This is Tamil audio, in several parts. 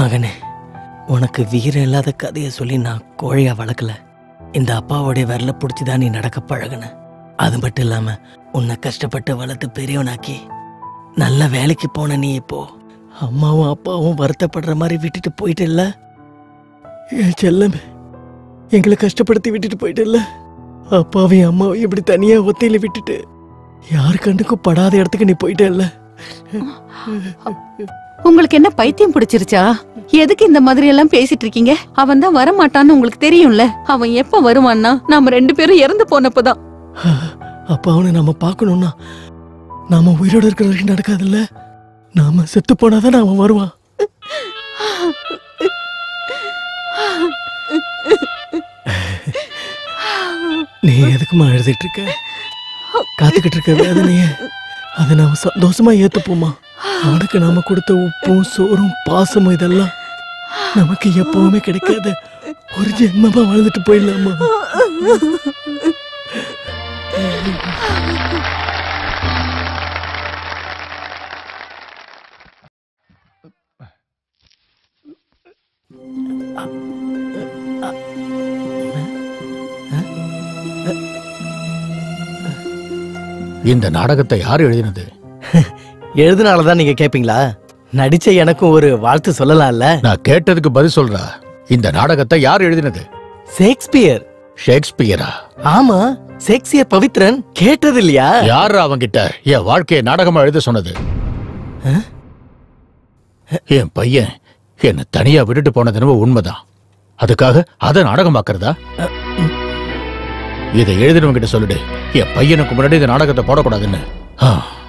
மகனே உனக்கு வீரம் இல்லாத கதையை சொல்லி நான் கோழையா வளர்க்கல இந்த அப்பாவோடைய விரல பிடிச்சி தான் நீ நடக்க பழகுன அது மட்டும் இல்லாம உன்னை கஷ்டப்பட்டு வளர்த்து பெரியவனாக்கி நல்ல வேலைக்கு போன நீ இப்போ அம்மாவும் அப்பாவும் வருத்தப்படுற மாதிரி விட்டுட்டு போயிட்டு இல்ல என் செல்லமே எங்களை கஷ்டப்படுத்தி விட்டுட்டு போயிட்டு இல்ல அப்பாவையும் அம்மாவையும் இப்படி தனியா ஒத்தையில விட்டுட்டு யார் கண்ணுக்கும் படாத இடத்துக்கு நீ போயிட்ட இல்ல உங்களுக்கு என்ன பைத்தியம் பிடிச்சிருச்சா எதுக்கு இந்த மாதிரி எல்லாம் பேசிட்டு இருக்கீங்க அவன் தான் வரமாட்டான்னு உங்களுக்கு தெரியும்ல அவன் எப்ப வருவான்னா நாம ரெண்டு பேரும் இறந்து போனப்பதான் அப்ப அவனை நம்ம பார்க்கணும்னா நாம உயிரோட இருக்கிற வரைக்கும் நடக்காதுல்ல நாம செத்து போனாதான் அவன் வருவான் நீ எதுக்குமா எழுதிட்டு இருக்க காத்துக்கிட்டு இருக்க வேதனைய அதை நாம சந்தோஷமா ஏத்துப்போமா அவனுக்கு நாம கொடுத்த உப்பும் சோறும் பாசமும் இதெல்லாம் நமக்கு எப்பவுமே கிடைக்காத ஒரு ஜென்மமா வாழ்ந்துட்டு போயிடலாமா இந்த நாடகத்தை யார் எழுதினது எழுதுனாலதான் நீங்க கேப்பீங்களா நடிச்ச எனக்கும் ஒரு வாழ்த்து சொல்லலாம்ல நான் கேட்டதுக்கு பதில் சொல்றா இந்த நாடகத்தை யார் எழுதினது ஷேக்ஸ்பியர் ஷேக்ஸ்பியரா ஆமா ஷேக்ஸ்பியர் பவித்ரன் கேட்டது இல்லையா யார் அவங்கிட்ட என் வாழ்க்கையை நாடகமா எழுத சொன்னது என் பையன் என்னை தனியா விட்டுட்டு போனது என்னவோ உண்மைதான் அதுக்காக அதை நாடகமாக்குறதா இதை எழுதினவங்க கிட்ட சொல்லிடு என் பையனுக்கு முன்னாடி இந்த நாடகத்தை போடக்கூடாதுன்னு ஆ.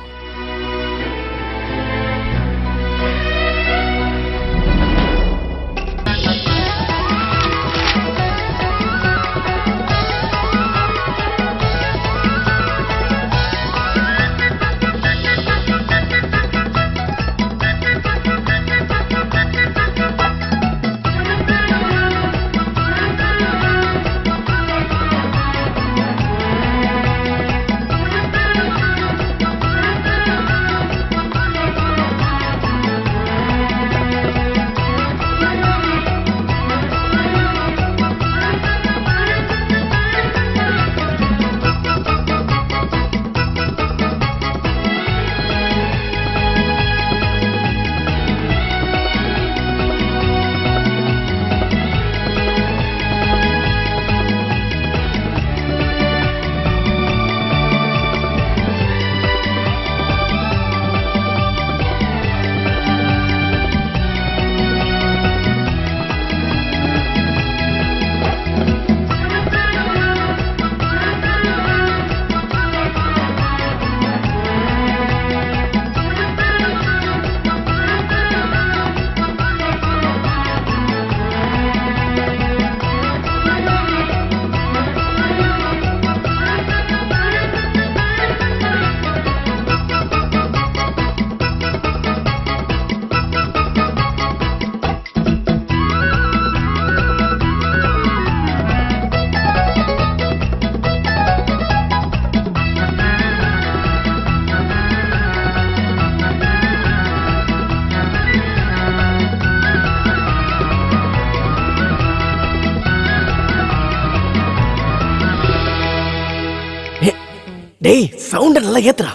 டேய் சவுண்ட நல்லா ஏத்துறா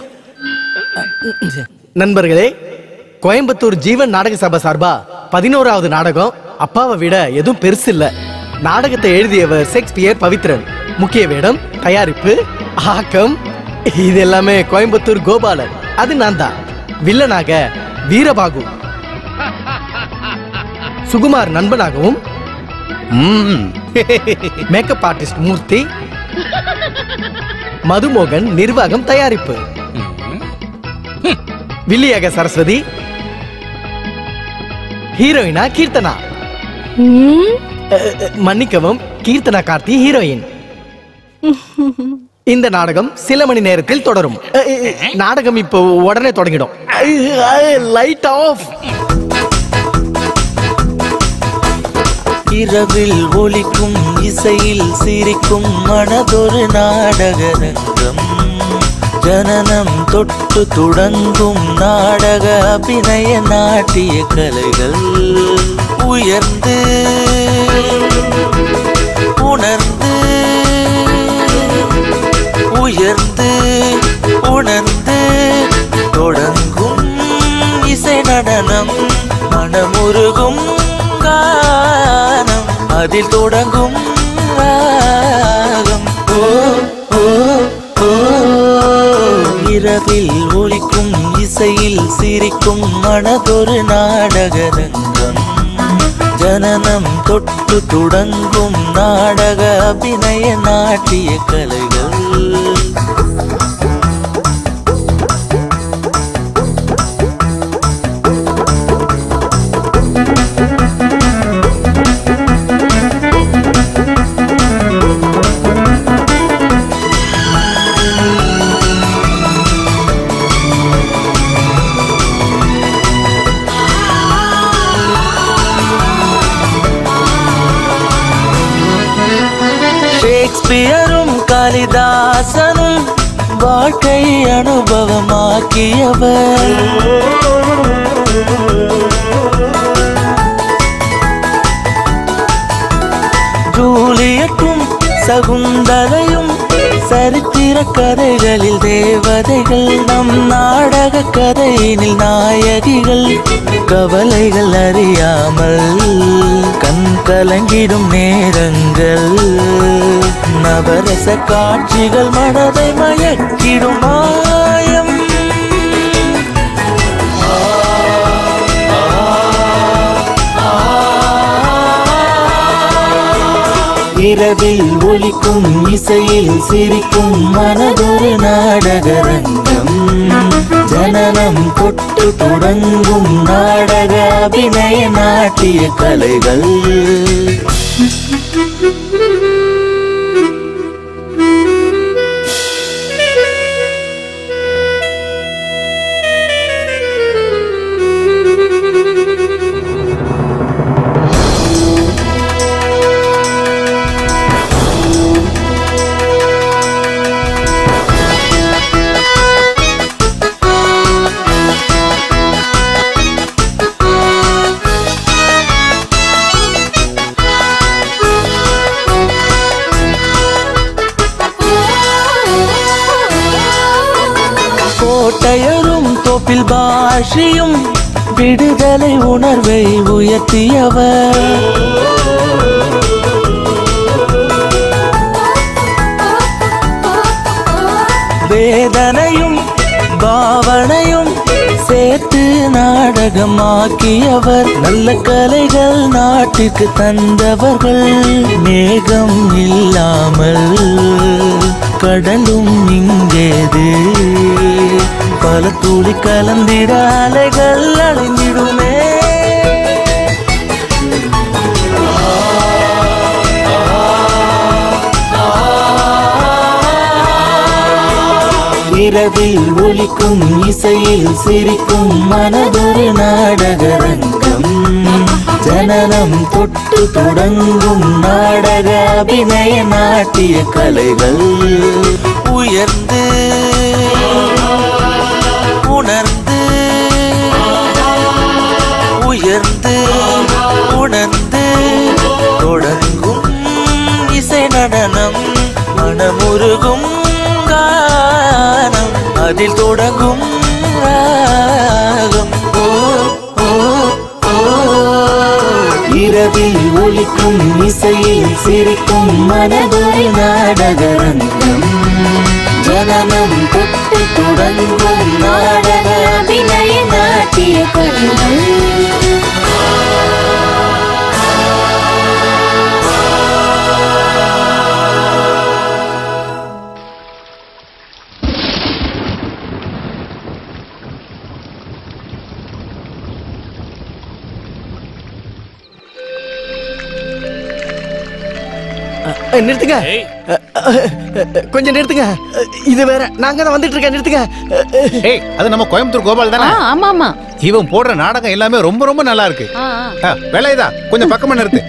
நண்பர்களே கோயம்புத்தூர் ஜீவன் நாடக சபை சார்பா பதினோராவது நாடகம் அப்பாவை விட எதுவும் பெருசு இல்ல நாடகத்தை எழுதியவர் ஷேக்ஸ்பியர் பவித்ரன் முக்கிய வேடம் தயாரிப்பு ஆக்கம் இது எல்லாமே கோயம்புத்தூர் கோபாலன் அது நான் தான் வில்லனாக வீரபாகு சுகுமார் நண்பனாகவும் மேக்கப் ஆர்டிஸ்ட் மூர்த்தி மதுமோகன் நிர்வாகம் தயாரிப்பு வில்லியாக சரஸ்வதி ஹீரோயினா கீர்த்தனா அஹ், அஹ், மன்னிக்கவும் கீர்த்தனா கார்த்தி ஹீரோயின் இந்த நாடகம் சில மணி நேரத்தில் தொடரும் அஹ், அஹ், நாடகம் இப்போ உடனே தொடங்கிடும் லைட் ஆஃப் இரவில் ஒலிக்கும் இசையில் சிரிக்கும் மனதொரு நாடகரங்கம் ஜனனம் தொட்டு தொடங்கும் நாடக அபிநய நாட்டிய கலைகள் உயர்ந்து உணர்ந்து உயர்ந்து உணர்ந்து தொடங்கும் இசை நடனம் மனமுருகும் கானம் அதில் தொடங்கும் ராகம் ஓ ஓ ஓ இரவில் ஒலிக்கும் இசையில் சிரிக்கும் மனதொரு நாடகரங்கம் ஜனனம் தொட்டு தொடங்கும் நாடக அபிநய நாட்டிய கலைகள் ஷேக்ஸ்பியரும் காளிதாசனும் வாழ்க்கை அனுபவமாக்கியவர் ஜூலியட்டும் சகுந்தலையும் சரித்திர கதைகளில் தேவதைகள் நம் நாடக கதையினில் நாயகிகள் கவலைகள் அறியாமல் கண் கலங்கிடும் நேரங்கள் நவரச காட்சிகள் மனதை மயக்கிடும் மாயம் இரவில் ஒலிக்கும் இசையில் சிரிக்கும் மனதொரு நாடகரங்கம் ஜனனம் தொட்டு தொடங்கும் நாடக அபிநய நாட்டிய கலைகள் கோட்டையரும் தோப்பில் பாஷியும் விடுதலை உணர்வை உயர்த்தியவர் வேதனையும் பாவனையும் சேர்த்து நாடகமாக்கியவர் நல்ல கலைகள் நாட்டிற்கு தந்தவர்கள் மேகம் இல்லாமல் கடலும் இங்கேது பல துளி கலந்திட அலைகள் அழிந்திடுமே இரவில் ஒலிக்கும் இசையில் சிரிக்கும் மனதொரு நாடகரங்கம் ஜனனம் தொட்டு தொடங்கும் நாடக அபிநய நாட்டிய கலைகள் உயர்ந்து உணர்ந்து உயர்ந்து உணர்ந்து தொடங்கும் இசை நடனம் மனமுருகும் கானம் அதில் தொடங்கும் ராகம் ஓ ஓ ஓ இரவில் ஒலிக்கும் இசையில் சிரிக்கும் மனதொரு நாடகரங்கம் ஜனனம் தொட்டு தொடங்கும் நாடக அபிநய நாட்டிய கலைகள் அஹ், நிறுத்துங்க அஹ், அஹ், அஹ், கொஞ்சம் நிறுத்துங்க அஹ், இது வேற நாங்க தான் வந்துட்டு இருக்கேன் நிறுத்துங்க அஹ், அஹ், ஏய் அது நம்ம கோயம்புத்தூர் கோபால் ஆ, தானே ஆமா ஆமா இவன் போடுற நாடகம் எல்லாமே ரொம்ப ரொம்ப நல்லா இருக்கு ஆ, ஆ. வேலையதா கொஞ்சம் பக்கமா நிறுத்து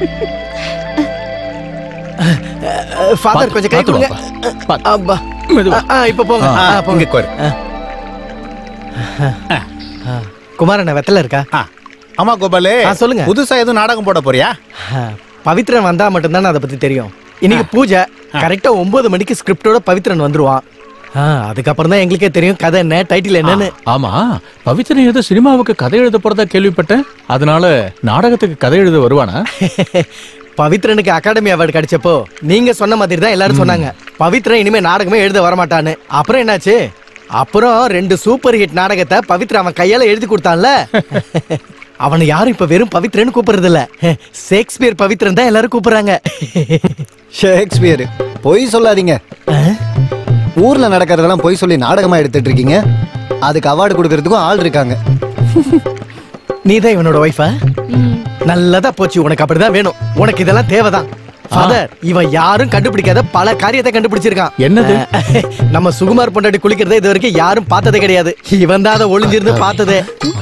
அஹ், ஃபாதர் கொஞ்சம் கை பாத்து கொடுங்க வாப்பா. பாத்து. அப்பா மெதுவா. ஆ, ஆ, இப்ப போங்க ஆ, ஆ, போங்க இங்க உட்காரு. குமாரண்ண வெத்தல இருக்கா ஆ, ஆமா கோபாலு ஆ, சொல்லுங்க. புதுசா எதுவும் நாடகம் போட போறியா பவித்ரன் வந்தா மட்டும்தான் அதை பத்தி தெரியும் இன்னைக்கு பூஜை கரெக்டா ஒன்பது மணிக்கு ஸ்கிரிப்டோட பவித்ரன் வந்துருவான் ஆ, அதுக்கப்புறம் தான் எங்களுக்கே தெரியும் கதை என்ன டைட்டில் என்னன்னு ஆமா பவித்ரன் ஏதோ சினிமாவுக்கு கதை எழுத போறதா கேள்விப்பட்டேன் அதனால நாடகத்துக்கு கதை எழுத வருவானா பவித்ரனுக்கு அகாடமி அவார்டு கிடைச்சப்போ நீங்க சொன்ன மாதிரி தான் எல்லாரும் சொன்னாங்க பவித்ரன் இனிமே நாடகமே எழுத வரமாட்டான்னு அப்புறம் என்னாச்சு அப்புறம் ரெண்டு சூப்பர் ஹிட் நாடகத்தை பவித்ரா அவன் கையால எழுதி கொடுத்தான்ல அவனை யாரும் இப்ப வெறும் பவித்ரன்னு கூப்பிடுறது இல்ல ஷேக்ஸ்பியர் பவித்ரன் தான் எல்லாரும் கூப்பிடுறாங்க ஷேக்ஸ்பியர் பொய் சொல்லாதீங்க ஊர்ல நடக்கிறதெல்லாம் பொய் சொல்லி நாடகமா எடுத்துட்டு இருக்கீங்க அதுக்கு அவார்டு கொடுக்கறதுக்கும் ஆள் இருக்காங்க நீ தான் இவனோட ஒய்ஃபா நல்லதா போச்சு உனக்கு அப்படிதான் வேணும் உனக்கு இதெல்லாம் தேவைதான் ஃபாதர் இவன் யாரும் கண்டுபிடிக்காத பல காரியத்தை கண்டுபிடிச்சிருக்கான் என்னது? நம்ம சுகுமார் பொண்டாட்டி குளிக்கிறதை இது வரைக்கும் யாரும் பார்த்ததே கிடையாது இவன் தான் அதை ஒளிஞ்சிருந்து பார்த்ததே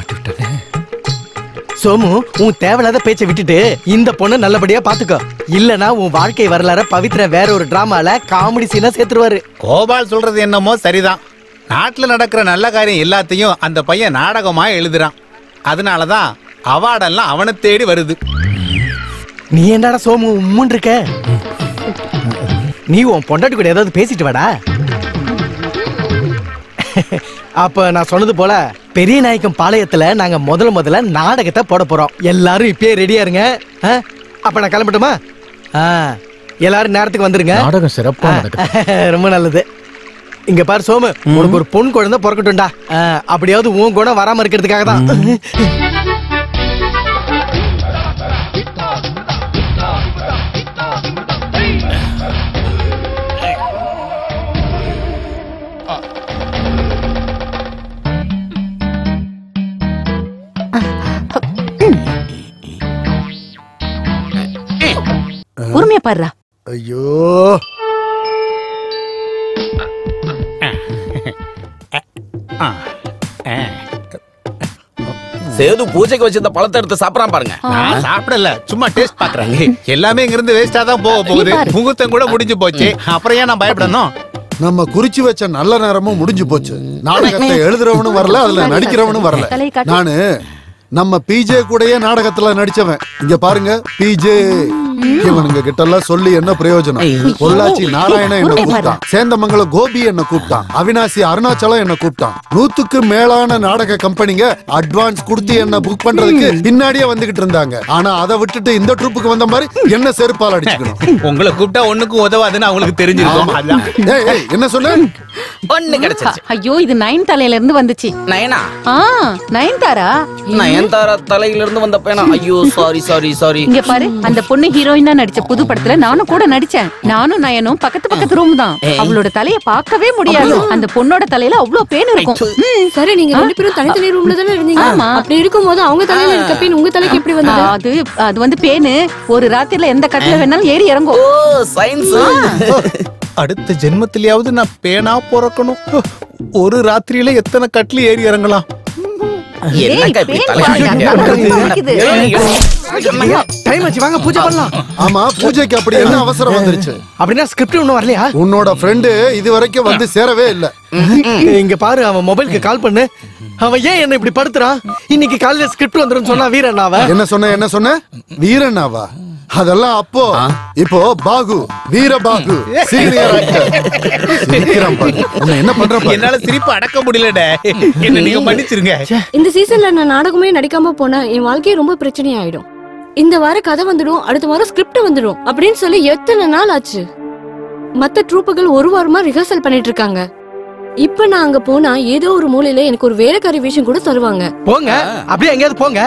சோமு உன் தேவையில்லாத பேச்சை விட்டுட்டு இந்த பொண்ணை நல்லபடியா பாத்துக்கோ இல்லனா உன் வாழ்க்கை வரலாற பவித்ர வேற ஒரு டிராமால காமெடி சீனா சேர்த்துருவாரு கோபால் சொல்றது என்னமோ சரிதான் நாட்டுல நடக்கிற நல்ல காரியம் எல்லாத்தையும் அந்த பையன் நாடகமா எழுதுறான் அதனாலதான் அவார்டெல்லாம் அவனை தேடி வருது நீ என்னடா சோமு உம்முன் இருக்க நீ உன் பொண்டாட்டி கூட ஏதாவது பேசிட்டு வாடா அப்ப நான் சொன்னது போல பெரிய நாயக்கம் பாளையத்துல நாங்க முதல்ல முதல்ல நாடகத்தை போட போறோம் எல்லாரும் இப்பயே ரெடியா இருங்க ஆ? அப்ப நான் கிளம்பட்டுமா ஆ, எல்லாரும் நேரத்துக்கு வந்துருங்க நாடகம் சிறப்பா நடக்குது ரொம்ப நல்லது இங்க பாரு சோமு உனக்கு ஒரு பொன் குழந்தை பிறக்கட்டும்டா ஆ, அப்படியாவது உன் குணம் வராம இருக்கிறதுக்காக தான் பொறுமையா பாடுறா ஐயோ ஆ, ஆ. சேது பூஜைக்கு வச்சிருந்த பழத்தை எடுத்து சாப்பிடறான் பாருங்க நான் சாப்பிடல சும்மா டேஸ்ட் பாக்குறாங்க எல்லாமே இங்க இருந்து வேஸ்டா தான் போக போகுது பாரு. முகூர்த்தம் கூட முடிஞ்சு போச்சு அப்புறம் ஏன் நான் பயப்படணும் நம்ம குறிச்சு வச்ச நல்ல நேரமும் முடிஞ்சு போச்சு நாடகத்தை எழுதுறவனும் வரல அதுல நடிக்கிறவனும் வரல தலையை காட்டு. நானு நம்ம பிஜே கூடயே நாடகத்துல நடிச்சவன் இங்க பாருங்க பிஜே இவனுங்க கிட்ட எல்லாம் சொல்லி என்ன பிரயோஜனம் பொள்ளாச்சி நாராயணன் என்ன கூப்பிட்டான் சேந்தமங்கலம் கோபி என்ன கூப்பிட்டான் அவினாசி அருணாச்சலம் என்ன கூப்பிட்டான் நூத்துக்கு மேலான நாடக கம்பெனிங்க அட்வான்ஸ் கொடுத்து என்ன புக் பண்றதுக்கு பின்னாடியே வந்துகிட்டு இருந்தாங்க ஆனா அதை விட்டுட்டு இந்த ட்ரூப்புக்கு வந்த மாதிரி என்ன செருப்பால் அடிச்சுக்கணும் உங்களை கூப்பிட்டா ஒண்ணுக்கும் உதவாதுன்னு அவங்களுக்கு தெரிஞ்சிருக்கும் அதான் ஏய், ஏய், என்ன சொன்ன ஒண்ணு கிடைச்சிருச்சு ஐயோ இது நைன் தலையில இருந்து வந்துச்சு நயனா ஆ நைன் தாரா நயன்தாரா தலையில இருந்து வந்த பையனா ஐயோ சாரி சாரி சாரி இங்க பாரு அந்த பொண்ணு ஹீரோயினா நடிச்ச புது படத்துல நானும் கூட நடிச்சேன் நானும் நயனும் பக்கத்து பக்கத்து ரூம் தான் அவளோட தலைய பார்க்கவே முடியாது அந்த பொண்ணோட தலையில அவ்வளவு பேன் இருக்கும் ம். சரி நீங்க ரெண்டு பேரும் தனித்தனி ரூம்ல தானே இருந்தீங்க ஆமா. அப்படி இருக்கும்போது அவங்க தலையில இருக்க பேன் உங்க தலைக்கு எப்படி வந்தது அது அது வந்து பேனு ஒரு ராத்திரில எந்த கட்டில வேணாலும் ஏறி இறங்கும் ஓ சயின்ஸ் அடுத்த ஜென்மத்திலயாவது நான் பேனா பிறக்கணும் ஒரு ராத்திரியில எத்தனை கட்லி ஏறி இறங்கலாம் என்னக்கா இப்படி பேன் தலையில பாருங்க, அடிக்கிறீங்க? வலிக்குது. டைம் ஆச்சு வாங்க பூஜை பண்ணலாம் ஆமா பூஜைக்கு அப்படி என்ன அவசரம் வந்துருச்சு அப்படின்னா ஸ்கிரிப்ட் ஒன்றும் வரலையா உன்னோட ஃப்ரெண்டு இது வரைக்கும் வந்து சேரவே இல்ல இங்க பாரு அவன் மொபைலுக்கு கால் பண்ணு அவன் ஏன் என்ன இப்படி படுத்துறான் இன்னைக்கு காலையில ஸ்கிரிப்ட் வந்துரும் சொன்னா வீரன் அவன் என்ன சொன்ன என்ன சொன்ன வீரனாவா அதெல்லாம் அப்போ இப்போ பாகு வீர பாகு சீனியர் சிரிக்கிறான் பாரு. உன்னை என்ன பண்ற பாரு. என்னால சிரிப்பு அடக்க முடியலடே என்ன நீங்க மன்னிச்சிருங்க இந்த சீசன்ல நான் நாடகமே நடிக்காம போனா என் வாழ்க்கையே ரொம்ப பிரச்சனையாயிடும் இந்த வாரம் கதை வந்துடும் அடுத்த வாரம் ஸ்கிரிப்ட் வந்துடும் அப்படின்னு சொல்லி எத்தனை நாள் ஆச்சு மத்த ட்ரூப்புகள் ஒரு வாரமா ரிஹர்சல் பண்ணிட்டு இருக்காங்க இப்ப நான் அங்க போனா ஏதோ ஒரு மூலையில எனக்கு ஒரு வேலைக்காரி விஷயம் கூட தருவாங்க போங்க அப்படியே எங்கேயாவது போங்க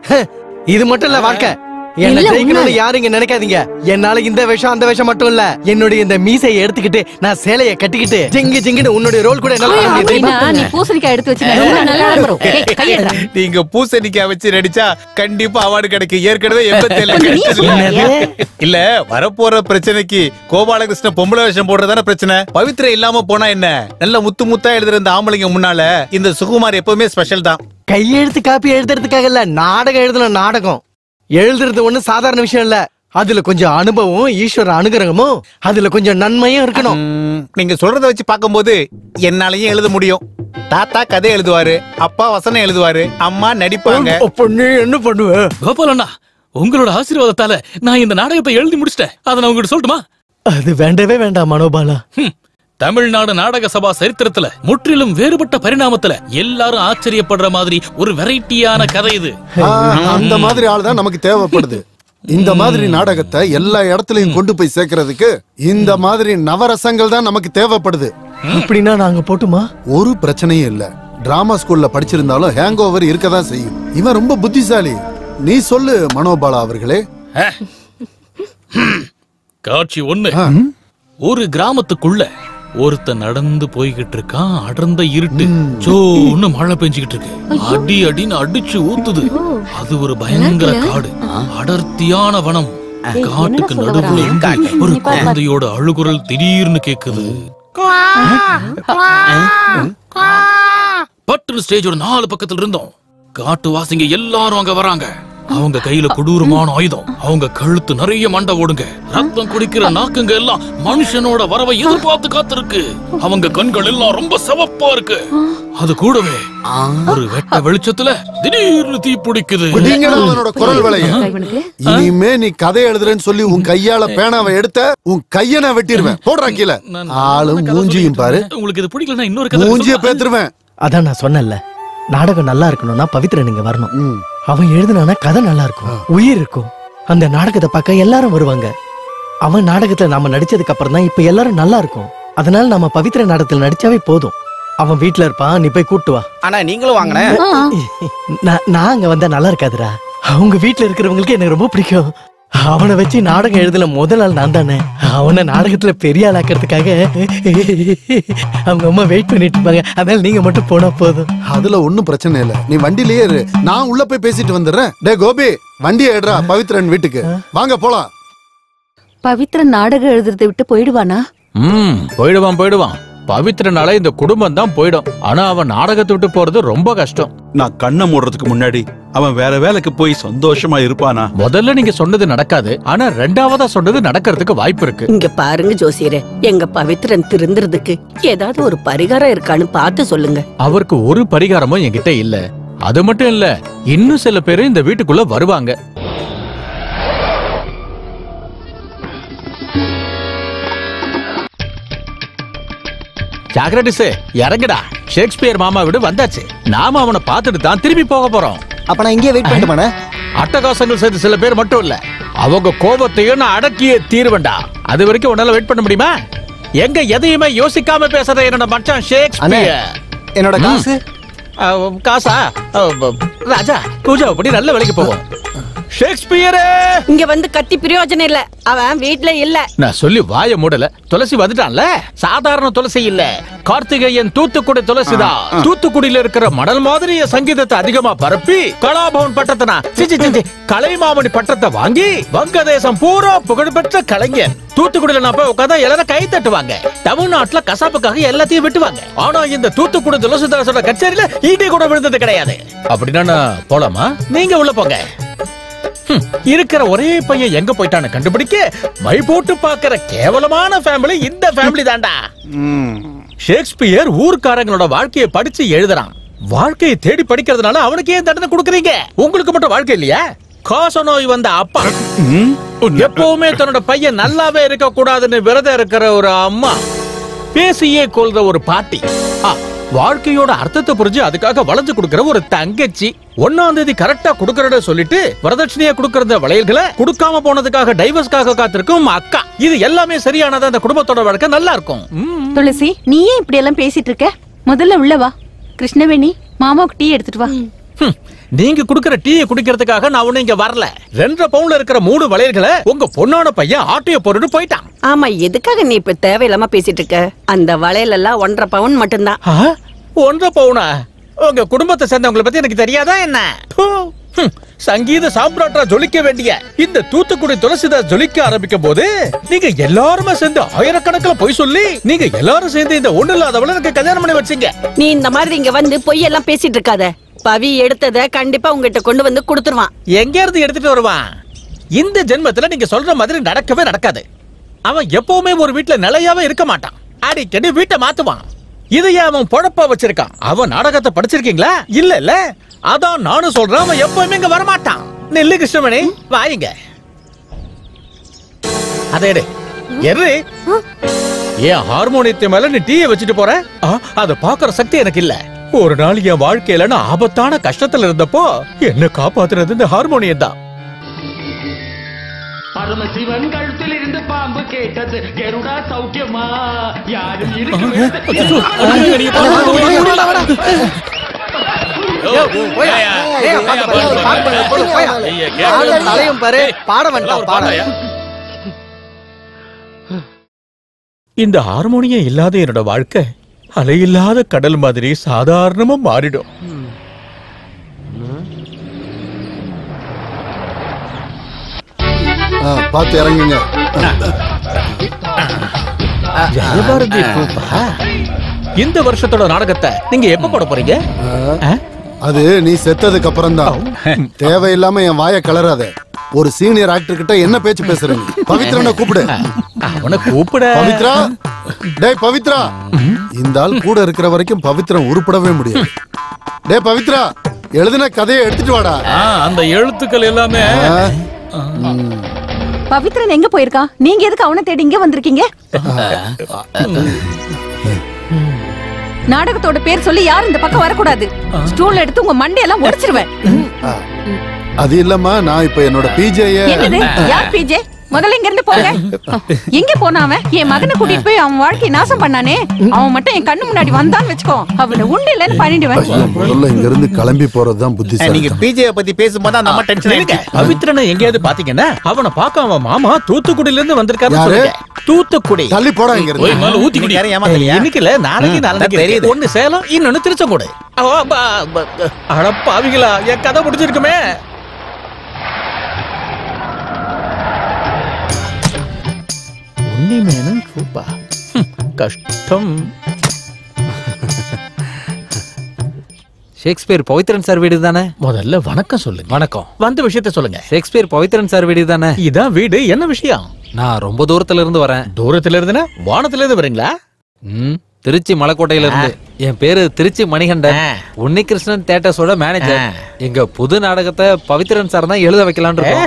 இது மட்டும் இல்ல வாழ்க்கை என்ன இல்ல, ஜெயிக்கணும்னு உண்மை. யாரும் இங்க நினைக்காதீங்க என்னால இந்த விஷம் அந்த விஷம் மட்டும் இல்ல என்னுடைய இந்த மீசையை எடுத்துக்கிட்டு நான் சேலையை கட்டிக்கிட்டு ஜிங்கு ஜிங்குன்னு உன்னுடைய ரோல் கூட என்னால பண்ண முடியும் தெரியுமா? அப்படின்னா நீ பூசணிக்காய் எடுத்து வச்சு ரொம்ப நல்லா இருக்கும் ஏய், கையெடுறா. நீங்க பூசணிக்காய் வச்சு நடிச்சா கண்டிப்பா அவார்டு கிடைக்கும் ஏற்கனவே எண்பத்தேழு கொஞ்சம் நீ சொல்லுறியா? இல்ல வரப்போற பிரச்சனைக்கு கோபாலகிருஷ்ண பொம்பளை வேஷம் போடுறதான பிரச்சனை பவித்ரை இல்லாம போனா என்ன நல்ல முத்து முத்தா எழுதுற இந்த ஆம்பளைங்க முன்னால இந்த சுகுமார் எப்பவுமே ஸ்பெஷல் தான் கையெழுத்து காப்பி எழுதுறதுக்காக இல்ல நாடகம் எழுதணும் நாடகம் எழுதுறது ஒண்ணு சாதாரண விஷயம் இல்ல அதுல கொஞ்சம் அனுபவம் ஈஸ்வர அனுகிரகமும் அதுல கொஞ்சம் நன்மையும் இருக்கணும் ம், நீங்க சொல்றத வச்சு பார்க்கும்போது என்னாலயும் எழுத முடியும் தாத்தா கதை எழுதுவாரு அப்பா வசனம் எழுதுவாரு அம்மா நடிப்பாங்க அப்ப நீ என்ன பண்ணுவ கோபாலண்ணா உங்களோட ஆசீர்வாதத்தால நான் இந்த நாடகத்தை எழுதி முடிச்சிட்டேன் அதை நான் உங்ககிட்ட சொல்லட்டுமா அது வேண்டவே வேண்டாம் மனோபாலா ஹம். தமிழ்நாடு நாடக சபா சரித்திரத்துல முற்றிலும் வேறுபட்ட பரிணாமத்துல எல்லாரும் ஆச்சரியப்படுற மாதிரி ஒரு வெரைட்டியான கதை இது ஆ, அந்த மாதிரி ஆள் தான் நமக்கு தேவைப்படுது இந்த மாதிரி நாடகத்தை எல்லா இடத்துலயும் கொண்டு போய் சேர்க்கறதுக்கு இந்த மாதிரி நவரசங்கள் தான் நமக்கு தேவைப்படுது அப்படின்னா நாங்க போட்டுமா ஒரு பிரச்சனையும் இல்ல டிராமா ஸ்கூல்ல படிச்சிருந்தாலும் ஹேங் ஓவர் இருக்கதான் செய்யும் இவன் ரொம்ப புத்திசாலி நீ சொல்லு மனோபாலா அவர்களே காட்சி ஒண்ணு ஒரு கிராமத்துக்குள்ள ஒருத்தன் நடந்து போய்கிட்டு இருக்கான் அடர்ந்த இருட்டு சோன்னு மழை பெஞ்சுகிட்டு இருக்கு அடி அடின்னு அடிச்சு ஊத்துது அது ஒரு பயங்கர காடு அடர்த்தியான வனம் காட்டுக்கு நடுவுல இருந்து ஒரு குழந்தையோட அழுகுரல் திடீர்னு கேக்குது பட்டுன்னு ஸ்டேஜோட நாலு பக்கத்துல இருந்தோம் காட்டு வாசிங்க எல்லாரும் அங்க வராங்க அவங்க கையில கொடூரமான ஆயுதம் அவங்க கழுத்து நிறைய மண்டை ஓடுங்க ரத்தம் குடிக்கிற நாக்குங்க எல்லாம் மனுஷனோட வரவை எதிர்பார்த்து காத்திருக்கு அவங்க கண்கள் எல்லாம் ரொம்ப சிவப்பா இருக்கு அது கூடவே ஒரு வெட்ட வெளிச்சத்துல திடீர்னு தீ பிடிக்குது நீங்க அவனோட குரல் விளைய இனிமே நீ கதை எழுதுறேன்னு சொல்லி உன் கையால பேனாவை எடுத்த உன் கைய நான் வெட்டிடுவேன் போடுறா கீழே ஆளும் மூஞ்சியும் பாரு உங்களுக்கு இது பிடிக்கலன்னா இன்னொரு கதை மூஞ்சிய சொல்லவா? பேத்துருவேன் அதான் நான் சொன்னேன்ல நாடகம் நல்லா இருக்கணும்னா பவித்ரன் நீங்க வரணும் ம். அவன் எழுதுனானா கதை நல்லா இருக்கும் உயிர் இருக்கும் அந்த நாடகத்தை பார்க்க எல்லாரும் வருவாங்க அவன் நாடகத்துல நாம நடிச்சதுக்கு அப்புறம் தான் இப்ப எல்லாரும் நல்லா இருக்கும் அதனால நம்ம பவித்ர நாடகத்துல நடிச்சாவே போதும் அவன் வீட்ல இருப்பான் நீ போய் கூட்டு வா ஆனா நீங்களும் வாங்கினேன் நான் நான் அங்க வந்தா நல்லா இருக்காதுடா அவங்க வீட்ல இருக்கிறவங்களுக்கு எனக்கு ரொம்ப பிடிக்கும் அவனை வச்சு நாடகம் எழுதல முதல் நாள் நான் தானே அவனை நாடகத்துல பெரிய ஆள் ஆக்கிறதுக்காக அவங்க அம்மா வெயிட் பண்ணிட்டு இருப்பாங்க அதனால நீங்க மட்டும் போனா போதும் அதுல ஒண்ணும் பிரச்சனை இல்ல நீ வண்டியிலேயே இரு நான் உள்ள போய் பேசிட்டு வந்துடுறேன் டே கோபி வண்டியை எடுறா பவித்ரன் வீட்டுக்கு வாங்க போலாம் பவித்ரன் நாடகம் எழுதுறதை விட்டு போயிடுவானா ம் போயிடுவான் போயிடுவான் பவித்ரனால இந்த குடும்பம் தான் போயிடும் ஆனா அவன் நாடகத்தை விட்டு போறது ரொம்ப கஷ்டம் நான் கண்ணை மூடுறதுக்கு முன்னாடி அவன் வேற வேலைக்கு போய் சந்தோஷமா இருப்பானா முதல்ல நீங்க சொன்னது நடக்காது ஆனா ரெண்டாவதா சொன்னது நடக்கிறதுக்கு வாய்ப்பு இருக்கு இங்க பாருங்க ஜோசியரே எங்க பவித்ரன் திருந்துறதுக்கு ஏதாவது ஒரு பரிகாரம் இருக்கான்னு பார்த்து சொல்லுங்க அவருக்கு ஒரு பரிகாரமும் என்கிட்ட இல்ல அது மட்டும் இல்ல இன்னும் சில பேரு இந்த வீட்டுக்குள்ள வருவாங்க சாக்ரட்டிஸ் இறங்குடா ஷேக்ஸ்பியர் மாமா வீடு வந்தாச்சு நாம அவனை பார்த்துட்டு தான் திரும்பி போக போறோம் அப்ப நான் இங்கே வெயிட் பண்ணிட்டுமாண்ணே அட்டகாசங்கள் செய்த சில பேர் மட்டும் இல்ல அவங்க கோபத்தையும் நான் அடக்கியே தீருவேன்டா அது வரைக்கும் உன்னால வெயிட் பண்ண முடியுமா எங்க எதையுமே யோசிக்காம பேசுறத என்னோட மச்சான் அண்ணே ஷேக்ஸ்பியர் என்னோட காசு அஹ், காசா அஹ், ப- ராஜா பூஜா அப்படி நல்ல வேலைக்கு போவோம் ஷேக்ஸ்பியரே இங்க வந்து கத்தி பிரயோஜனம் இல்ல அவன் வீட்ல இல்ல நான் சொல்லி வாய மூடல துளசி வந்துட்டான்ல சாதாரண துளசி இல்ல கார்த்திகேயன் தூத்துக்குடி துளசிதான் தூத்துக்குடியில இருக்கிற மணல் மாதிரி சங்கீதத்தை அதிகமா பரப்பி கலாபவன் பட்டத்தை நான் சி, சி, சி, சி, கலைமாமணி பட்டத்தை வாங்கி வங்கதேசம் பூரா புகழ்பெற்ற கலைஞன் தூத்துக்குடியில நான் போய் உட்காந்தா எல்லாரும் கை தட்டுவாங்க தமிழ்நாட்டுல கசாப்புக்காக எல்லாத்தையும் வெட்டுவாங்க ஆனா இந்த தூத்துக்குடி துளசிதாசோட கச்சேரியில ஈட்டி கூட விழுந்தது கிடையாது அப்படின்னா நான் போலாமா நீங்க உள்ள போங்க ஹம், இருக்கிற ஒரே பையன் எங்க போயிட்டான்னு கண்டுபிடிக்க மை போட்டு பாக்குற கேவலமான ஃபேமிலி இந்த ஃபேமிலி தான்டா ஷேக்ஸ்பியர் ஊர்க்காரங்களோட வாழ்க்கையை படிச்சு எழுதுறான் வாழ்க்கையை தேடி படிக்கிறதுனால அவனுக்கு ஏன் தண்டனை கொடுக்குறீங்க உங்களுக்கு மட்டும் வாழ்க்கை இல்லையா காச நோய் வந்த அப்பா எப்பவுமே தன்னோட பையன் நல்லாவே இருக்க கூடாதுன்னு விரதம் இருக்கிற ஒரு அம்மா பேசியே கொள்ற ஒரு பாட்டி ஆ, வாழ்க்கையோட அர்த்தத்தை புரிஞ்சு அதுக்காக வளைஞ்சு கொடுக்கிற ஒரு தங்கச்சி ஒன்னாம் தேதி கரெக்டா கொடுக்கறத சொல்லிட்டு வரதட்சணையா கொடுக்கறத வளையல்களை கொடுக்காம போனதுக்காக டைவர்ஸ்க்காக காத்திருக்கும் அக்கா இது எல்லாமே சரியானதா அந்த குடும்பத்தோட வாழ்க்கை நல்லா இருக்கும் ம். துளசி நீ ஏன் இப்படி எல்லாம் பேசிட்டு இருக்க முதல்ல உள்ள வா கிருஷ்ணவேணி மாமாவுக்கு டீ எடுத்துட்டு வா ஹம், நீங்க குடுக்கற டீயை குடிக்கிறதுக்காக நான் ஒண்ணு இங்க வரல ரெண்டரை பவுன்ல இருக்கிற மூணு வளையல்களை உங்க பொண்ணான பையன் ஆட்டைய போட்டுட்டு போயிட்டான் ஆமா எதுக்காக நீ இப்ப தேவையில்லாம பேசிட்டு இருக்க அந்த வளையல் எல்லாம் ஒன்றரை பவுன் மட்டும்தான் ஆ? ஒன்றரை பவுனா உங்க குடும்பத்தை சேர்ந்தவங்களை பத்தி எனக்கு தெரியாதா என்ன தூ. ஹம், சங்கீத சாம்ராட்டா ஜொலிக்க வேண்டிய இந்த தூத்துக்குடி துளசிதாஸ் ஜொலிக்க ஆரம்பிக்கும் போது நீங்க எல்லாருமே சேர்ந்து ஆயிரக்கணக்கில் பொய் சொல்லி நீங்க எல்லாரும் சேர்ந்து இந்த ஒண்ணு இல்லாதவள எனக்கு கல்யாணம் பண்ணி வச்சீங்க நீ இந்த மாதிரி இங்க வந்து பொய் எல்லாம் பேசிட்டு இருக்காத பவி எடுத்தத கண்டிப்பா உங்ககிட்ட கொண்டு வந்து கொடுத்துருவான் எங்க இருந்து எடுத்துட்டு வருவான் இந்த ஜென்மத்துல நீங்க சொல்ற மாதிரி நடக்கவே நடக்காது அவன் எப்பவுமே ஒரு வீட்ல நிலையாவே இருக்க மாட்டான் அடிக்கடி வீட்டை மாத்துவான் இதையே அவன் பொழப்பா வச்சிருக்கான் அவன் நாடகத்தை படிச்சிருக்கீங்களா இல்ல இல்ல அதான் நானும் சொல்றேன் அவன் எப்பவுமே இங்க வரமாட்டான் நெல்லு கிருஷ்ணமணி வாயுங்க அதே எடு எரு ஏன் ஹார்மோனியத்தை மேல நீ டீயை வச்சுட்டு போற ஆ, அதை பாக்குற சக்தி எனக்கு இல்ல ஒரு நாள் என் வாழ்க்கையில நான் ஆபத்தான கஷ்டத்துல இருந்தப்போ என்ன காப்பாத்துறது இந்த ஹார்மோனியம் தான் பரமசிவன் கழுத்தில் இருந்து பாம்பு கேட்டது கருடா சௌக்கியமா யாரும் இருக்க தலையும் பாரு பாட வேண்டாம் பாட இந்த ஹார்மோனியம் இல்லாத என்னோட வாழ்க்கை அலையில்லாத கடல் மாதிரி சாதாரணமா மாறிடும் ஆ, பார்த்து இறங்குங்க ஜெயபாரதி பூப்பா இந்த வருஷத்தோட நாடகத்தை நீங்க எப்ப போட போறீங்க அது நீ செத்ததுக்கு அப்புறம் தான் தேவையில்லாம என் வாயை கலராத ஒரு சீனியர் ஆக்டர் கிட்ட என்ன பேச்சு பேசுற நீ பவித்ரனை கூப்பிடு அவனை கூப்பிட பவித்ரா டேய் பவித்ரா இந்த ஆள் கூட இருக்கிற வரைக்கும் பவித்ரன் உருப்படவே முடியாது டேய் பவித்ரா எழுதின கதையை எடுத்துட்டு வாடா ஆ, அந்த எழுத்துக்கள் எல்லாமே பவித்ரன் எங்க போயிருக்கா நீங்க எதுக்கு அவனை தேடி இங்க வந்திருக்கீங்க நாடகத்தோட பேர் சொல்லி யாரும் இந்த பக்கம் வரக்கூடாது ஸ்டூல் எடுத்து உங்க மண்டையெல்லாம் உடைச்சிருவேன் அது இல்லம்மா நான் இப்ப என்னோட பிஜேய என்னது யார் பிஜே முதல்ல இங்க இருந்து போங்க எங்க போனா அவன் என் மகனை கூட்டிட்டு போய் அவன் வாழ்க்கையை நாசம் பண்ணானே அவன் மட்டும் என் கண்ணு முன்னாடி வந்தான்னு வச்சுக்கோ அவனை உண்டு இல்லைன்னு பண்ணிடுவேன் முதல்ல இங்க இருந்து கிளம்பி போறதுதான் புத்திசாலி நீங்க பிஜே பத்தி பேசும்போது அந்த அம்மா டென்ஷன் இருங்க. ஆயிடுச்சு பவித்ரனை எங்கேயாவது பாத்தீங்கன்னா அவனை பார்க்க அவன் மாமா தூத்துக்குடியில இருந்து வந்திருக்காரு யாரு? தூத்துக்குடி தள்ளி போடா இங்க போய் இருந்து முதல்ல ஊத்திக்குடி. யாரையும் ஏமாத்தலையா? இன்னைக்கு இல்ல நாளைக்கு ம், நாளைக்கு தெரியுது. தெரியுது ஒண்ணு சேலம் இன்னொன்னு திருச்செங்கோடு அவ, ப, ப, அட பாவிகளா என் கதை முடிச்சிருக்குமே உன்னிமேனன் சூப்பா ஹம், கஷ்டம் ஷேக்ஸ்பியர் பவித்ரன் சார் வீடு தானே முதல்ல வணக்கம் சொல்லுங்க வணக்கம் வந்த விஷயத்த சொல்லுங்க ஷேக்ஸ்பியர் பவித்ரன் சார் வீடு தானே இதான் வீடு என்ன விஷயம் நான் ரொம்ப தூரத்துல இருந்து வரேன் தூரத்துல இருந்துனா வானத்துல இருந்து வரீங்களா ம் திருச்சி மலைக்கோட்டையில இருந்து என் பேரு திருச்சி மணிகண்டன் உன்னிகிருஷ்ணன் தேட்டர்ஸோட மேனேஜர் எங்க புது நாடகத்தை பவித்ரன் சார் தான் எழுத வைக்கலாம்னு இருக்கோம்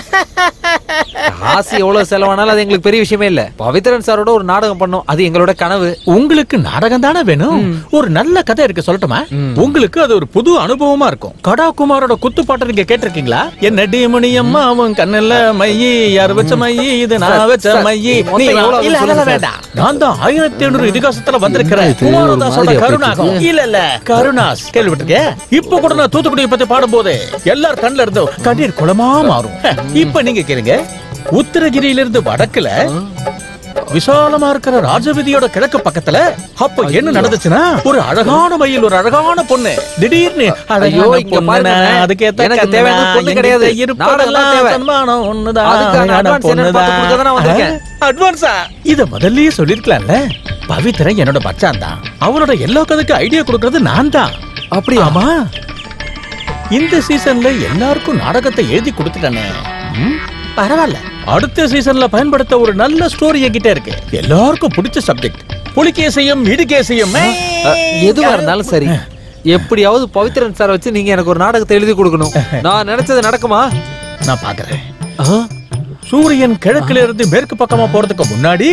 காசு எவ்வளவு செலவானாலும் அது எங்களுக்கு பெரிய விஷயமே இல்ல பவித்ரன் சாரோட ஒரு நாடகம் பண்ணோம் அது எங்களோட கனவு உங்களுக்கு நாடகம் தானே வேணும் ஒரு நல்ல கதை இருக்கு சொல்லட்டுமா உங்களுக்கு அது ஒரு புது அனுபவமா இருக்கும் கடா குமாரோட குத்துப்பாட்டை நீங்க கேட்டிருக்கீங்களா என்ன டீமணி அம்மா அவன் கண்ணுல மையி யார் வச்ச மையி இது நான் சார், வச்ச சார், மையி மொத்தம் நீ எவ்வளவு இல்ல ஆகுதுன்னு அதெல்லாம் சொல்லுங்க வேண்டாம் நான் தான் ஆயிரத்தி எழுநூறு இதிகாசத்துல வந்திருக்கிறேன் இது ஒரு குமாரதாசோட மாதிரியா கருணாகம் போயிட்டு இல்ல இல்ல கருணாஸ் கேள்விப்பட்டிருக்கேன் இப்ப கூட நான் தூத்துக்குடியை பத்தி பாடும்போது எல்லார் கண்ணுல இருந்து கண்ணீர் குளமா மாறும் இப்ப நீங்க கேளுங்க உத்தரகிரியில இருந்து வடக்குல விசாலமா இருக்கிற ராஜவீதியோட கிழக்கு பக்கத்துல அப்ப என்ன நடந்துச்சுன்னா ஒரு அழகான மயில் ஒரு அழகான பொண்ணு திடீர்னு ஐயோ, அழகான இங்க பொண்ணுனா, பாருங்க. அதுக்கேத்த எனக்கு கண்ணுனா, தேவையானது பொண்ணு என்கிட்ட கிடையாது. இருப்பதெல்லாம் நாடகம் தேவை. சன்மானம் ஒண்ணுதான், அதுக்கான அழகான advance என்னன்னு பார்த்து கொடுக்க தான் நான் வந்திருக்கேன். பொண்ணுதான். அட்வான்ஸா இத முதல்லயே சொல்லிருக்கலாம்ல பவித்ரன் என்னோட மச்சான் தான் அவனோட எல்லா கதைக்கு ஐடியா கொடுக்கறது நான் தான் அப்படியா? ஆமா இந்த சீசன்ல எல்லாருக்கும் நாடகத்தை எழுதி கொடுத்துட்டானே ம், பரவாயில்ல அடுத்த சீசன்ல பயன்படுத்த ஒரு நல்ல ஸ்டோரி என்கிட்ட இருக்கு எல்லாருக்கும் பிடிச்ச சப்ஜெக்ட் புலிகேசையும் இடுகேசையும் அஹ், எதுவா இருந்தாலும் சரி எப்படியாவது பவித்ரன் சார் வச்சு நீங்க எனக்கு ஒரு நாடகத்தை எழுதி கொடுக்கணும் நான் நினைச்சது நடக்குமா நான் பாக்குறேன் சூரியன் கிழக்குல இருந்து மேற்கு பக்கமா போறதுக்கு முன்னாடி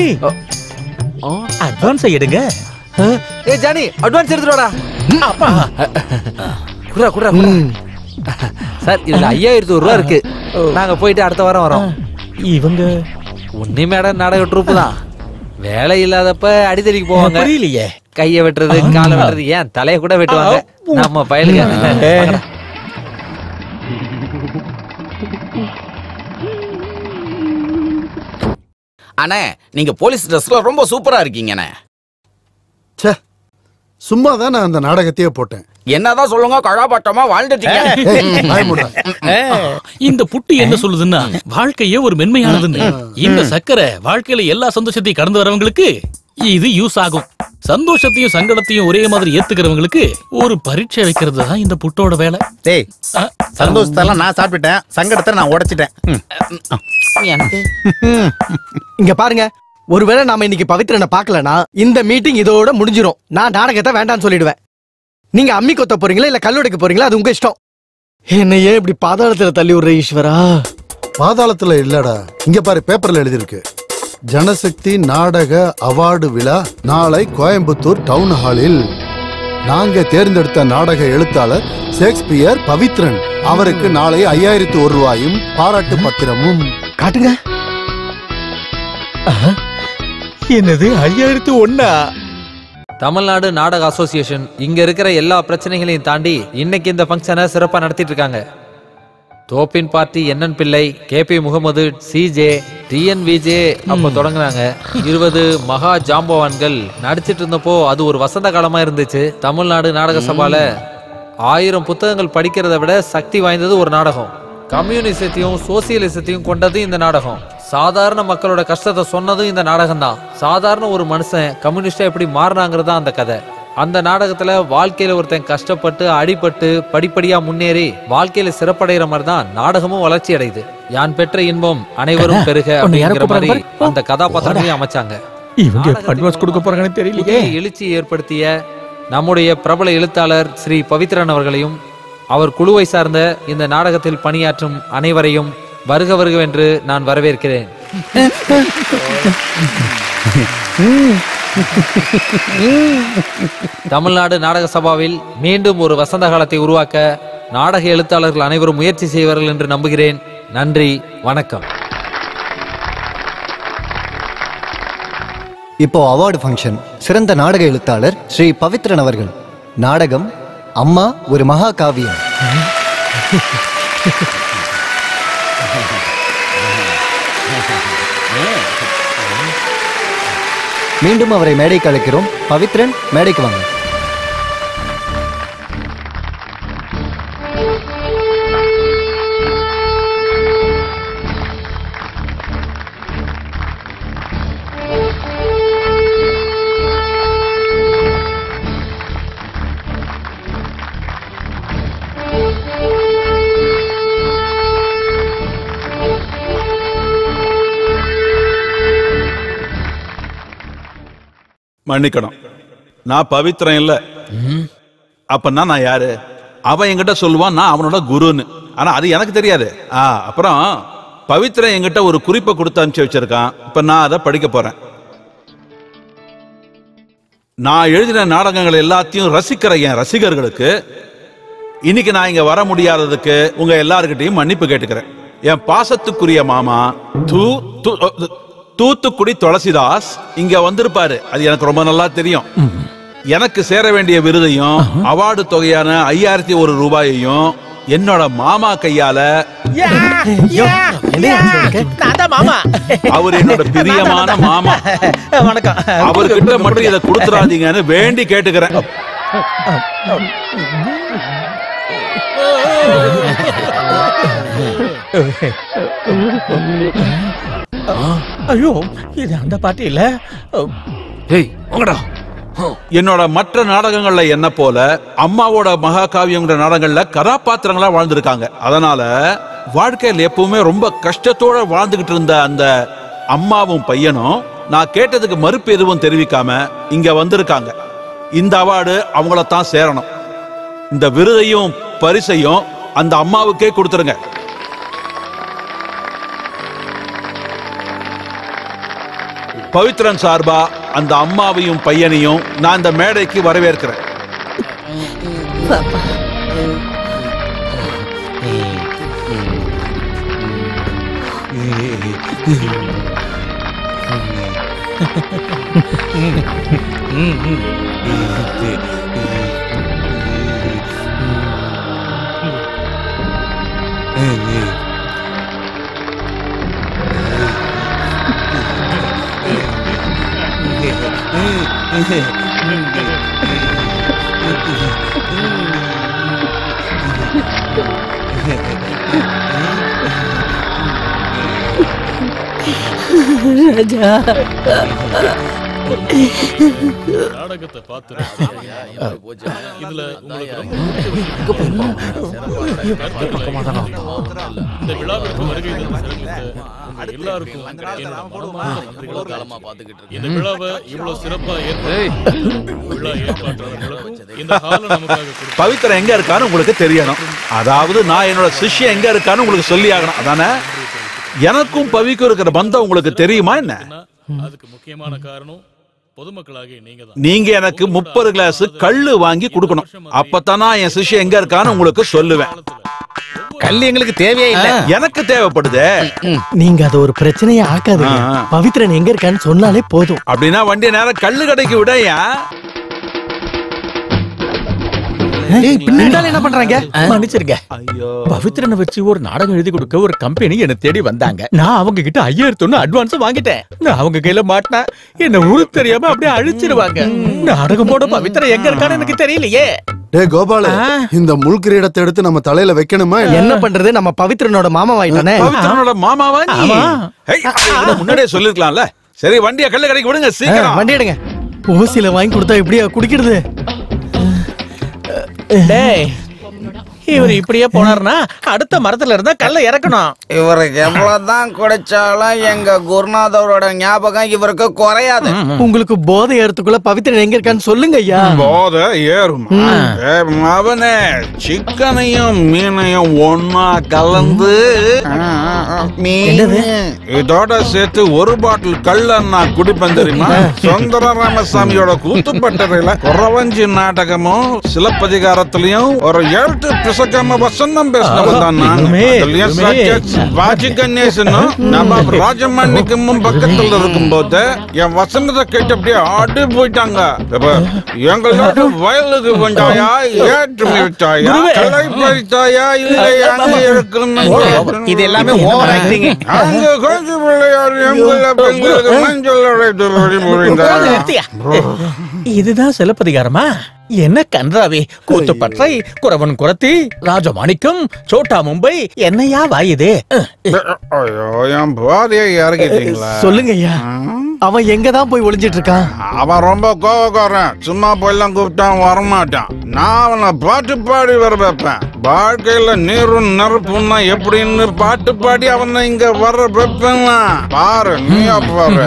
அட்வான்ஸ் எடுங்க ஏ ஜானி அட்வான்ஸ் எடுத்துடா அப்பா குடுறா குடுறா குடுறா சார் இதுல ஐயாயிரத்தி ஒரு ரூபா இருக்கு நாங்க போயிட்டு அடுத்த வாரம் வரோம் இவங்க உன்னி மேடம் நாடக ட்ரூப் தான் வேலை இல்லாதப்ப அடித்தடிக்கு போவாங்க புரியலையே கைய வெட்டுறது காலை வெட்டுறது ஏன் தலைய கூட வெட்டுவாங்க நம்ம பயலுங்க வாங்கடா. அண்ணே நீங்க போலீஸ் ட்ரெஸ்ல ரொம்ப சூப்பரா இருக்கீங்கண்ணே ச்சே சும்மா தான் நான் அந்த நாடகத்தையே போட்டேன் என்னதான் சொல்லுங்க கழாபாட்டமா ஏய், வாய் மூடுடா. வாழ்ந்துட்டீங்க இந்த புட்டு என்ன சொல்லுதுன்னா வாழ்க்கையே ஒரு மென்மையானதுன்னு இந்த சக்கரை வாழ்க்கையில எல்லா சந்தோஷத்தையும் கடந்து வரவங்களுக்கு இது யூஸ் ஆகும் சந்தோஷத்தையும் சங்கடத்தையும் ஒரே மாதிரி ஏத்துக்கிறவங்களுக்கு ஒரு பரீட்சை வைக்கிறது தான் இந்த புட்டோட வேலை டேய் சந்தோஷத்தெல்லாம் நான் சாப்பிட்டுட்டேன் சங்கடத்தை நான் உடைச்சிட்டேன் ம். இங்க பாருங்க ஒருவேளை நாம இன்னைக்கு பவித்ரனை பார்க்கலனா இந்த மீட்டிங் இதோட முடிஞ்சிரும் நான் நாடகத்தை வேண்டாம்னு சொல்லிடுவேன் நீங்க அம்மி கொத்த போறீங்களா இல்ல கல்லுடைக்க போறீங்களா அது உங்க இஷ்டம் என்ன ஏன் இப்படி பாதாளத்துல தள்ளி விடுற ஈஸ்வரா பாதாளத்துல இல்லடா இங்க பாரு பேப்பர்ல எழுதியிருக்கு ஜனசக்தி நாடக அவார்டு விழா நாளை கோயம்புத்தூர் டவுன் ஹாலில் நாங்க தேர்ந்தெடுத்த நாடக எழுத்தாளர் ஷேக்ஸ்பியர் பவித்ரன் அவருக்கு நாளை ஐயாயிரத்து ஒரு ரூபாயும் பாராட்டு பத்திரமும் காட்டுங்க என்னது ஐயாயிரத்து ஒன்னா தமிழ்நாடு நாடக அசோசியேஷன் இங்க இருக்கிற எல்லா பிரச்சனைகளையும் தாண்டி இன்னைக்கு இந்த ஃபங்க்ஷனை சிறப்பா நடத்திட்டு இருக்காங்க தோப்பின் party NN Pillai K P Mohammed CJ TN VJ அப்ப தொடங்குனாங்க இருபது மகா ஜாம்பவான்கள் நடிச்சிட்டு இருந்தப்போ அது ஒரு வசந்த காலமா இருந்துச்சு தமிழ்நாடு நாடக சபால ஆயிரம் புத்தகங்கள் படிக்கிறதை விட சக்தி வாய்ந்தது ஒரு நாடகம் கம்யூனிசத்தையும் சோசியலிசத்தையும் கொண்டது இந்த நாடகம் சாதாரண மக்களோட கஷ்டத்தை சொன்னதும் இந்த நாடகம் தான் சாதாரண ஒரு மனுஷன் கம்யூனிஸ்டா எப்படி மாறினாங்கிறது தான் அந்த கதை அந்த நாடகத்துல வாழ்க்கையில ஒருத்தன் கஷ்டப்பட்டு அடிபட்டு படிப்படியா முன்னேறி வாழ்க்கையில சிறப்படைகிற மாதிரி தான் நாடகமும் வளர்ச்சி அடையுது யான் பெற்ற இன்பம் அனைவரும் பெருக உன்னை யாரு அப்படிங்கிற மாதிரி கூப்பிடுறாங்க அந்த கதாபாத்திரங்களையும் அமைச்சாங்க இவங்க எப்ப அட்வான்ஸ் கொடுக்க போறாங்கன்னு தெரியலையே புதிய எழுச்சி ஏற்படுத்திய நம்முடைய பிரபல எழுத்தாளர் ஸ்ரீ பவித்ரன் அவர்களையும் அவர் குழுவை சார்ந்த இந்த நாடகத்தில் பணியாற்றும் அனைவரையும் வருக வருகவென்று நான் வரவேற்கிறேன் தமிழ்நாடு நாடக சபாவில் மீண்டும் ஒரு வசந்த காலத்தை உருவாக்க நாடக எழுத்தாளர்கள் அனைவரும் முயற்சி செய்வார்கள் என்று நம்புகிறேன் நன்றி வணக்கம் இப்போ அவார்டு ஃபங்க்ஷன் சிறந்த நாடக எழுத்தாளர் ஸ்ரீ பவித்ரன் அவர்கள் நாடகம் அம்மா ஒரு மகா காவியம் மீண்டும் அவரை மேடைக்கு அழைக்கிறோம் பவித்ரன் மேடைக்கு வாங்க மன்னிக்கணும் நான் பவித்திரம் இல்ல அப்பன்னா நான் யாரு அவன் என்கிட்ட சொல்லுவான் நான் அவனோட குருன்னு ஆனா அது எனக்கு தெரியாது ஆ அப்புறம் பவித்திரன் என்கிட்ட ஒரு குறிப்பை கொடுத்து அனுப்பிச்சு வச்சிருக்கான் இப்ப நான் அதை படிக்க போறேன் நான் எழுதின நாடகங்கள் எல்லாத்தையும் ரசிக்கிற என் ரசிகர்களுக்கு இன்னைக்கு நான் இங்க வர முடியாததுக்கு உங்க எல்லாருக்கிட்டையும் மன்னிப்பு கேட்டுக்கிறேன் என் பாசத்துக்குரிய மாமா தூ தூ- தூத்துக்குடி துளசிதாஸ் இங்க வந்திருப்பாரு அது எனக்கு ரொம்ப நல்லா தெரியும் எனக்கு சேர வேண்டிய விருதையும் அவார்டு தொகையான ஐயாயிரத்தி ஒரு ரூபாயையும் என்னோட மாமா கையால மாமா அவர் என்னோட பிரியமான மாமா வணக்கம் அவர்கிட்ட மட்டும் இதை கொடுத்துறாதீங்கன்னு வேண்டி கேட்டுக்கிறேன் ஐயோ இது அந்த பாட்டி இல்ல ஏய் வாங்கடா என்னோட மற்ற நாடகங்கள்ல என்ன போல அம்மாவோட மகாகாவியங்கிற நாடகங்கள்ல கதாபாத்திரங்களா வாழ்ந்திருக்காங்க அதனால வாழ்க்கையில் எப்பவுமே ரொம்ப கஷ்டத்தோட வாழ்ந்துகிட்டு இருந்த அந்த அம்மாவும் பையனும் நான் கேட்டதுக்கு மறுப்பு எதுவும் தெரிவிக்காம இங்க வந்திருக்காங்க இந்த அவார்டு அவங்கள தான் சேரணும் இந்த விருதையும் பரிசையும் அந்த அம்மாவுக்கே கொடுத்துருங்க பவித்ரன் சார்பா அந்த அம்மாவையும் பையனையும் நான் இந்த மேடைக்கு வரவேற்கிறேன் ராஜா நாடகத்தை பார்த்து இதுல உங்களுக்கு ரொம்ப இந்த விழாவிற்கு வருகை தந்து சிறப்பித்த உங்க எல்லாருக்கும் என்னோட மனமார்ந்த நன்றிகளை இந்த விழாவை இவ்வளவு சிறப்பா ஏற்பாடு விழா ஏற்பாட்டாளர்களுக்கும் இந்த ஹால நமக்காக கொடுத்த பவித்ரா எங்க இருக்கான்னு உங்களுக்கு தெரியணும் அதாவது நான் என்னோட சிஷ்யன் எங்க இருக்கான்னு உங்களுக்கு சொல்லி ஆகணும் அதானே எனக்கும் பவிக்கும் இருக்கிற பந்தம் உங்களுக்கு தெரியுமா என்ன அதுக்கு முக்கியமான காரணம் பொதுமக்களாகிய நீங்க தான் நீங்க எனக்கு முப்பது கிளாஸ் கள்ளு வாங்கி கொடுக்கணும் அப்பதான் நான் என் சிஷ்யன் எங்க இருக்கான்னு உங்களுக்கு சொல்லுவேன் கல் எங்களுக்கு தேவையே இல்ல எனக்கு தேவைப்படுதே நீங்க அத ஒரு பிரச்சனையே ஆக்காதீங்க ஆ. பவித்ரன் எங்க இருக்கான்னு சொன்னாலே போதும் அப்படின்னா வண்டியை நேரம் கள்ளு கடைக்கு விடையா பின்னாடி என்ன பண்றாங்க மன்னிச்சிருங்க பவித்ரனை வச்சு ஒரு நாடகம் எழுதி கொடுக்க ஒரு கம்பெனி என்ன தேடி வந்தாங்க நான் அவங்க கிட்ட ஐயாயிரத்தி ஒண்ணு அட்வான்ஸ் வாங்கிட்டேன் நான் அவங்க கையில மாட்டினா என்ன ஊரு தெரியாம அப்படியே அழிச்சிருவாங்க நாடகம் போட பவித்ரா எங்க இருக்கான்னு எனக்கு தெரியலையே டேய் கோபால இந்த முள் கிரீடத்தை எடுத்து நம்ம தலையில வைக்கணுமா இல்ல? என்ன பண்றது நம்ம பவித்ரனோட மாமா வாயிட்டானே பவித்ரனோட மாமாவா நீ ஆமா. ஹேய், இதை முன்னாடியே சொல்லிருக்கலாம்ல சரி வண்டியை கள்ளு கடைக்கு விடுங்க சீக்கிரம் வண்டி எடுங்க ஓசில வாங்கி கொடுத்தா எப்படியா குடிக்கிறது டேய் இவர் இப்படியே போனார்னா அடுத்த மரத்துல இருந்தா கல்ல இறக்கணும் இவருக்கு எவ்வளவுதான் குடைச்சாலும் எங்க குருநாதரோட ஞாபகம் இவருக்கு குறையாது உங்களுக்கு போதை ஏறத்துக்குள்ள பவித்ரன் எங்க இருக்கான்னு சொல்லுங்க ஐயா போத ஏறும் அவனே சிக்கனையும் மீனையும் ஒன்னா கலந்து இதோட சேர்த்து ஒரு பாட்டில் கள்ள நான் குடிப்பேன் தெரியுமா சுந்தர ராமசாமியோட கூத்துப்பட்டறையில குறவஞ்சி நாடகமும் சிலப்பதிகாரத்திலையும் ஒரு எழுத்து பிசக்காம வசந்தம் பேசினவன் தான் நான் எருமே, அதுலயும் எருமே. சாட்சாத் வாஜி கணேசனும் நவாப் ராஜமாணிக்கமும் பக்கத்துல இருக்கும்போது என் வசந்தத்தை கேட்டு அப்படியே ஆடி போயிட்டாங்க இப்ப எங்களோட வயலுக்கு வந்தாயா ஏற்றுமை விட்டாயா குருவே. கலை பறித்தாயா இல்லை அங்க இருக்குன்னு இது எல்லாமே over acting. அங்க கொஞ்சம் பிள்ளையார் எங்குள்ள பெண்களுக்கு மஞ்சள் அழைத்து வழிமுறைங்க நிறுத்தியா? இதுதான் சிலப்பதிகாரமா என்ன கன்றாவே கூத்துப்பற்றை குறவன் குரத்தி ராஜமாணிக்கம் சோட்டா மும்பை என்னையா வாயுது ஐயோ என் பாதையை இறக்கிட்டீங்களா சொல்லுங்க ஐயா அவன் எங்க தான் போய் ஒளிஞ்சிட்டு இருக்கான் அவன் ரொம்ப கோவக்காரன் சும்மா போயெல்லாம் கூப்பிட்டான் வரமாட்டான் நான் அவனை பாட்டு பாடி வர வைப்பேன் வாழ்க்கையில நீரும் நெருப்புன்னா எப்படின்னு பாட்டு பாடி அவனை இங்க வர வைப்பேன் பாரு நீயா பாரு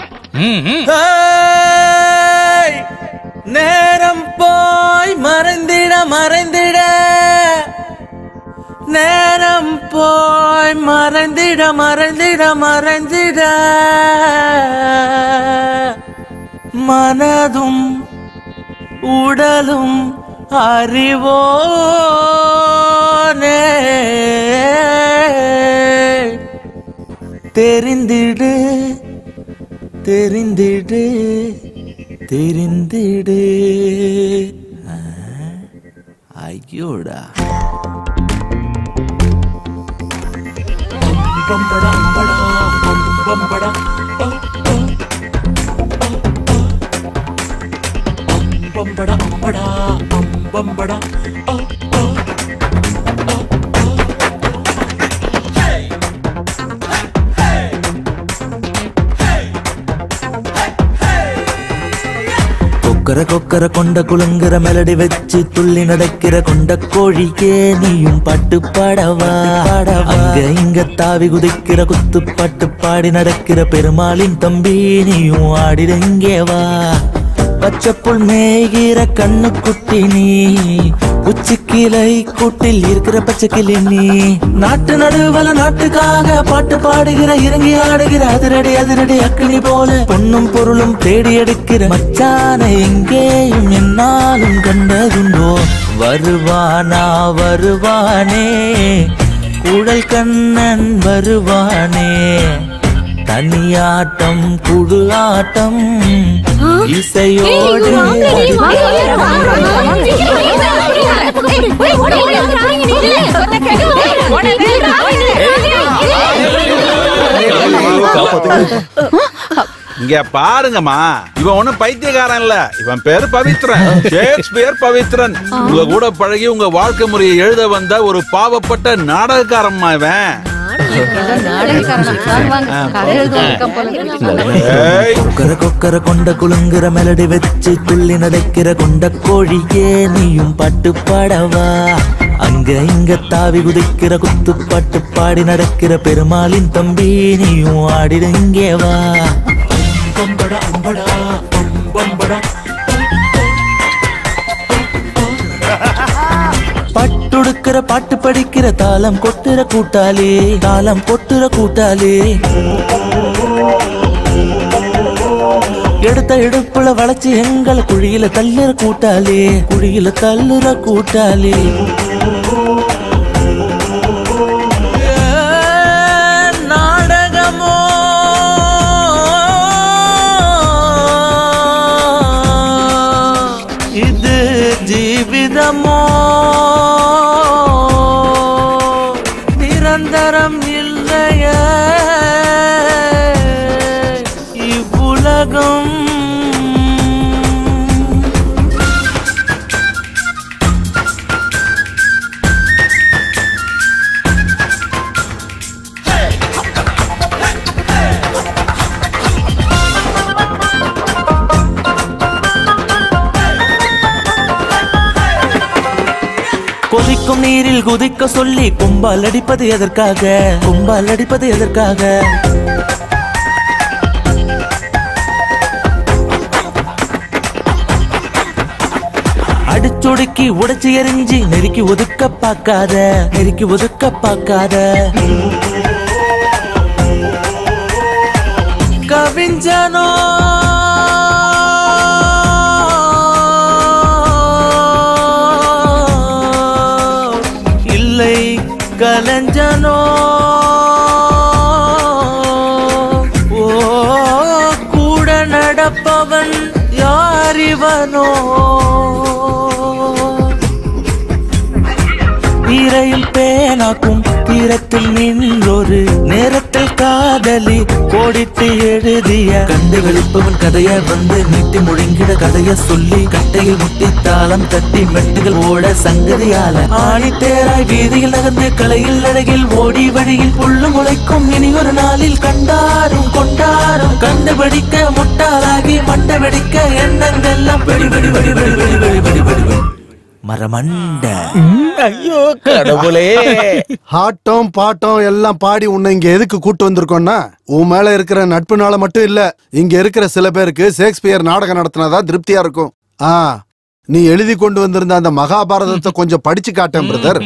நேரம் போய் மறைந்திட மறைந்திட நேரம் போய் மறைந்திட மறைந்திட மறைந்திட மனதும் உடலும் அறிவோனே தெரிந்திடு தெரிந்திடு தெரிந்திடு ஆ, ஐயோடா கொக்கர கொக்கர கொண்ட குலுங்குற மெலடி வச்சு துள்ளி நடக்கிற கொண்ட கோழிக்கே நீயும் பட்டு பாடவா அங்க இங்க தாவி குதிக்கிற குத்து பாட்டு பாடி நடக்கிற பெருமாளின் தம்பி நீயும் ஆடிட இங்கே வா பச்சை புல் மேய்கிற கண்ணு குட்டி நீ உச்சி கிளை கூட்டில் இருக்கிற பச்சை கிளி நீ நாட்டு நடுவல நாட்டுக்காக பாட்டு பாடுகிற இறங்கி ஆடுகிற அதிரடி அதிரடி அக்கினி போல பொண்ணும் பொருளும் தேடி எடுக்கிற மச்சான எங்கேயும் என்னாலும் கண்டதுண்டோ வருவானா வருவானே குழல் கண்ணன் வருவானே தனியாட்டம் குழு ஆட்டம் இசையோடு இங்க பாருங்கம்மா இவன் ஒண்ணும் பைத்தியக்காரன் இல்ல இவன் பேரு பவித்ரன் ஷேக்ஸ்பியர் பவித்ரன் உங்க கூட பழகி உங்க வாழ்க்கை முறையை எழுத வந்த ஒரு பாவப்பட்ட நாடகக்காரம்மா இவன் ஏதோ நாடகக்காரனா? வாங்க, வாங்க. கதை எழுதுவாங்க இருக்கான் போல இருக்கு. கொக்கர கொக்கர கொண்ட குலுங்குற மெலடி வச்சு துள்ளி நடக்கிற கொண்ட கோழியே நீயும் பாட்டு பாடவா அங்க இங்க தாவி குதிக்கிற குத்து பாட்டு பாடி நடக்கிற பெருமாளின் தம்பி நீயும் ஆடிட இங்கே வா பம்படா அம்படா பம்படா பட்டுடுக்கிற பாட்டு படிக்கிற தாளம் கொட்டுற கூட்டாளி தாளம் கொட்டுற கூட்டாளி எடுத்த இடுப்புல வளைச்சு எங்களை குழியில தள்ளுற கூட்டாளி குழியில தள்ளுற கூட்டாளி ஏன் நாடகமோ இது ஜீவிதமோ நிரந்தரம் இல்லையே இவ்வுலகம் கொதிக்கும் நீரில் குதிக்க சொல்லி கும்பால் அடிப்பது எதற்காக கும்பால் அடிப்பது எதற்காக அடிச்சொடுக்கி உடைச்சு எரிஞ்சு நெருக்கி ஒதுக்க பார்க்காத நெருக்கி ஒதுக்க பார்க்காத கவிஞ்சனோ இல்லை கலஞ்சனோ ஓ கூட நடப்பவன் யாரிவனோ தீரையில் பேனாக்கும் தீரத்தில் நின்றொரு நேரத்தில் காதலி கோடிட்டு எழுதிய கண்டு வெளிப்பவன் கதைய வந்து நீட்டி முழுங்கிட கதைய சொல்லி கட்டையில் முட்டி தாளம் தட்டி மெட்டுகள் ஓட சங்கதியால ஆணி தேராய் வீதியில் நகர்ந்து கலையில் அழகில் ஓடி வழியில் புல்லு முளைக்கும் இனி ஒரு நாளில் கண்டாரும் கொண்டாரும் கண்டுபிடிக்க முட்டாளாகி மண்டை வெடிக்க எண்ணங்கள்லாம் வெடி வெடி வெடி வெடி வெடி வெடி வெடி வெடி வெடி மரமண்ட ஐயோ கடவுளே ஆட்டம் பாட்டம் எல்லாம் பாடி உன்னை இங்க எதுக்கு கூட்டு வந்திருக்கோம்னா உன் மேல இருக்கிற நட்புனால மட்டும் இல்ல இங்க இருக்கிற சில பேருக்கு ஷேக்ஸ்பியர் நாடகம் நடத்தினாதான் திருப்தியா இருக்கும் ஆ நீ எழுதி கொண்டு வந்திருந்த அந்த மகாபாரதத்தை கொஞ்சம் படிச்சு காட்டேன் பிரதர்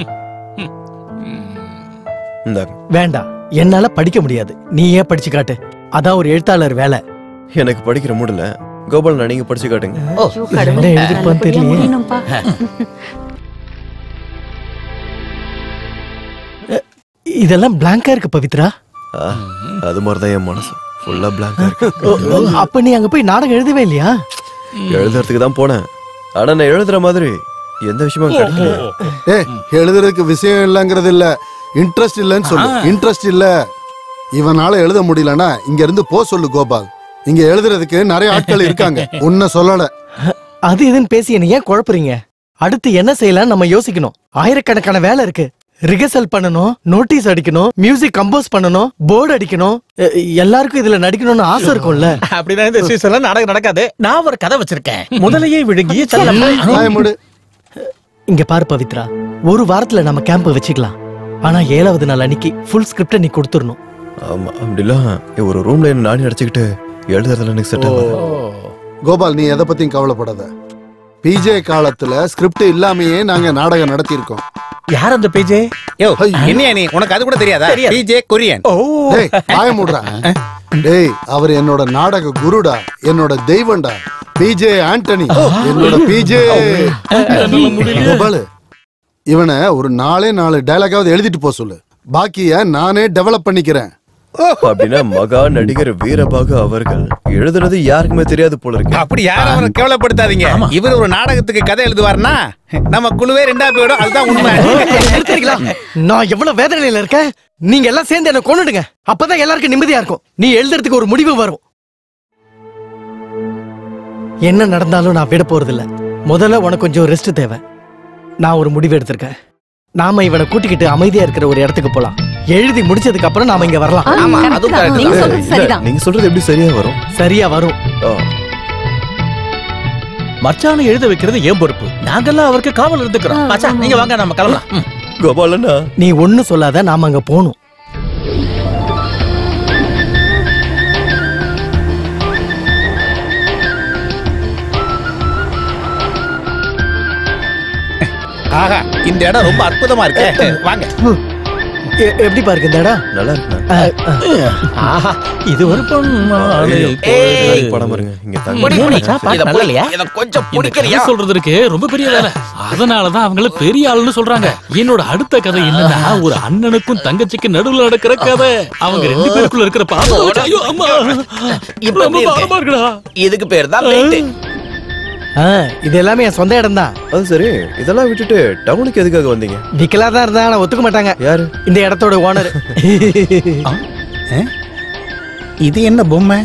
வேண்டாம் என்னால படிக்க முடியாது நீ ஏன் படிச்சு காட்டு அதான் ஒரு எழுத்தாளர் வேலை எனக்கு படிக்கிற மூடல கோபால் நீங்க படிச்சு காட்டுங்க என்ன எழுதிருப்பான்னு தெரியலையே இதெல்லாம் பிளாங்கா இருக்கு பவித்ரா ஆ, அது மாதிரிதான் என் மனசு ஃபுல்லா பிளாங்கா இருக்கு ஓ, ஓ, அப்ப நீ அங்க போய் நாடகம் எழுதவே இல்லையா எழுதுறதுக்கு தான் போனேன் ஆனா நான் எழுதுற மாதிரி எந்த விஷயமும் கிடைக்கல ஏ எழுதுறதுக்கு விஷயம் இல்லைங்கிறது இல்ல இன்ட்ரெஸ்ட் இல்லைன்னு சொல்லு ஆ. இன்ட்ரெஸ்ட் இல்ல இவனால எழுத முடியலன்னா இங்க இருந்து போ சொல்லு கோபால் இங்க எழுதுறதுக்கு நிறைய ஆட்கள் இருக்காங்க உன்னை சொல்லல அது இதுன்னு பேசி என்ன ஏன் குழப்புறீங்க அடுத்து என்ன செய்யலாம் நம்ம யோசிக்கணும் ஆயிரக்கணக்கான வேலை இருக்கு ரிஹர்சல் பண்ணணும் நோட்டீஸ் அடிக்கணும் மியூசிக் கம்போஸ் பண்ணணும் போர்டு அடிக்கணும் எ- எல்லாருக்கும் இதுல நடிக்கணும்னு ஆசை இருக்கும்ல அப்படின்னா இந்த சீசன்ல நாடகம் நடக்காது நான் ஒரு கதை வச்சிருக்கேன் முதலையே விழுங்கி வாய இங்க பாரு பவித்ரா ஒரு வாரத்துல நம்ம கேம்ப் வச்சுக்கலாம் ஆனா ஏழாவது நாள் அன்னைக்கு ஃபுல் ஸ்கிரிப்ட நீ கொடுத்துடணும் ஆமா அப்படிலாம் ஒரு ரூம்ல என்ன நானே அடைச்சுக்கிட்டு எழுதுறதுல எனக்கு செட் ஆகாது கோபால் நீ எதை பத்தியும் கவலைப்படாத பிஜே காலத்துல ஸ்கிரிப்ட் இல்லாமயே நாங்க நாடகம் நடத்தியிருக்கோம் யார் அந்த பேஜே யோ என்னையா நீ உனக்கு அது கூட தெரியாதா தெரியாது. பிஜே கொரியன் டேய் வாய மூடுறா டேய் அவர் என்னோட நாடக குருடா என்னோட தெய்வம்டா பிஜே ஆண்டனி என்னோட பிஜே கோபாலு இவனை ஒரு நாலே நாலு டயலாகாவது எழுதிட்டு போக சொல்லு பாக்கிய நானே டெவலப் பண்ணிக்கிறேன் அப்படின்னா மகா நடிகர் வீரபாகு அவர்கள் எழுதுறது யாருக்குமே தெரியாது போல இருக்கு அப்படி யாரும் அவரை கேவலப்படுத்தாதீங்க இவர் ஒரு நாடகத்துக்கு கதை எழுதுவாருன்னா நம்ம குழுவே ரெண்டா போயிடும் அதுதான் உண்மை நிறுத்துறீங்களா? நான் எவ்வளவு வேதனையில இருக்கேன் நீங்க எல்லாம் சேர்ந்து என்ன கொன்னுடுங்க அப்பதான் எல்லாருக்கும் நிம்மதியா இருக்கும் நீ எழுதுறதுக்கு ஒரு முடிவு வரும் என்ன நடந்தாலும் நான் விட போறதில்ல முதல்ல உனக்கு கொஞ்சம் ரெஸ்ட் தேவை நான் ஒரு முடிவு எடுத்திருக்கேன் நாம இவனை கூட்டிக்கிட்டு அமைதியா இருக்கிற ஒரு இடத்துக்கு போலாம் எழுதி முடிச்சதுக்கு அப்புறம் நாம இங்க வரலாம் ஆமா, correct அதுவும் தான். correct நீங்க தான். சொல்றது இல்ல, சரிதான். நீங்க சொல்றது எப்படி சரியா வரும் சரியா வரும் மச்சானை எழுத வைக்கிறது ஏன் பொறுப்பு நாங்கெல்லாம் அவருக்கு காவல் இருந்துக்கிறோம் மச்சான் நீங்க வாங்க நம்ம கிளம்பலாம் ம். கோபாலண்ணா நீ ஒண்ணு சொல்லாத நாம அங்க போகணும் ஆஹா இந்த இடம் ரொம்ப அற்புதமா இருக்கு வாங்க எ- எப்படி பாருக்கு இந்த இடம் நல்லா இருக்கு ஆஹா இது ஒரு பொண்ணு ஏய், படம் பாருங்க இங்க புடி, தங்க புடி. மச்சான், பாட்டு இத நல்லா புடி. இல்லையா? இத கொஞ்சம் பிடிக்கிறியா சொல்றது இருக்கு ரொம்ப பெரிய வேலை அதனாலதான் அவங்கள பெரிய ஆளுன்னு சொல்றாங்க என்னோட அடுத்த கதை என்னன்னா ஒரு அண்ணனுக்கும் தங்கச்சிக்கு நடுவுல நடக்கிற கதை அவங்க ரெண்டு பேருக்குள்ள இருக்கிற பாசம் ஐயோ அம்மா இப்ப ரொம்ப எப்படி பாரமா இருக்கு? இருக்குடா இதுக்கு பேர் தான் லைட்டு ஆ, இது எல்லாமே என் சொந்த இடம் தான் அது சரி இதெல்லாம் விட்டுட்டு டவுனுக்கு எதுக்காக வந்தீங்க விக்கலா தான் இருந்தா ஆனா ஒத்துக்க மாட்டாங்க யாரு இந்த இடத்தோட ஓனர் இது என்ன பொம்மை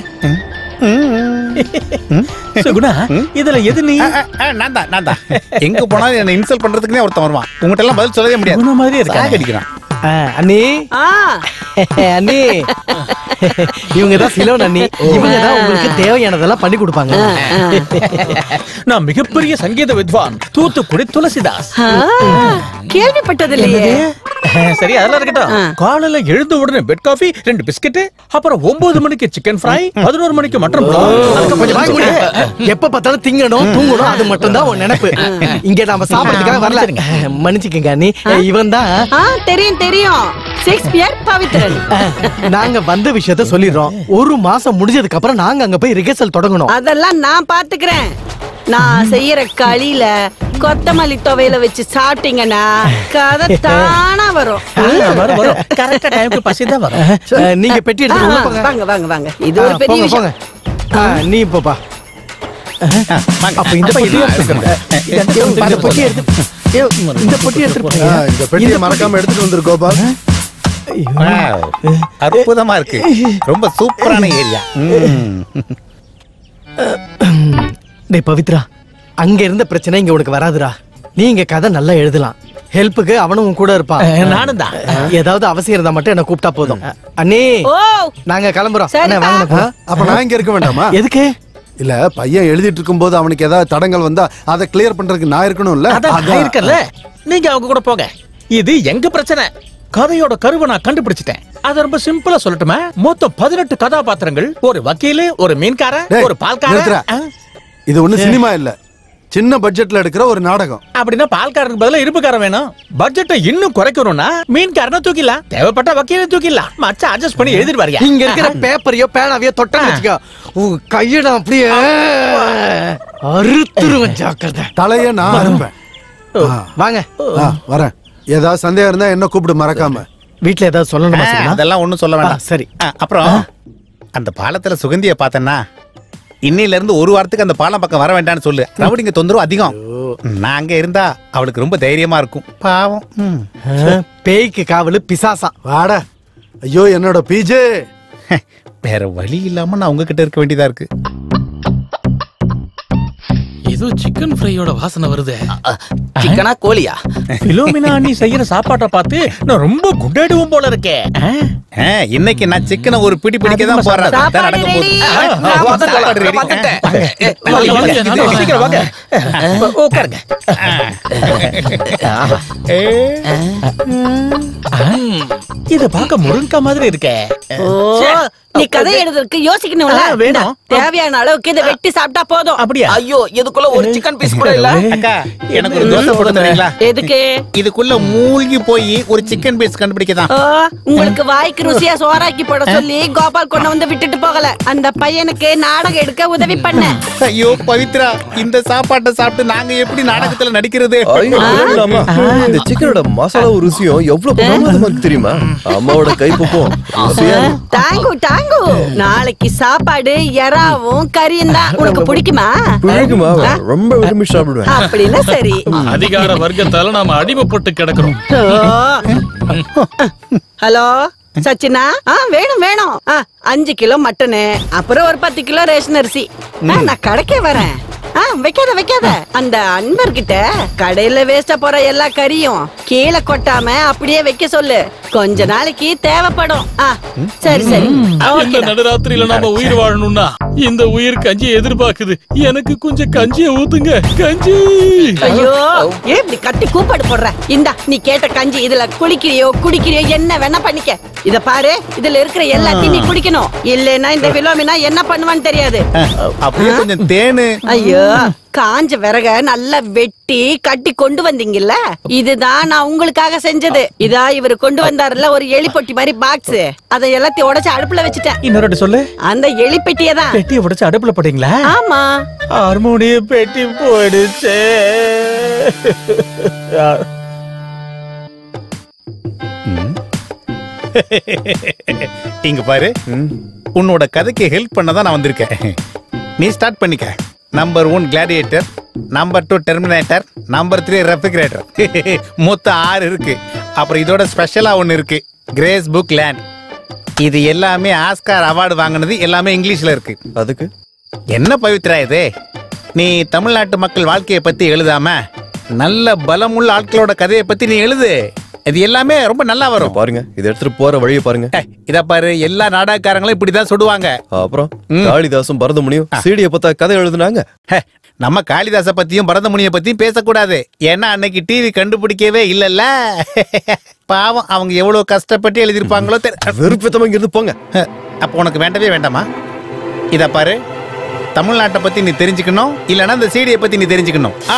சுகுணா இதுல எது நீ நான் தான் நான் தான் எங்க போனாலும் என்ன இன்சல்ட் பண்றதுக்குனே ஒருத்தன் வருவான் உங்ககிட்ட எல்லாம் பதில் சொல்லவே முடியாது சுகுணா மாதிரியே இருக்கானே. அடிக்கிறான் அண்ணி ஆ அண்ணி இவங்க தான் சிலோன் அண்ணி இவங்க தான் உங்களுக்கு தேவையானதெல்லாம் பண்ணி கொடுப்பாங்க நான் மிகப்பெரிய சங்கீத வித்வான் தூத்துக்குடி துளசிதாஸ் ஆ, கேள்விப்பட்டது இல்லையே சரி அதெல்லாம் இருக்கட்டும் காலையில எழுந்த உடனே பெட் காஃபி ரெண்டு பிஸ்கட் அப்புறம் ஒன்பது மணிக்கு சிக்கன் ஃப்ரை பதினோரு மணிக்கு மட்டன் கொஞ்சம் வாங்கி கொடு. எப்ப பார்த்தாலும் திங்கணும் தூங்கணும் அது மட்டும் தான் உன் நினைப்பு இங்க நாம சாப்பிடறதுக்காக வரல மன்னிச்சுக்கங்க அண்ணி இவன் தான் ஆ தெரியும் தெரியும் ஷேக்ஸ்பியர் பவித்ரன் நாங்க வந்த விஷயத்த சொல்லிடுறோம் ஒரு மாசம் முடிஞ்சதுக்கு அப்புறம் நாங்க அங்க போய் ரிகர்சல் தொடங்கணும் அதெல்லாம் நான் பாத்துக்கிறேன் நான் செய்யற களியில கொத்தமல்லி துவையில வச்சு சாப்பிட்டீங்கன்னா கதை தானா வரும் வரும் வரும் கரெக்டா டைமுக்கு பசி தான் வரும் அஹ், நீங்க பெட்டி எடுத்து உள்ள போங்க வாங்க வாங்க வாங்க இது ஒரு ஆ, பெரிய போங்க, விஷயம் போங்க. ஆ, நீ போப்பா அப்ப இந்த பொட்டி இந்த பொட்டி எடுத்து ஏய், இந்த பொட்டி எடுத்து ஆ, இந்த பெட்டியை மறக்காம எடுத்துட்டு வந்துரு கோபால் Wow. அற்புதமா இருக்கு ரொம்ப சூப்பரான ஏரியா டேய் பவித்ரா அங்க இருந்த பிரச்சனை இங்க உனக்கு வராதுடா நீ இங்க கதை நல்லா எழுதலாம் ஹெல்ப்புக்கு அவனும் உன் கூட இருப்பான் நானும் தான். ஏதாவது அவசியம் இருந்தா மட்டும் என்ன கூப்பிட்டா போதும் அண்ணே ஓ நாங்க கிளம்புறோம் சரிப்பா. அண்ணே, வாங்கண்ணே, ஆ, போலாம். அப்ப நான் இங்க இருக்க வேண்டாமா எதுக்கு இல்ல பையன் எழுதிட்டு இருக்கும்போது அவனுக்கு ஏதாவது தடங்கள் வந்தா அதை கிளியர் பண்றதுக்கு நான் இருக்கணும்ல அதான் நான் அதான். இருக்கேன்ல நீங்க அவங்க கூட போங்க இது எங்க பிரச்சனை கதையோட கருவை நான் கண்டுபிடிச்சிட்டேன் அத ரொம்ப சிம்பிளா சொல்லட்டுமா மொத்தம் பதினெட்டு கதாபாத்திரங்கள் ஒரு வக்கீலு ஒரு மீன்காரன் டேய், ஒரு நிறுத்துடா. பால்காரன் ஆ, இது ஒண்ணு சினிமா இல்ல சின்ன பட்ஜெட்ல எடுக்கிற ஒரு நாடகம் அப்படின்னா பால்காரனுக்கு பதிலா இருப்புக்காரன் வேணும் பட்ஜெட்டை இன்னும் குறைக்கணும்னா மீன்காரனை தூக்கிடலாம் தேவைப்பட்ட வக்கீலை தூக்கிடலாம் மச்ச அட்ஜஸ்ட் பண்ணி எழுதிட்டு வரியா இங்க இருக்கிற பேப்பரையோ பேனாவையோ தொட்டா வச்சுக்கோ உன் கையை நான் அப்படியே அறுத்துருவேன் ஜாக்கிரதை தலைய நான் அறுப்பேன் ஆ, வாங்க ஆ, வரேன் ஏதாவது சந்தேகம் இருந்தா என்ன கூப்பிடு மறக்காம வீட்ல ஏதாவது சொல்லணுமா ஆ, சுகுணா? அதெல்லாம் ஒண்ணும் சொல்ல வேண்டாம் ஆ, சரி ஆ, அப்புறம் அந்த பாலத்துல சுகந்திய பார்த்தேன்னா இன்னையில இருந்து ஒரு வாரத்துக்கு அந்த பாலம் பக்கம் வர வேண்டாம்னு சொல்லு ரவுடிங்க தொந்தரவு அதிகம் நான் அங்க இருந்தா அவளுக்கு ரொம்ப தைரியமா இருக்கும் பாவம் ம். ஆ, பேய்க்கு காவலு பிசாசா வாடா ஐயோ என்னோட பிஜே வேற வழி இல்லாம நான் உங்ககிட்ட இருக்க வேண்டியதா இருக்கு ஏதோ சிக்கன் ஃப்ரையோட வாசனை வருதே சிக்கனா கோழியா பிலோமினா நீ செய்யற சாப்பாட்டை பார்த்து நான் ரொம்ப குண்டாடுவோம் போல இருக்கேன் ஆ, இன்னைக்கு நான் சிக்கனை ஒரு பிடி பிடிக்க தான் போறேன் அதான் சாப்பாடு நடக்க போகுது. ready. ஆ, ஆ, நான் சாப்பாடு ready. வந்துட்டேன். வாங்க, வாங்க, இது, சீக்கிரம் வாங்க உட்காருங்க இத பார்க்க முருங்கா மாதிரி இருக்கே ஓ நீ கதை எழுதுறதுக்கு யோசிக்கணும்ல ஆ, வேணும். இந்தா, தேவையான அளவுக்கு இதை வெட்டி சாப்பிட்டா போதும் அப்படியா ஐயோ இதுக்குள்ள ஒரு சிக்கன் பீஸ் கூட இல்ல அக்கா எனக்கு ஒரு தோசை போட தரீங்களா எதுக்கு இதுக்குள்ள மூழ்கி போய் ஒரு சிக்கன் பீஸ் கண்டுபிடிக்க தான் ஓ, உங்களுக்கு வாய்க்கு ருசியா சோறாக்கி போட சொல்லி கோபால் கொண்டு வந்து விட்டுட்டு போகல அந்த பையனுக்கு நாடகம் எடுக்க உதவி பண்ண ஐயோ பவித்ரா இந்த சாப்பாட்டை சாப்பிட்டு நாங்க எப்படி நாடகத்துல நடிக்கிறது ஐயோ இல்லாமா இந்த சிக்கனோட மசாலாவும் ருசியும் எவ்வளவு பிரமாதமா இருக்கு தெரியுமா அம்மாவோட கைப்பப்போம் ருசியா இருக்கு. தாங்கு தாங்கு நாளைக்கு சாப்பாடு எறாவும் கறியும் தான் உனக்கு பிடிக்குமா பிடிக்குமா ரொம்ப விரும்பி சாப்பிடுவேன் அப்படின்னா சரி அதிகார வர்க்கத்தால நாம அடிமைப்பட்டு கிடக்குறோம் ஓ. ஹலோ சச்சினா ஆ வேணும் வேணும் ஆ, அஞ்சு கிலோ மட்டனு அப்புறம் ஒரு பத்து கிலோ ரேஷன் அரிசி ஆ, நான் கடைக்கே வரேன் ஆ வைக்காத வைக்காத அந்த அன்பர் கிட்ட கடையில வேஸ்டா போற எல்லா கறியும் கீழே கொட்டாம அப்படியே வைக்க சொல்லு கொஞ்ச நாளைக்கு தேவைப்படும் ஆ சரி சரி இந்த ஓகேடா. நடுராத்திரியில நாம உயிர் வாழணும்னா இந்த உயிர் கஞ்சியை எதிர்பார்க்குது எனக்கு கொஞ்சம் கஞ்சியை ஊத்துங்க கஞ்சி ஐயோ ஏன் இப்படி கட்டி கூப்பாடு போடுற இந்தா நீ கேட்ட கஞ்சி இதுல குளிக்கிறியோ குடிக்கிறியோ என்ன வேணா பண்ணிக்க இத பாரு இதுல இருக்கிற எல்லாத்தையும் நீ குடிக்கணும் இல்லைன்னா இந்த விலோமினா என்ன பண்ணுவான்னு தெரியாது அப்படியே கொஞ்சம் தேனு ஐயோ காஞ்ச விறக நல்லா வெட்டி கட்டி கொண்டு வந்தீங்கல்ல இதுதான் நான் உங்களுக்காக செஞ்சது இதா இவர் கொண்டு வந்தாருல ஒரு எலிப்பொட்டி மாதிரி பாக்ஸ் அதை எல்லாத்தையும் உடைச்சு அடுப்புல வச்சுட்டேன் இன்னொரு வாட்டி சொல்லு அந்த எலிப்பெட்டியை தான் பெட்டியை உடைச்சு அடுப்புல போட்டீங்களா ஆமா ஹார்மோனிய பெட்டி போயிடுச்சே இங்க பாரு உன்னோட கதைக்கு ஹெல்ப் பண்ண தான் நான் வந்திருக்கேன் நீ ஸ்டார்ட் பண்ணிக்க number one gladiator number two terminator number three refrigerator மொத்தம் ஆறு இருக்கு அப்புறம் இதோட ஸ்பெஷலா ஒன்னு இருக்கு கிரேஸ் புக் லேண்ட் இது எல்லாமே ஆஸ்கார் அவார்டு வாங்கினது எல்லாமே இங்கிலீஷ்ல இருக்கு அதுக்கு என்ன பவித்ரா இது நீ தமிழ்நாட்டு மக்கள் வாழ்க்கையை பத்தி எழுதாம நல்ல பலமுள்ள ஆட்களோட கதையை பத்தி நீ எழுது இது எல்லாமே ரொம்ப நல்லா வரும் பாருங்க இதை எடுத்துட்டு போற வழியை பாருங்க இத பாரு எல்லா நாடகக்காரங்களும் இப்படிதான் சொல்லுவாங்க அப்புறம் காளிதாசும் பரதமுனியும் சீடிய பார்த்தா கதை எழுதுனாங்க நம்ம காளிதாச பத்தியும் பரதமுனிய பத்தியும் பேசக்கூடாது ஏன்னா அன்னைக்கு டிவி கண்டுபிடிக்கவே இல்லல்ல பாவம் அவங்க எவ்வளவு கஷ்டப்பட்டு எழுதியிருப்பாங்களோ வெறுப்பத்தமா இங்கிருந்து போங்க அப்போ உனக்கு வேண்டவே வேண்டாமா இத பாரு தமிழ்நாட்டை பத்தி நீ தெரிஞ்சுக்கணும் இல்லைன்னா இந்த சீடியை பத்தி நீ தெரிஞ்சுக்கணும் ஆ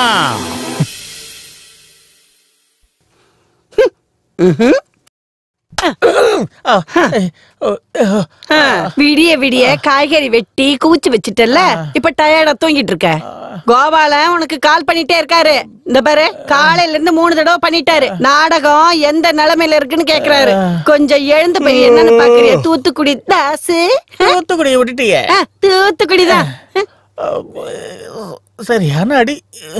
ஆ, விடிய விடிய காய்கறி வெட்டி குவிச்சு வச்சிட்டல இப்ப டயர்டா தூங்கிட்டு இருக்க கோபால உனக்கு கால் பண்ணிட்டே இருக்காரு இந்த பாரு காலையில இருந்து மூணு தடவை பண்ணிட்டாரு நாடகம் எந்த நிலைமையில இருக்குன்னு கேக்குறாரு கொஞ்சம் எழுந்து போய் என்னன்னு பாக்குறிய தூத்துக்குடி தாசு தூத்துக்குடியை விட்டுட்டியே ஆ, தூத்துக்குடி தான் சரியான அடி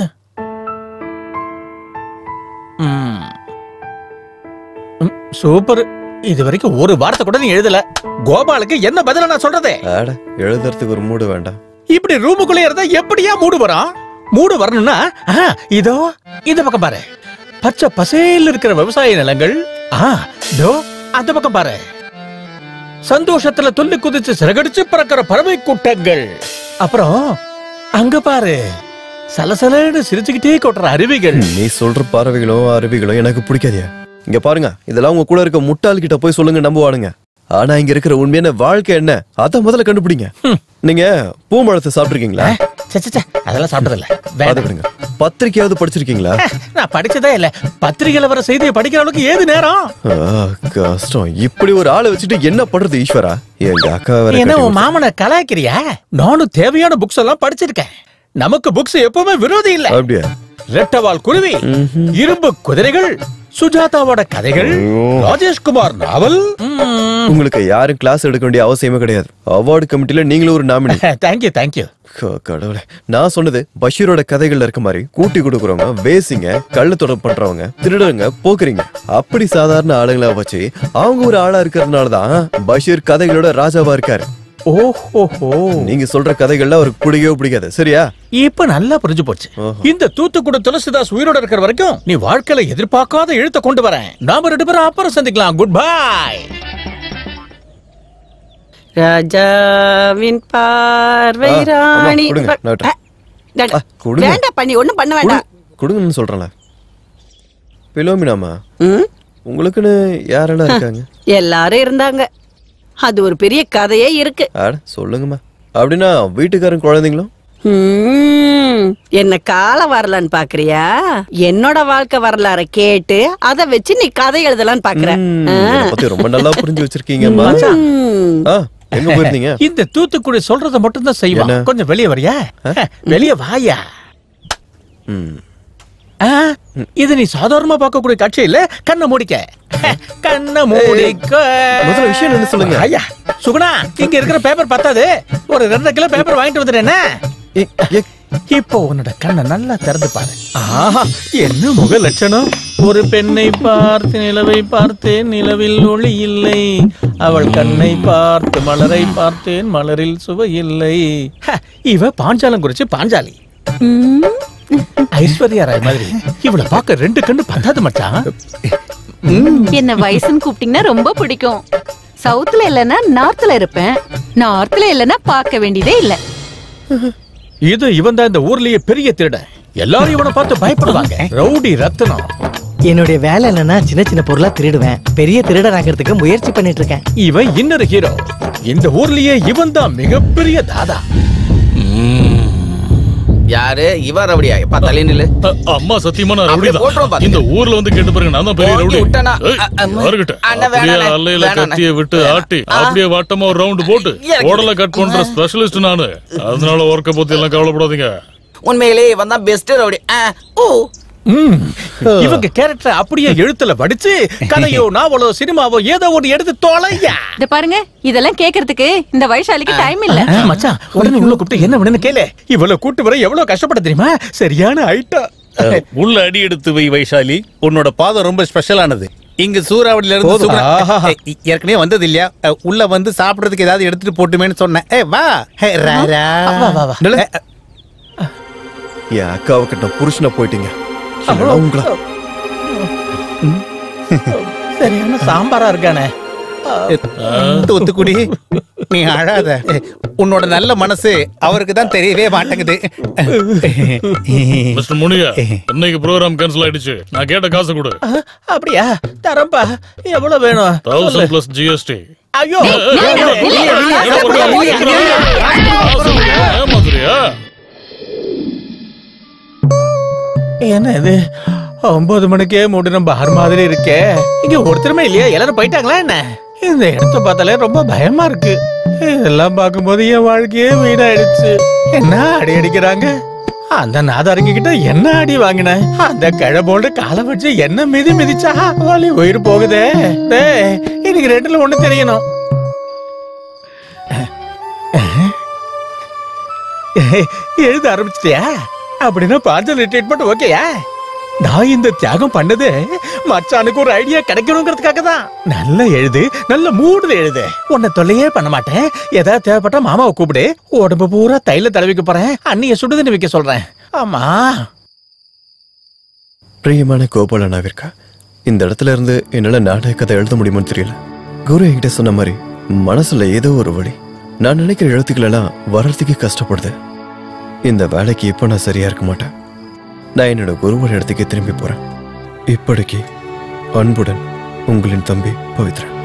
ம். ம், சூப்பர் இது வரைக்கும் ஒரு வார்த்தை கூட நீ எழுதல கோபாலுக்கு என்ன பதில நான் சொல்றது அட எழுதுறதுக்கு ஒரு மூடு வேண்டாம் இப்படி ரூமுக்குள்ளே இருந்தா எப்படியா மூடு வரும் மூடு வரணும்னா ஆ, இதோ இந்த பக்கம் பாரு பச்சை பசேல் இருக்கிற விவசாய நிலங்கள் ஆ இதோ அந்த பக்கம் பாரு சந்தோஷத்துல துள்ளி குதிச்சு சிறகடிச்சு பறக்கிற பறவை கூட்டங்கள் அப்புறம் அங்க பாரு சலசலன்னு சிரிச்சுக்கிட்டே கொட்டுற அருவிகள் நீ சொல்ற பறவைகளும் அருவிகளும் எனக்கு பிடிக்காதியா இங்க பாருங்க இதெல்லாம் உங்க கூட இருக்க முட்டாள் கிட்ட போய் சொல்லுங்க நம்புவானுங்க ஆனா இங்க இருக்கிற உண்மையான வாழ்க்கை என்ன அத முதல்ல கண்டுபிடிங்க நீங்க பூமழத்தை சாப்பிட்டிருக்கீங்களா அதெல்லாம் சாப்பிட்டதில்ல அதை விடுங்க பத்திரிக்கையாவது படிச்சிருக்கீங்களா நான் படிச்சதே இல்ல பத்திரிகையில வர செய்தியை படிக்கிற அளவுக்கு ஏது நேரம் ஆ, கஷ்டம் இப்படி ஒரு ஆளை வச்சுட்டு என்ன பண்றது ஈஸ்வரா எங்க அக்கா வேற என்ன கட்டி உன் மாமனை கலாய்க்கிறியா நானும் தேவையான புக்ஸ் எல்லாம் படிச்சிருக்கேன் நமக்கு புக்ஸ் எப்பவுமே விரோதி இல்ல அப்படியா ரெட்டவால் குருவி இரும்பு குதிரைகள் சுஜாதாவோட கதைகள் ராஜேஷ்குமார் நாவல் உங்களுக்கு யாரும் கிளாஸ் எடுக்க வேண்டிய அவசியமே கிடையாது அவார்டு கமிட்டில நீங்களும் ஒரு நாமினி தேங்க்யூ தேங்க்யூ கடவுளே நான் சொன்னது பஷீரோட கதைகள்ல இருக்க மாதிரி கூட்டி கொடுக்குறவங்க வேசிங்க கள்ள தொடர் பண்றவங்க திருடுறவங்க போக்குறீங்க அப்படி சாதாரண ஆளுங்களா வச்சு அவங்க ஒரு ஆளா இருக்கிறதுனால தான் பஷீர் கதைகளோட ராஜாவா இருக்காரு ஓஹோ நீங்க சொல்ற கதைகள்ல அவருக்கு பிடிக்கவே பிடிக்காது சரியா இப்ப நல்லா புரிஞ்சு போச்சு இந்த தூத்துக்குடி துளசிதாஸ் உயிரோட இருக்கிற வரைக்கும் நீ வாழ்க்கையில எதிர்பார்க்காத எழுத்த கொண்டு வரேன் நாம ரெண்டு பேரும் அப்புறம் சந்திக்கலாம் குட் பை ராஜாவின் பார்வை ஆ, அம்மா, ராணி கொடுங்க, நான் விட்டுறேன். டா- கொடுங்க. வேண்டாம் பண்ணி ஒண்ணும் பண்ண வேண்டாம் கொடுங்கன்னு சொல்றேன்ல பிலோமினாமா உங்களுக்குன்னு யாரெல்லாம் இருக்காங்க எல்லாரும் இருந்தாங்க அது ஒரு பெரிய கதையே இருக்கு அட சொல்லுங்கம்மா அப்படின்னா வீட்டுக்காரன் குழந்தைங்களும் ஹம், என்ன கால வரலான்னு பாக்குறியா என்னோட வாழ்க்கை வரலாற கேட்டு அத வச்சு நீ கதை எழுதலான்னு பாக்குற ஆ. என்னை பத்தி ரொம்ப நல்லா புரிஞ்சு வச்சிருக்கீங்கம்மா ஆ, எங்க போயிருந்தீங்க இந்த தூத்துக்குடி சொல்றத மட்டும் தான் செய்வான் என்ன? கொஞ்சம் வெளிய வரியா வெளிய வாயா ம். ஆ, இது நீ சாதாரணமா பார்க்கக்கூடிய காட்சி இல்ல கண்ணை மூடிக்க கண்ணை மூடிக்க முதல்ல விஷயம் என்ன சொல்லுங்க? ஐயா சுகுணா இங்க இருக்கிற பேப்பர் பத்தாது ஒரு ரெண்டரை கிலோ பேப்பர் வாங்கிட்டு வந்துடுறேன் என்ன? இப்போ உன்னோட கண்ணை நல்லா திறந்து பாரு ஆஹா என்ன முக லட்சணம் ஒரு பெண்ணை பார்த்து நிலவை பார்த்தேன் நிலவில் ஒளி இல்லை அவள் கண்ணை பார்த்து மலரை பார்த்தேன் மலரில் சுவை இல்லை ஹ, இவ பாஞ்சாலம் குறிச்சு பாஞ்சாலி ஐஸ்வர்யா ராய் மாதிரி இவள பார்க்க ரெண்டு கண்ணு பத்தாது மச்சான் என்ன வயசுன்னு கூப்பிட்டீங்கன்னா ரொம்ப பிடிக்கும் சவுத்துல இல்லைன்னா நார்த்ல இருப்பேன் நார்த்ல இல்லைன்னா பார்க்க வேண்டியதே இல்ல இது இவன் தான் இந்த ஊர்லயே பெரிய திருடன் எல்லாரும் இவனை பார்த்து பயப்படுவாங்க ரவுடி ரத்னம் என்னுடைய வேலை என்னன்னா சின்ன சின்ன பொருளா திருடுவேன் பெரிய திருடன் ஆகிறதுக்கு முயற்சி பண்ணிட்டு இருக்கேன் இவன் இன்னொரு ஹீரோ இந்த ஊர்லயே இவன் தான் மிகப்பெரிய தாதா யாரு இவன் ரவுடியா எப்பா தள்ளி நில்லு அம்மா சத்தியமா நான் அப்படியே ரவுடி போட்டுருவோம் தான் பாத்துக்க. இந்த ஊர்ல வந்து கேட்டு பாருங்க நான் தான் பெரிய ஓங்கி ரவுடி விட்டனா? ஏய், அ, அம்மா. யாருகிட்ட? அண்ணா, அப்படியே வேணாண்ணே, அல்லையில வேணாண்ணே. கத்திய விட்டு ஆட்டி அப்படியே வட்டமா ஒரு ரவுண்ட் போட்டு எனக்கு- உடலை கட் பண்ற ஸ்பெஷலிஸ்ட் நானு அதனால ஒர்க்க பத்தி எல்லாம் கவலைப்படாதீங்க உண்மையிலே இவன் தான் பெஸ்ட் ரவுடி ஆ, ஓ ம். இவங்க கேரக்டர் அப்படியே எழுத்துல படிச்சு கதையோ நாவலோ சினிமாவோ ஏதோ ஒன்று எடுத்து தொலையா இத பாருங்க இதெல்லாம் கேக்குறதுக்கு இந்த வைஷாலிக்கு டைம் இல்ல ஆ, மச்சான் உடனே உள்ள கூப்பிட்டு என்ன வேணும்னு கேளு இவ்வளவு கூட்டு வர எவ்வளவு கஷ்டப்பட தெரியுமா சரியான ஐட்டம் உள்ள அடி எடுத்து வை வைஷாலி உன்னோட பாதம் ரொம்ப ஸ்பெஷலானது இங்க சூறாவளியில இருந்து போதும். சூப்பரா- ஆஹா. ஏய், ஏற்கனவே வந்தது இல்லையா அஹ், உள்ள வந்து சாப்பிடுறதுக்கு ஏதாவது எடுத்துட்டு போட்டுமேன்னு சொன்னேன் ஏ வா ஹே, ரா, ரா. வா, வா, வா. நில்லு. என் அக்காவை கிட்ட புருஷனை போயிட்டீங்க இல்லைன்னா உங்களை சரியான சாம்பாரா இருக்கானே தூத்துக்குடி நீ அழாத ஏய், உன்னோட நல்ல மனசு அவருக்கு தான் தெரியவே மாட்டேங்குது மிஸ்டர் முனியா இன்னைக்கு ப்ரோகிராம் கேன்சல் ஆயிடுச்சு நான் கேட்ட காசு கொடு அப்படியா தரம்பா எவ்வளவு வேணும் தௌசண்ட் பிளஸ் ஜிஎஸ்டி ஐயோ ஏமாத்துறியா என்ன இது ஒன்பது மணிக்கே மூடின பார் மாதிரி இருக்கே இங்க ஒருத்தருமே இல்லையா எல்லாரும் போயிட்டாங்களா என்ன இந்த இடத்த பார்த்தாலே ரொம்ப பயமா இருக்கு இதெல்லாம் பார்க்கும்போது என் வாழ்க்கையே வீணாயிடுச்சு என்ன அடி அடிக்கிறாங்க அந்த நாதாரங்க கிட்ட என்ன அடி வாங்கினேன் அந்த கிழபோடு காலை வச்சு என்ன மிதி மிதிச்சா வலி உயிர் போகுதே டேய் எனக்கு ரெண்டுல ஒண்ணு தெரியணும் எழுத ஆரம்பிச்சிட்டியா அப்படின்னா பாஞ்சல் ட்ரீட்மெண்ட் ஓகேயா நான் இந்த தியாகம் பண்ணது மச்சானுக்கு ஒரு ஐடியா கிடைக்கணுங்கிறதுக்காக தான் நல்ல எழுது நல்ல மூடுல எழுது உன்னை தொல்லையே பண்ண மாட்டேன் ஏதாவது தேவைப்பட்டா மாமாவை கூப்பிடு உடம்பு பூரா தைல தடவிக்க போறேன் அண்ணிய சுடுதண்ணி வைக்க சொல்றேன் ஆமா பிரியமான கோபாலனாவிற்கா இந்த இடத்துல இருந்து என்னால நாடக கதை எழுத முடியுமான்னு தெரியல குரு என்கிட்ட சொன்ன மாதிரி மனசுல ஏதோ ஒரு வழி நான் நினைக்கிற எழுத்துக்கள் எல்லாம் வர்றதுக்கு கஷ்டப்படுது இந்த வேலைக்கு இப்போ நான் சரியா இருக்க மாட்டேன் நான் என்னோட குருவோட இடத்துக்கு திரும்பி போறேன் இப்படிக்கு அன்புடன் உங்களின் தம்பி பவித்ரன்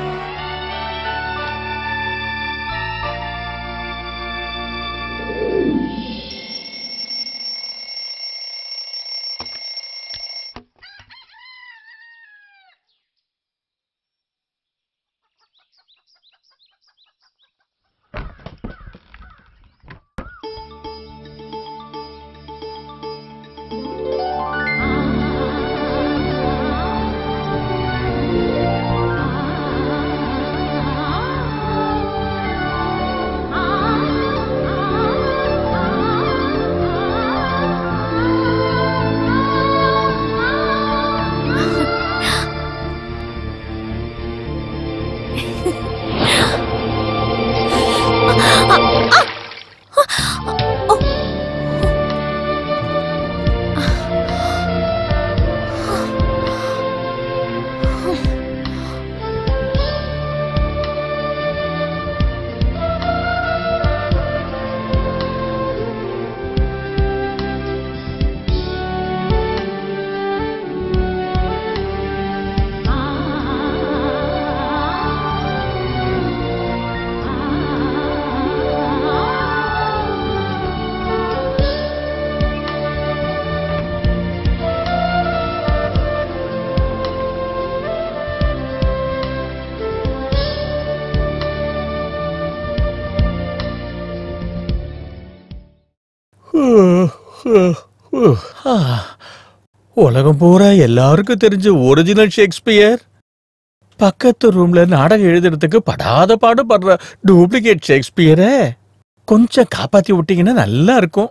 உலகம் பூரா எல்லாருக்கும் தெரிஞ்ச ஒரிஜினல் ஷேக்ஸ்பியர் பக்கத்து ரூம்ல நாடகம் எழுதுறதுக்கு படாத பாடு படுற டூப்ளிகேட் ஷேக்ஸ்பியரை கொஞ்சம் காப்பாத்தி விட்டீங்கன்னா நல்லா இருக்கும்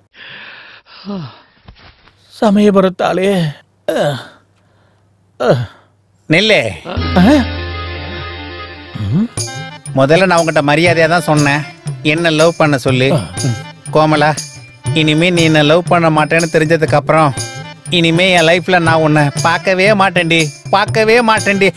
சமயபுரத்தாலே அஹ், அஹ். நெல்லே முதல்ல நான் உங்ககிட்ட மரியாதையா தான் சொன்னேன் என்ன லவ் பண்ண சொல்லு கோமலா இனிமே நீ என்ன லவ் பண்ண மாட்டேன்னு தெரிஞ்சதுக்கு அப்புறம் இனிமே என் லைஃப்ல நான் உன்னை பார்க்கவே மாட்டேன்டி பார்க்கவே மாட்டேன்டி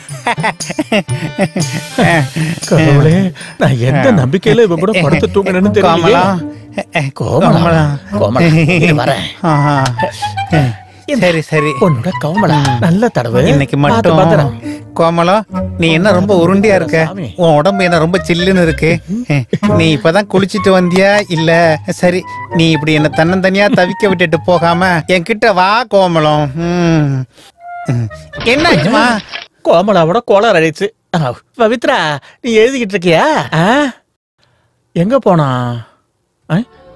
கடவுளே, நான் எந்த நம்பிக்கையில இவ கூட படுத்து தூங்கினேன்னு தெரியலையே. கோமலா கோமலா, கோமலா, இரு வரேன். ஆஹா. சரி சரி உன்னோட கோமலா நல்ல தடவை இன்னைக்கு பார்த்து மட்டும் பார்த்துறேன். கோமலம் நீ என்ன ரொம்ப உருண்டியா இருக்க உன் உடம்பு என்ன ரொம்ப சில்லுன்னு இருக்கு நீ இப்பதான் குளிச்சிட்டு வந்தியா இல்ல சரி நீ இப்படி என்ன தன்னந்தனியா தவிக்க விட்டுட்டு போகாம என்கிட்ட வா கோமலம் ம். ம். என்னாச்சுமா கோமலாவோட கோளாறு அழைச்சு பவித்ரா நீ எழுதிக்கிட்டு இருக்கியா ஆ? எங்க போனா ஆ?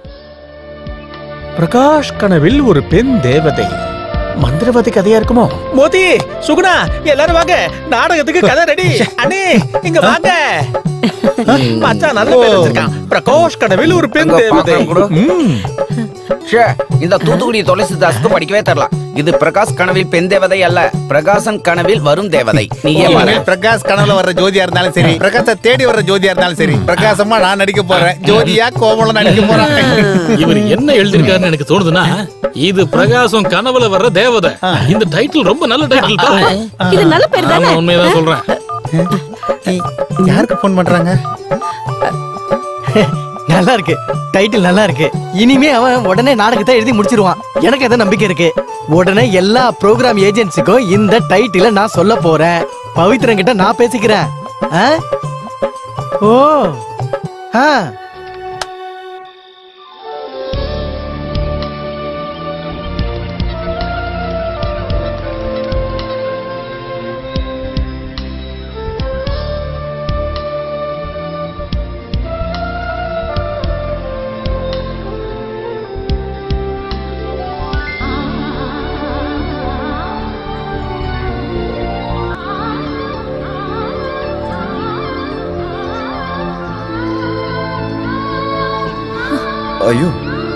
பிரகாஷ் கனவில் ஒரு பெண் தேவதை மந்திரவாதி கதையா இருக்குமோ மோதி சுகுணா எல்லாரும் வாங்க நாடகத்துக்கு கதை ரெடி அண்ணே இங்க வாங்க மச்சான் நல்ல பேர் வச்சிருக்கான் பிரகாஷ் கனவில் ஒரு பெண் அங்க தேவதை பார்க்கறேன் கூட. ம். ஷே, இந்த தூத்துக்குடி துளசிதாஸ்க்கு படிக்கவே தரலாம் இது பிரகாஷ் கனவில் பெண் தேவதை அல்ல பிரகாசன் கனவில் வரும் தேவதை நீ ஏன் பாரு. இனிமேல் பிரகாஷ் கனவுல வர்ற ஜோதியா இருந்தாலும் சரி பிரகாச தேடி வர்ற ஜோதியா இருந்தாலும் சரி பிரகாசமா நான் நடிக்க போறேன் ஜோதியா கோமலம் நடிக்க போறேன் இவர் என்ன எழுதிருக்காருன்னு எனக்கு தோணுதுன்னா இது பிரகாசம் கனவுல வர்ற தேவதை இந்த டைட்டில் ரொம்ப நல்ல டைட்டில் தான் இது நல்ல பேர் தானே? ஆமா, உண்மையதான் சொல்றேன் யாருக்கு போன் பண்றாங்க நல்லா இருக்கு டைட்டில் நல்லா இருக்கு இனிமே அவன் உடனே நாடகத்தை எழுதி முடிச்சிருவான் எனக்கு எதை நம்பிக்கை இருக்கு உடனே எல்லா ப்ரோக்ராம் ஏஜென்சிக்கும் இந்த டைட்டில நான் சொல்ல போறேன் பவித்ரன் கிட்ட நான் பேசிக்கிறேன் ஆ? ஓ ஆ ஐயோ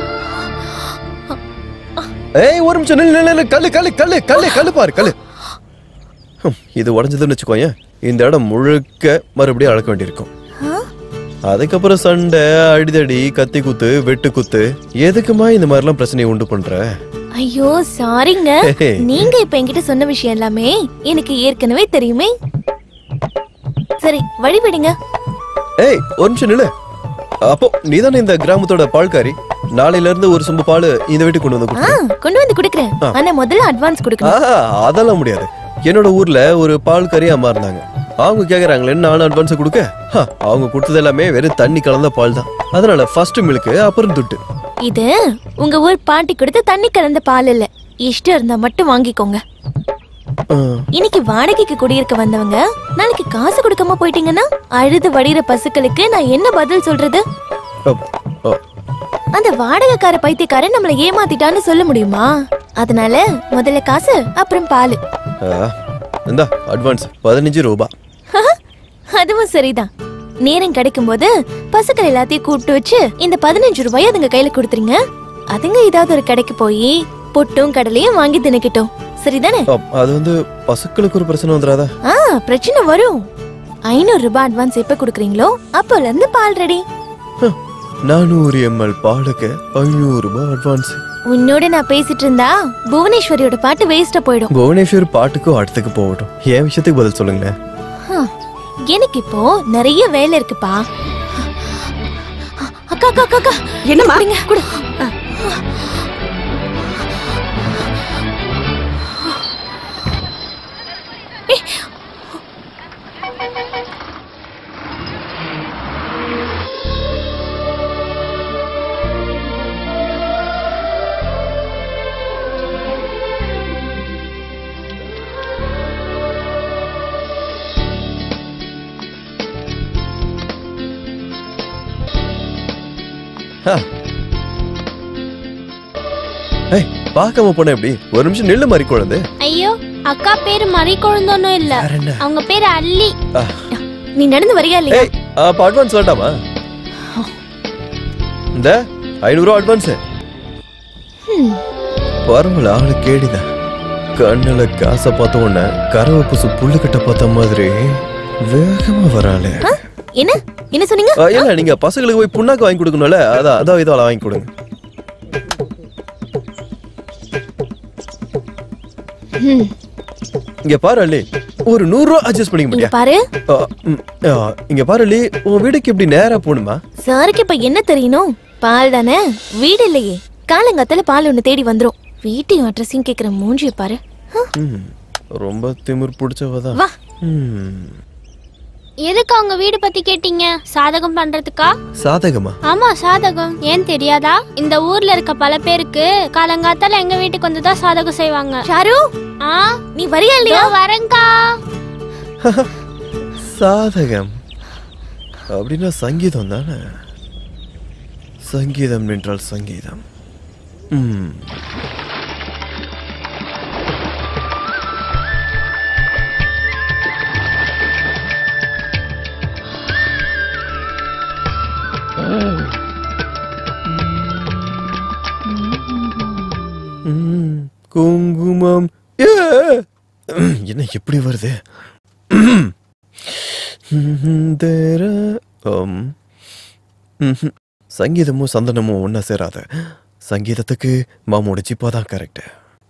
ஏய் ஒரு நிமிஷம் நில்லு, நில்லு, நில்லு. கல்லு கல்லு கல்லு கல்லு கல்லு பாரு கல்லு ஹம், இது உடஞ்சதுன்னு வச்சுக்கோயேன் இந்த இடம் முழுக்க மறுபடியும் அளக்க வேண்டியிருக்கும் அதுக்கப்புறம் சண்டை அடிதடி கத்தி குத்து வெட்டு குத்து எதுக்குமா இந்த மாதிரிலாம் பிரச்சனையை உண்டு பண்ற ஐயோ சாரிங்க ஹே. நீங்க இப்ப என்கிட்ட சொன்ன விஷயம் எல்லாமே எனக்கு ஏற்கனவே தெரியுமே சரி வழி விடுங்க ஏய் ஒரு நிமிஷம் நில்லு அப்போ நீதானே இந்த கிராமத்தோட பால்காரி நாளையில இருந்து ஒரு சொம்பு பால் இந்த வீட்டுக்கு கொண்டு வந்து ஆ கொடுத்து கொண்டு வந்து குடுக்கறேன் ஆ. ஆனா முதல்ல அட்வான்ஸ் கொடுக்கணும் ஆஹா அதெல்லாம் முடியாது என்னோட ஊர்ல ஒரு பால் கறி அம்மா இருந்தாங்க அவங்க கேக்குறாங்களே நானும் அட்வான்ஸ் கொடுக்க ஹ, அவங்க கொடுத்தது எல்லாமே வெறும் தண்ணி கலந்த பால் தான் அதனால ஃபர்ஸ்ட் மில்க்கு அப்புறம் துட்டு இது உங்க ஊர் பாட்டி கொடுத்த தண்ணி கலந்த பால் இல்ல இஷ்டம் இருந்தா மட்டும் வாங்கிக்கோங்க ஆ, இன்னைக்கு வாடகைக்கு குடியிருக்க வந்தவங்க நாளைக்கு காசு கொடுக்காம போயிட்டீங்கன்னா அழுது வடிகிற பசுக்களுக்கு நான் என்ன பதில் சொல்றது அப், அ, அந்த வாடகைக்கார பைத்தியக்காரன் நம்மள ஏமாத்திட்டான்னு சொல்ல முடியுமா அதனால முதல்ல காசு அப்புறம் பால் ஆ, இந்தா அட்வான்ஸ் பதினஞ்சு ரூபாய் அதுவும் சரிதான் நேரம் கிடைக்கும் போது பசுக்கள் எல்லாத்தையும் கூப்பிட்டு வச்சு இந்த பதினஞ்சு ரூபாய் அதுங்க கையில கொடுத்துருங்க அதுங்க ஏதாவது ஒரு கடைக்கு போய் பொட்டும் கடலையும் வாங்கி தின்னுக்கிட்டோம் சரிதானே அப், அது வந்து பசுக்களுக்கு ஒரு பிரச்சனை வந்துடாதா ஆ பிரச்சனை வரும் ஐநூறு ரூபாய் அட்வான்ஸ் எப்ப குடுக்குறீங்களோ அப்போல இருந்து பால் ரெடி நானூறு எம்எல் பாலுக்கு ஐநூறு ரூபாய் அட்வான்ஸ் உன்னோட நான் பேசிட்டு இருந்தா புவனேஸ்வரியோட பாட்டு வேஸ்டா போயிடும் புவனேஸ்வர் பாட்டுக்கும் அடுத்துக்கு போகட்டும் என் விஷயத்துக்கு பதில் சொல்லுங்களேன் ஹம், எனக்கு இப்போ நிறைய வேலை இருக்குப்பா அக்கா அக்கா அக்கா, அக்கா என்னம்மா? குடுங்க குடு ஏய், ஆ. ஏய் பார்க்காம போன எப்படி ஒரு நிமிஷம் நில்லு மாதிரி குழந்தை ஐயோ அக்கா பேரு மறி குழந்தோன்னு இல்ல அவங்க பேரு அல்லி ஆ. நீ நடந்து வரியா இல்லையா ஏய் அப்ப அட்வான்ஸ் வேண்டாமா இந்த ஐநூறு ரூபா அட்வான்ஸ் ஹம், பரவாயில்ல ஆளு கேடிதான் கண்ணுல காசை பார்த்த உடனே கரவை புசு புல்லு கட்ட பார்த்த மாதிரி வேகமா வராளே ஆ, என்ன என்ன சொன்னீங்க ஆ, ஏங்க நீங்க பசங்களுக்கு போய் புண்ணாக்கு வாங்கி கொடுக்கணும்ல அதான் அதான் இதோ வாங்கி கொடுங்க ம், இங்க பாரு அள்ளி ஒரு நூறு ரூபா அட்ஜஸ்ட் பண்ணிக்க இங்க முடியா பாரு ஆ, ம், ஆ, இங்க பாரு அள்ளி உன் வீட்டுக்கு இப்படி நேரா போகணுமா சாருக்கு இப்ப என்ன தெரியணும் பால் தானே வீடு இல்லையே காலங்காத்தால பால் ஒண்ணு தேடி வந்துரும் வீட்டையும் அட்ரஸையும் கேக்குற மூஞ்சிய பாரு ம், ரொம்ப திமிர் பிடிச்சவதான் வா. ம், எதுக்கு அவங்க வீடு பத்தி கேட்டீங்க சாதகம் பண்றதுக்கா சாதகமா ஆமா சாதகம் ஏன் தெரியாதா இந்த ஊர்ல இருக்க பல பேருக்கு காலங்காத்தால எங்க வீட்டுக்கு வந்து தான் சாதகம் செய்வாங்க ஷாரு ஆ நீ வரியா இல்லையா வரேங்கா சாதகம் அப்படின்னா சங்கீதம் தானே சங்கீதம் என்றால் சங்கீதம் ம் ம், குங்குமம் ஏ! ம், என்ன எப்படி வருது தேர அம். ம்ஹும். சங்கீதமும் சந்தனமும் ஒன்னா சேராத சங்கீதத்துக்கு மாமோட ஜிப்பா தான் கரெக்ட்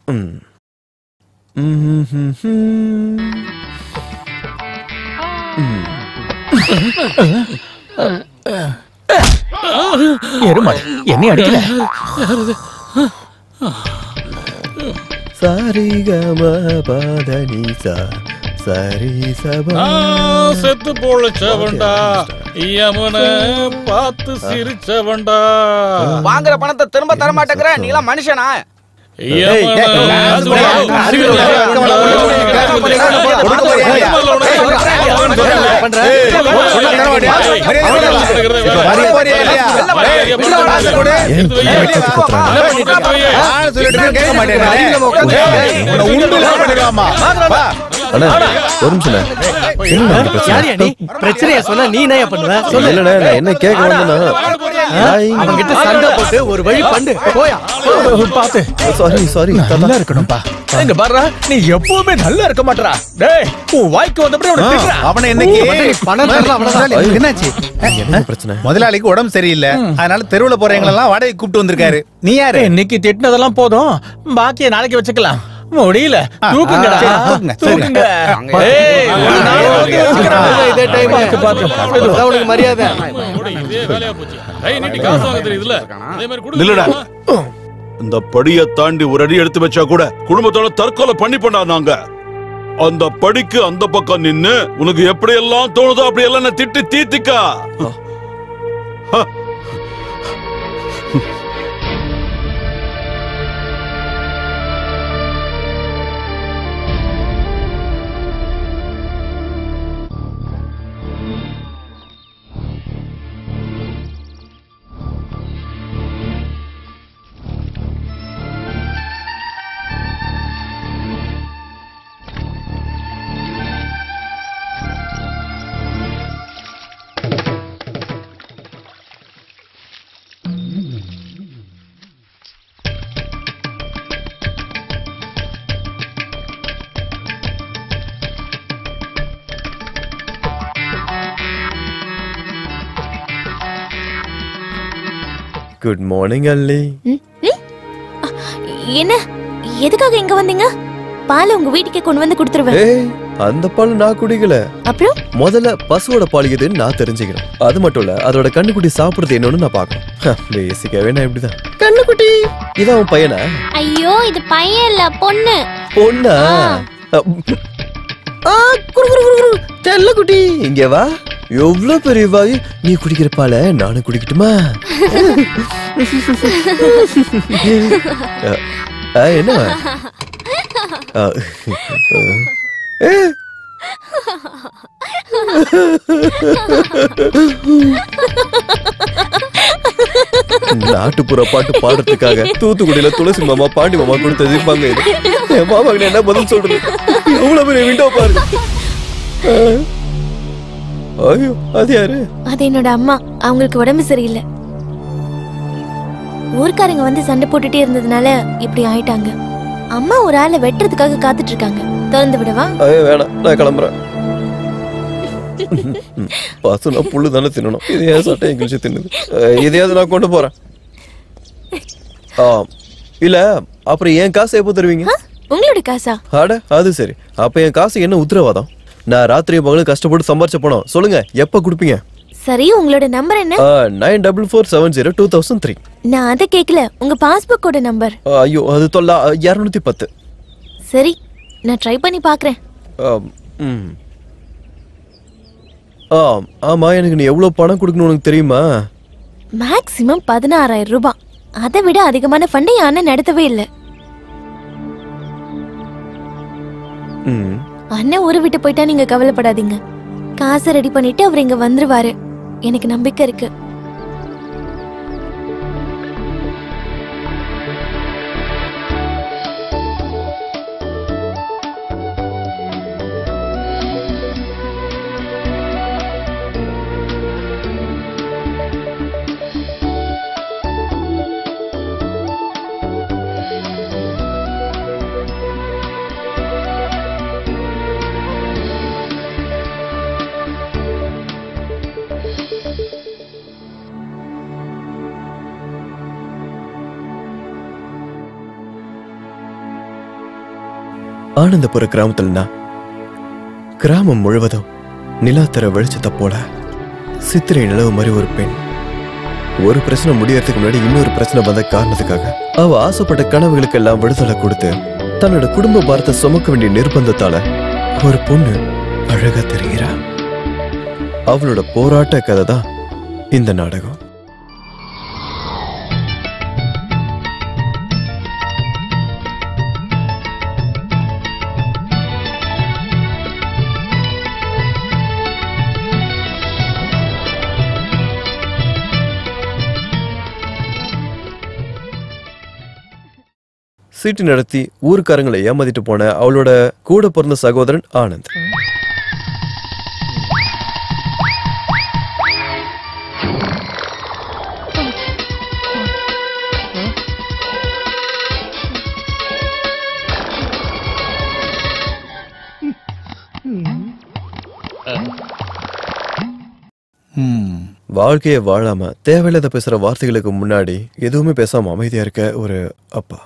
எருமாடு என்னை அடிக்கல சாரி கம பத நீசா சரி சபா செத்து பொழைச்சவன்டா யமுன பார்த்து சிரிச்சவன்டா வாங்குற பணத்தை திரும்ப தர மாட்டேங்கிற நீ எல்லாம் மனுஷனா அண்ணா ஒரு நிமிஷம் என்ன பிரச்சனை யாரியா நீ பிரச்சனைய சொன்னா நீ என்ன பண்ணுவ சொல்லு இல்லண்ணே நான் என்ன கேட்க வந்தேன்னா அவன் கிட்ட சண்டை போட்டு ஒரு வழி பண்ணு போயா பாத்து சாரி சாரி நல்லா இருக்கணும்பா எங்க பாருடா நீ எப்பவுமே நல்லா இருக்க மாட்டா டேய் உன் வாய்க்கு வந்தபடி உனக்கு திட்டுறா. அவனை இன்னைக்கு பணம் தரல அவ்வளவுதான் ஐயோ, என்னாச்சு என்ன பிரச்சனை முதலாளிக்கு உடம்பு சரியில்லை அதனால தெருவுல போறவங்களெல்லாம் வாடகை கூப்பிட்டு வந்திருக்காரு நீ யாரு இன்னைக்கு திட்டினதெல்லாம் போதும் பாக்கிய நாளைக்கு வச்சுக்கலாம் முடியல தூக்குங்கடா சரி, தூக்குங்க, சரி. தூக்குங்க ஏய், ஒரு நாள் வந்து வச்சுக்கிறேன். இதே டைம் பார்த்து, பார்த்து. அதான் உனக்கு மரியாதை இதே வேலையா போச்சு கை நீட்டி காசு வாங்க தெரியுதுல அதே மாதிரி நில்லுடா கொடுங்க இந்த படிய தாண்டி ஒரு அடி எடுத்து வச்சா கூட குடும்பத்தோட தற்கொலை பண்ணி பண்ணா நாங்க அந்த படிக்கு அந்த பக்கம் நின்னு உனக்கு எப்படி எல்லாம் தோணுதோ அப்படி எல்லாம் நான் திட்டி தீத்திக்கா ஹ. குட் மார்னிங் அல்லி என்ன எதுக்காக இங்க வந்தீங்க பாலை உங்க வீட்டுக்கே கொண்டு வந்து கொடுத்துருவேன் ஏய் அந்த பால் நான் குடிக்கல அப்புறம் முதல்ல பசுவோட பால் எதுன்னு நான் தெரிஞ்சுக்கிறேன் அது மட்டும் இல்ல அதோட கண்ணுக்குட்டி சாப்பிடுறது என்னன்னு நான் பார்க்கணும் பேசிக்காவே நான் இப்படிதான் கண்ணுக்குட்டி இதான் உன் பையனா ஐயோ இது பையன் இல்ல பொண்ணு பொண்ணா ஆ, குரு, குரு, குரு, குரு. செல்ல குட்டி இங்க வா எவ்வளவு பெரிய வாய் நீ குடிக்கிற பால நானும் குடிக்கட்டுமா அ, அ, என்ன அ, ஏ. நாட்டுப்புற பாட்டு பாடுறதுக்காக தூத்துக்குடியில துளசி மாமா பாண்டி மாமா கொடுத்த ஜிப்பாங்க இது என் மாமா கிட்ட என்ன பதில் சொல்றது எவ்வளவு பெரிய விண்டோ பாரு அஹ். ஐயோ அது யாரு அது என்னோட அம்மா அவங்களுக்கு உடம்பு சரியில்லை ஊர்க்காரங்க வந்து சண்டை போட்டுட்டே இருந்ததுனால இப்படி ஆயிட்டாங்க அம்மா ஒரு ஆளை வெட்டுறதுக்காக காத்துட்டு இருக்காங்க திறந்து விடவா ஐயோ வேணாம் நான் கிளம்புறேன் பசுனா புல்லு தானே தின்னணும் இது ஏன் சட்டை கிழிச்சு தின்னுது அஹ், இதையாவது நான் கொண்டு போறேன் ஆ இல்ல அப்புறம் என் காசு எப்போ தருவீங்க உங்களோட காசா அட அது சரி அப்ப என் காசு என்ன உத்தரவாதம் நான் ராத்திரி பகலும் கஷ்டப்பட்டு சம்பாரிச்ச பணம் சொல்லுங்க எப்ப கொடுப்பீங்க சரி உங்களோட நம்பர் என்ன nine double four seven zero two thousand three நான் அதை கேட்கல உங்க பாஸ்புக்கோட நம்பர் ஐயோ அது தொல்லா இரநூத்தி பத்து சரி நான் ட்ரை பண்ணி பார்க்கறேன் ஆம், ம். ஆம், ஆமா எனக்கு நீ எவ்வளவு பணம் கொடுக்கணும் உனக்கு தெரியுமா மேக்ஸிமம் பதினாறாயிரம் ரூபாய் அதை விட அதிகமான ஃபண்டை என் அண்ணன் நடத்தவே இல்லை ம். அண்ணன் ஊரை விட்டு போயிட்டா நீங்க கவலைப்படாதீங்க காசை ரெடி பண்ணிட்டு அவர் இங்க வந்துருவாரு எனக்கு நம்பிக்கை இருக்கு ஆனந்தபுர கிராமத்துலனா கிராமம் முழுவதும் நிலாத்தர வெளிச்சத்தை போல சித்திரை நிலவு மாதிரி ஒரு பெண் ஒரு பிரச்சனை முடியறதுக்கு முன்னாடி இன்னொரு பிரச்சனை வந்த காரணத்துக்காக அவ ஆசைப்பட்ட கனவுகளுக்கெல்லாம் விடுதலை கொடுத்து தன்னோட குடும்ப பாரத்தை சுமக்க வேண்டிய நிர்பந்தத்தால ஒரு பொண்ணு அழகா தெரிகிறா அவளோட போராட்ட கதை தான் இந்த நாடகம் சீட்டு நடத்தி ஊர்க்காரங்களை ஏமாத்திட்டு போன அவளோட கூட பிறந்த சகோதரன் ஆனந்த் வாழ்க்கையை வாழாம தேவையில்லாத பேசுற வார்த்தைகளுக்கு முன்னாடி எதுவுமே பேசாம அமைதியா இருக்க ஒரு அப்பா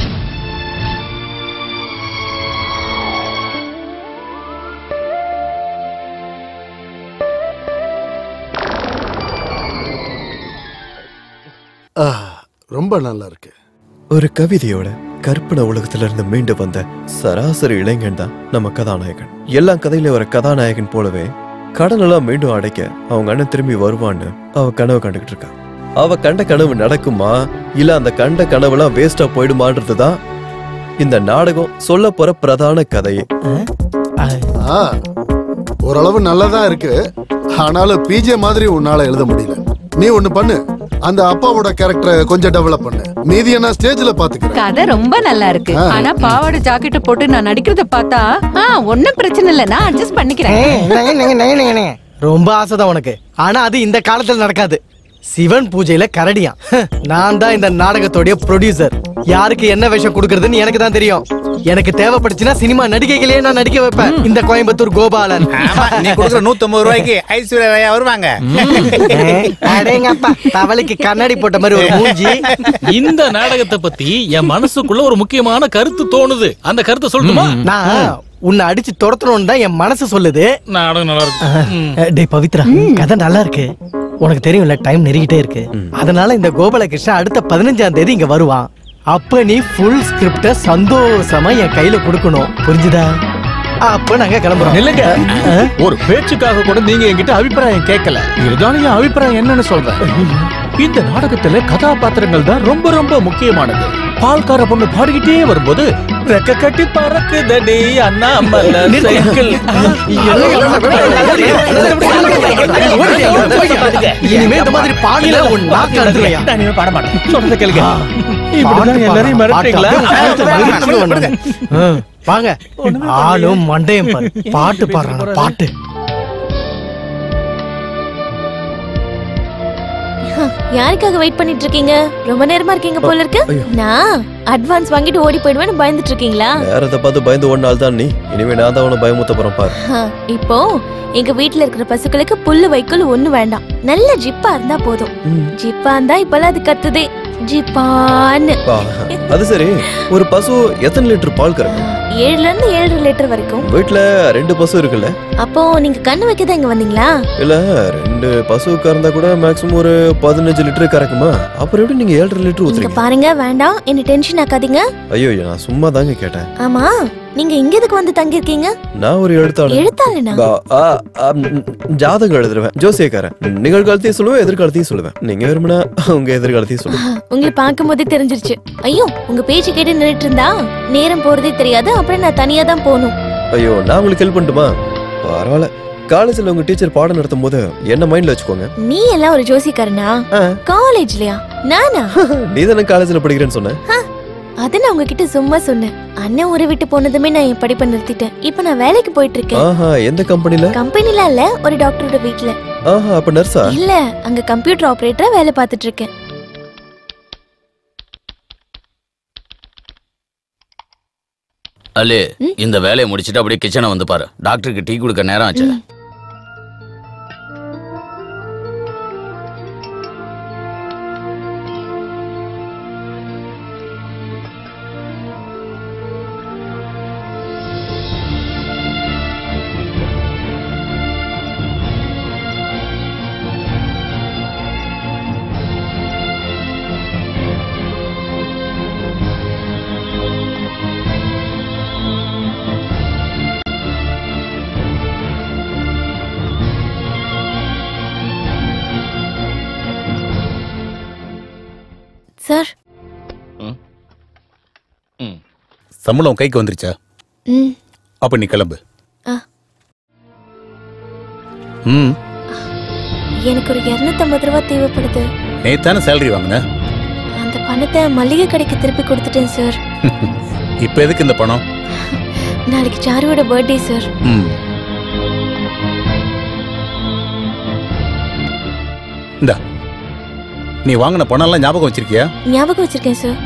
ஆ, ரொம்ப நல்லா இருக்கு ஒரு கவிதையோட கற்பனை உலகத்துல இருந்து மீண்டு வந்த சராசரி இளைஞன் தான் நம்ம கதாநாயகன் எல்லா கதையில வர கதாநாயகன் போலவே கடனெல்லாம் மீண்டும் அடைக்க அவங்க அண்ணன் திரும்பி வருவான்னு அவ கனவு கண்டுகிட்டு இருக்கா அவ கண்ட கனவு நடக்குமா இல்ல அந்த கண்ட கனவுலாம் வேஸ்டா போயிடுமான்றது தான் இந்த நாடகம் சொல்ல போற பிரதான கதையே ஆ, ஓரளவு நல்லதா இருக்கு ஆனாலும் பிஜே மாதிரி உன்னால எழுத முடியல நீ ஒண்ணு பண்ணு அந்த அப்பாவோட கேரக்டரை கொஞ்சம் டெவலப் பண்ணு மீதியை நான் ஸ்டேஜ்ல பாத்துக்கிறேன் கதை ரொம்ப நல்லா இருக்கு ஆ. ஆனா பாவாடை ஜாக்கெட் போட்டு நான் நடிக்கிறத பார்த்தா ஆ ஒண்ணும் பிரச்சனை இல்ல நான் அட்ஜஸ்ட் பண்ணிக்கிறேன் ரொம்ப ஆசைதான் உனக்கு ஆனா அது இந்த காலத்துல நடக்காது சிவன் பூஜையில கரடியா நான் தான் இந்த நாடகத்தோடைய ப்ரொடியூசர் யாருக்கு என்ன வேஷம் கொடுக்கறதுன்னு எனக்கு தான் தெரியும் எனக்கு தேவைப்பட்டுச்சுன்னா சினிமா நடிகைகளையே நான் நடிக்க வைப்பேன் இந்த கோயம்புத்தூர் கோபாலன் ஆமா, நீ கொடுக்குற 150 ரூபாய்க்கு ஐஸ்வர்யா ராயா வருவாங்க அடேங்கப்பா தவளைக்கு கண்ணாடி போட்ட மாதிரி ஒரு மூஞ்சி இந்த நாடகத்தை பத்தி என் மனசுக்குள்ள ஒரு முக்கியமான கருத்து தோணுது அந்த கருத்தை சொல்லட்டுமா நான் உன்னை அடிச்சு துரத்தணும்னு தான் என் மனசு சொல்லுது நாடகம் நல்லா இருக்கு அஹ், டேய் பவித்ரா கதை நல்லா இருக்கு உனக்கு தெரியும்ல டைம் நெருங்கிட்டே இருக்கு அதனால இந்த கோபாலகிருஷ்ணன் அடுத்த பதினஞ்சாம் தேதி இங்க வருவான் அப்ப நீ ஃபுல் ஸ்கிரிப்ட சந்தோஷமா என் கையில கொடுக்கணும் புரிஞ்சுதா அப்ப நாங்க கிளம்புறோம் நில்லுங்க ஒரு பேச்சுக்காக கூட நீங்க என்கிட்ட அபிப்பிராயம் கேட்கல இருந்தாலும் என் அபிப்பிராயம் என்னன்னு சொல்றேன் இந்த நாடகத்துல கதாபாத்திரங்கள் தான் ரொம்ப ரொம்ப முக்கியமானது பால்கார பொண்ணு பாடிக்கிட்டே வரும்போது ரெக்க கட்டி பறக்குதடி அண்ணாமலை சைக்கிள் இனிமே இந்த மாதிரி பாடல உன் நாக்கு அறுத்துவையா நான் இனிமே பாட மாட்டேன் சொல்றத கேளுங்க இப்படிதான் எல்லாரையும் மிரட்டுறீங்களா வாங்க ஆளும் மண்டையும் பாரு பாட்டு பாடுறாங்க பாட்டு யாருக்காக வெயிட் பண்ணிட்டு இருக்கீங்க ரொம்ப நேரமா இருக்கீங்க போல இருக்கு நான் அட்வான்ஸ் வாங்கிட்டு ஓடி போயிடுவேன்னு பயந்துட்டு இருக்கீங்களா நேரத்தை பார்த்து பயந்து ஒரு நாள் தான் நீ இனிமே நான் தான் உன பயமுத்த போறேன் பாரு ஹ, இப்போ எங்க வீட்ல இருக்கிற பசுக்களுக்கு புல்லு வைக்கோல் ஒண்ணு வேண்டாம் நல்ல ஜிப்பா இருந்தா போதும் ஜிப்பா இருந்தா இப்பெல்லாம் அது கத்துதே ஜிப்பான்னு ஆ, அது சரி ஒரு பசு எத்தனை லிட்டர் பால் கறக்கும் ஏழுல இருந்து ஏழரை லிட்டர் வரைக்கும் வீட்ல ரெண்டு பசு இருக்குல்ல அப்போ நீங்க கண்ணு வைக்க தான் இங்க வந்தீங்களா இல்ல ரெண்டு பசு கறந்தா கூட மேக்ஸிமம் ஒரு பதினஞ்சு லிட்டர் கறக்குமா அப்புறம் எப்படி நீங்க ஏழரை லிட்டர் இங்க ஊத்துறீங்க பாருங்க வேண்டாம் என்ன டென்ஷன் ஆக்காதீங்க ஐயோ நான் சும்மா தாங்க கேட்டேன் ஆமா நீங்க இங்க எதுக்கு வந்து தங்கி இருக்கீங்க நான் ஒரு எழுத்தாளர் எழுத்தாளனா? பா- ஆ, ஆ, ம், ஜாதகம் எழுதுருவேன் ஜோசியக்காரன் நிகழ்காலத்தையும் சொல்லுவேன் எதிர்காலத்தையும் சொல்லுவேன் நீங்க விரும்பினா உங்க எதிர்காலத்தையும் சொல்லுவேன் உங்களை பார்க்கும் போதே தெரிஞ்சிருச்சு ஐயோ உங்க பேச்சு கேட்டு நின்னுட்டு இருந்தா நேரம் போறதே தெரியாது அப்புறம் நான் தனியா தான் போகணும் ஐயோ நான் உங்களுக்கு ஹெல்ப் பண்ணட்டுமா பரவாயில்ல காலேஜ்ல உங்க டீச்சர் பாடம் நடத்தும் போது என்ன மைண்ட்ல வச்சுக்கோங்க நீ எல்லாம் ஒரு ஜோசிக்காரனா காலேஜ்லயா நானா நீ தானே காலேஜ்ல படிக்கிறேன்னு சொன்ன அது நான் உங்ககிட்ட சும்மா சொன்னேன் அண்ணன் ஊரை விட்டு போனதுமே நான் என் படிப்பை நிறுத்திட்டேன் இப்ப நான் வேலைக்கு போயிட்டு இருக்கேன் ஆஹா எந்த கம்பெனில கம்பெனில இல்ல ஒரு டாக்டரோட வீட்ல ஆஹா அப்ப நர்ஸா இல்ல அங்க கம்ப்யூட்டர் ஆபரேட்டரா வேலை பார்த்துட்டு இருக்கேன் அல்லே இந்த வேலையை முடிச்சிட்டு அப்படியே கிச்சனை வந்து பாரு டாக்டருக்கு டீ கொடுக்க நேரம் ஆச்சு சார் சம்பளம் கைக்கு வந்துருச்சா ம் அப்ப நீ கிளம்பு ஆ. ம் எனக்கு ஒரு இருநூத்தம்பது ரூபா தேவைப்படுது நேத்தான சேலரி வாங்கின அந்த பணத்தை மளிகை கடைக்கு திருப்பி கொடுத்துட்டேன் சார் இப்ப எதுக்கு இந்த பணம் நாளைக்கு சாருவோட பர்த்டே சார் ம் இந்தா நீ வாங்கின பணம் எல்லாம் ஞாபகம் வச்சிருக்கியா ஞாபகம் வச்சிருக்கேன் சார்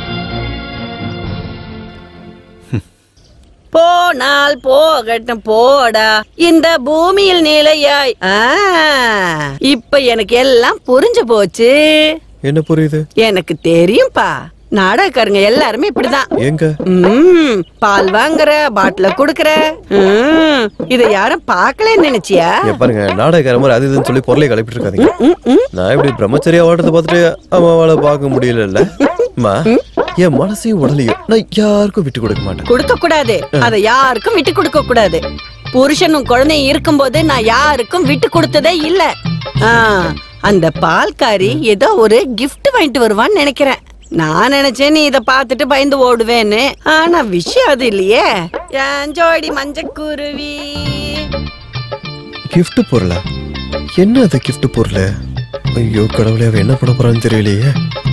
போனால் போகட்டும் போடா இந்த பூமியில் நிலையாய் ஆ, இப்ப எனக்கு எல்லாம் புரிஞ்சு போச்சு என்ன புரியுது எனக்கு தெரியும்பா நாடகக்காரங்க எல்லாருமே இப்படிதான் எங்க ம், பால் வாங்குற பாட்டில குடுக்கற ம், இத யாரும் பார்க்கலன்னு நினைச்சியா இங்க பாருங்க நாடகக்கார மாதிரி அது இதுன்னு சொல்லி குரலை கிளப்பிட்டு இருக்காதீங்க நான் இப்படி பிரம்மச்சரியா வாடுறத பார்த்துட்டு அம்மாவால பார்க்க முடியல அம்மா என் மனசையும் உடலையும் நான் யாருக்கும் விட்டு கொடுக்க மாட்டேன் கொடுக்க கூடாது அத யாருக்கும் விட்டு கொடுக்க கூடாது புருஷனும் குழந்தையும் இருக்கும்போது நான் யாருக்கும் விட்டு கொடுத்ததே இல்ல ஆ, அந்த பால்காரி ஏதோ ஒரு gift வாங்கிட்டு வருவான்னு நினைக்கிறேன் நான் நினைச்சேன் நீ இத பார்த்துட்டு பயந்து ஓடுவேன்னு ஆனா விஷயம் அது இல்லையே என் ஜோடி மஞ்சக்குருவி gift பொருளா என்ன அது gift பொருள் ஐயோ கடவுளே அவ என்ன பண்ண போறான்னு தெரியலையே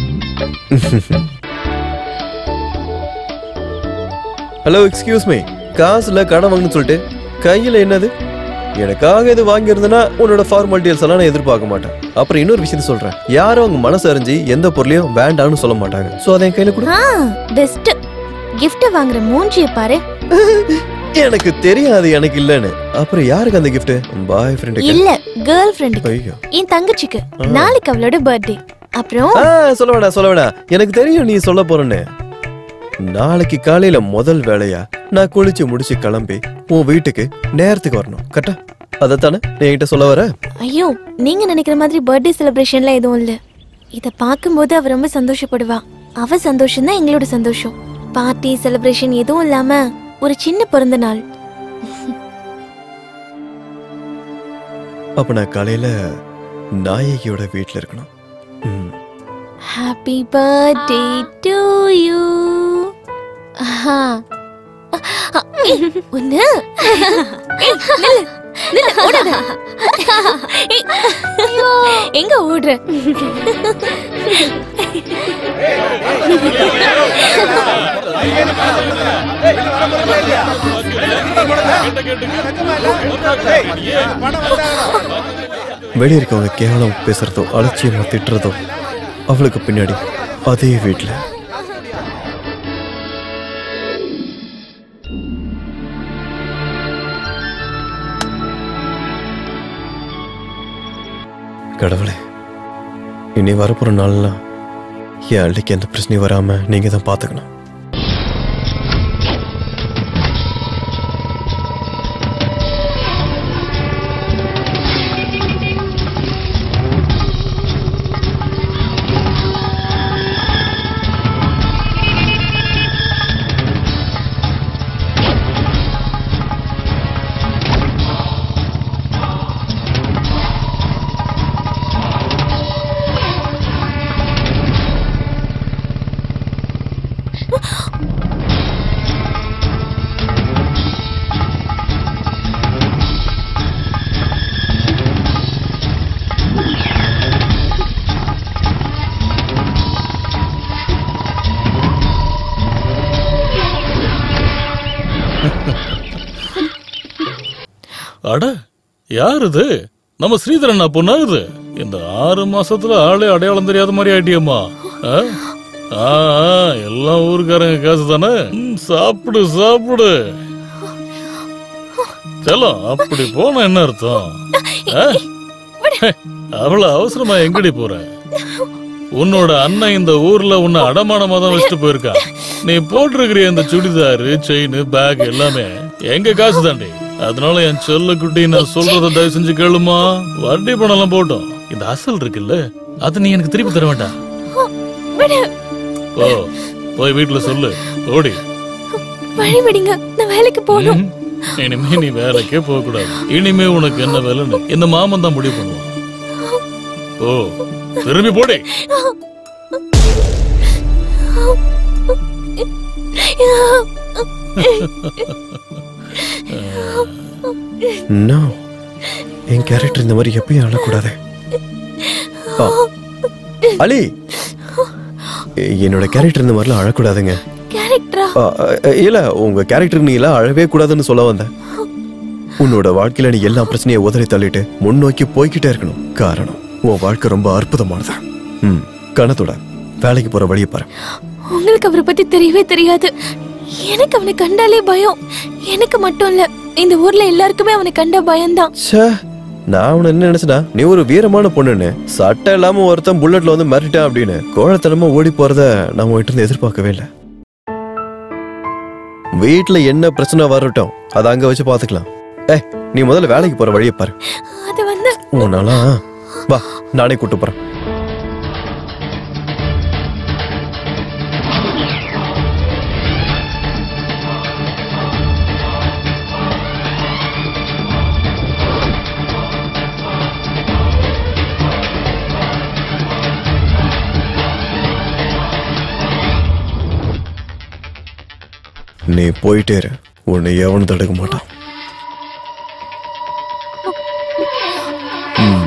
ஹலோ எக்ஸ்கியூஸ் மீ காசுல கடன் வாங்கன்னு சொல்லிட்டு கையில என்னது எனக்காக இது வாங்கியிருந்தனா உன்னோட ஃபார்மாலிட்டிஸ் எல்லாம் நான் எதிர்பார்க்க மாட்டேன் அப்புறம் இன்னொரு விஷயத்த சொல்றேன் யாரும் அவங்க மனசு அறிஞ்சு எந்த பொருளையும் வேண்டாம்னு சொல்ல மாட்டாங்க சோ அதை என் கையில கொடு ஆ பெஸ்ட் gift வாங்குற மூஞ்சிய பாரு எனக்கு தெரியாது எனக்கு இல்லன்னு அப்புறம் யாருக்கு அந்த gift பாய் ஃப்ரெண்டுக்கு இல்ல கேர்ள் ஃப்ரெண்டுக்கு ஐயோ என் தங்கச்சிக்கு நாளைக்கு அவளோட பர்த்டே அப்புறம் ஆ சொல்ல வேணாம் சொல்ல வேணாம் எனக்கு தெரியும் நீ சொல்ல போறேன்னு நாளைக்கு காலையில முதல் வேலையா நான் குளிச்சு முடிச்சு கிளம்பி உன் வீட்டுக்கு நேரத்துக்கு வரணும் கரெக்டா அதைத்தானே நீ என்கிட்ட சொல்ல வர ஐயோ நீங்க நினைக்கிற மாதிரி பர்த்டே செலிப்ரேஷன்லாம் எதுவும் இல்ல இத பார்க்கும்போது அவ ரொம்ப சந்தோஷப்படுவா அவ சந்தோஷம் தான் எங்களோட சந்தோஷம் பார்ட்டி செலிப்ரேஷன் எதுவும் இல்லாம ஒரு சின்ன பிறந்த நாள் அப்ப நான் காலையில நாயகியோட வீட்டுல இருக்கணும் ம். ஹாப்பி பர்த்டே டு யூ ஒன்னு ஏய், நில்லு, நில்லு, ஓடாத. ஏய், எங்க ஓடுற வெளிய இருக்கவங்க கேவலம் பேசுறதோ அலட்சியமா திட்டுறதோ அவளுக்கு பின்னாடி அதே வீட்டுல கடவுளே இனி வரப்போற நாள்லாம் என் அள்ளிக்கு எந்த பிரச்சனையும் வராம நீங்க தான் பாத்துக்கணும் அட யார் இது நம்ம ஸ்ரீதரன் பொண்ணா இது இந்த ஆறு மாசத்துல ஆளே அடையாளம் தெரியாத மாதிரி ஆயிட்டியம்மா ஆ? ஆ, ஆ, எல்லாம் ஊருக்காரங்க காசு தானே ம், சாப்பிடு சாப்பிடு செல்லம் அப்படி போன என்ன அர்த்தம் ஆ? ஹே, அவ்வளவு அவசரமா எங்கடி போற உன்னோட அண்ணன் இந்த ஊர்ல உன்னை அடமானமா தான் வச்சுட்டு போயிருக்கான் நீ போட்டிருக்கிற இந்த சுடிதாரு செயின் பேக் எல்லாமே எங்க காசு தாண்டி அதனால என் செல்ல குட்டி நான் சொல்றத தயவு செஞ்சு கேளுமா வட்டி பணம் எல்லாம் போட்டோம் இந்த அசல் இருக்குல்ல அது நீ எனக்கு திருப்பி தர வேண்டாம் விடு போ போய் வீட்டுல சொல்லு ஓடி வழி விடுங்க நான் வேலைக்கு போகணும் இனிமே நீ வேலைக்கே போக கூடாது இனிமே உனக்கு என்ன வேலைன்னு இந்த மாமன் தான் முடிவு பண்ணுவான் ஓ திரும்பி போடி நோ என் கேரக்டர் இந்த மாதிரி எப்பயும் அழக்கூடாது ஆ. அலி எ- என்னோட கேரக்டர் இந்த மாதிரிலாம் அழக்கூடாதுங்க கேரக்டரா ஆ, அ, இல்ல உங்க கேரக்டர் நீ எல்லாம் அழவே கூடாதுன்னு சொல்ல வந்தேன் உன்னோட வாழ்க்கையில நீ எல்லா பிரச்சனையை உதறி தள்ளிட்டு முன்னோக்கி போய்கிட்டே இருக்கணும் காரணம் உன் வாழ்க்கை ரொம்ப அற்புதமானது ம் கணத்தோட வேலைக்கு போற வழியை பாரு உங்களுக்கு அவரை பத்தி தெரியவே தெரியாது எனக்கு அவனை கண்டாலே பயம் எனக்கு மட்டும் இல்ல இந்த ஊர்ல எல்லாருக்குமே அவனை கண்ட பயம்தான் ச்சே நான் உன்னை என்ன நினைச்சனா நீ ஒரு வீரமான பொண்ணுன்னு சட்டை இல்லாம ஒருத்தன் புல்லட்ல வந்து மிரட்டான் அப்படின்னு கோழத்தனமா ஓடி போறத நான் உன்கிட்ட இருந்து எதிர்பார்க்கவே இல்லை வீட்டுல என்ன பிரச்சனை வரட்டும் அதை அங்க வச்சு பாத்துக்கலாம் ஏ நீ முதல்ல வேலைக்கு போற வழியை பாரு அது வந்து உன்னால வா நானே கூட்டு போறேன் நீ போயிட்டே இரு உன்னை எவனும் தடுக்க மாட்டான் ம்.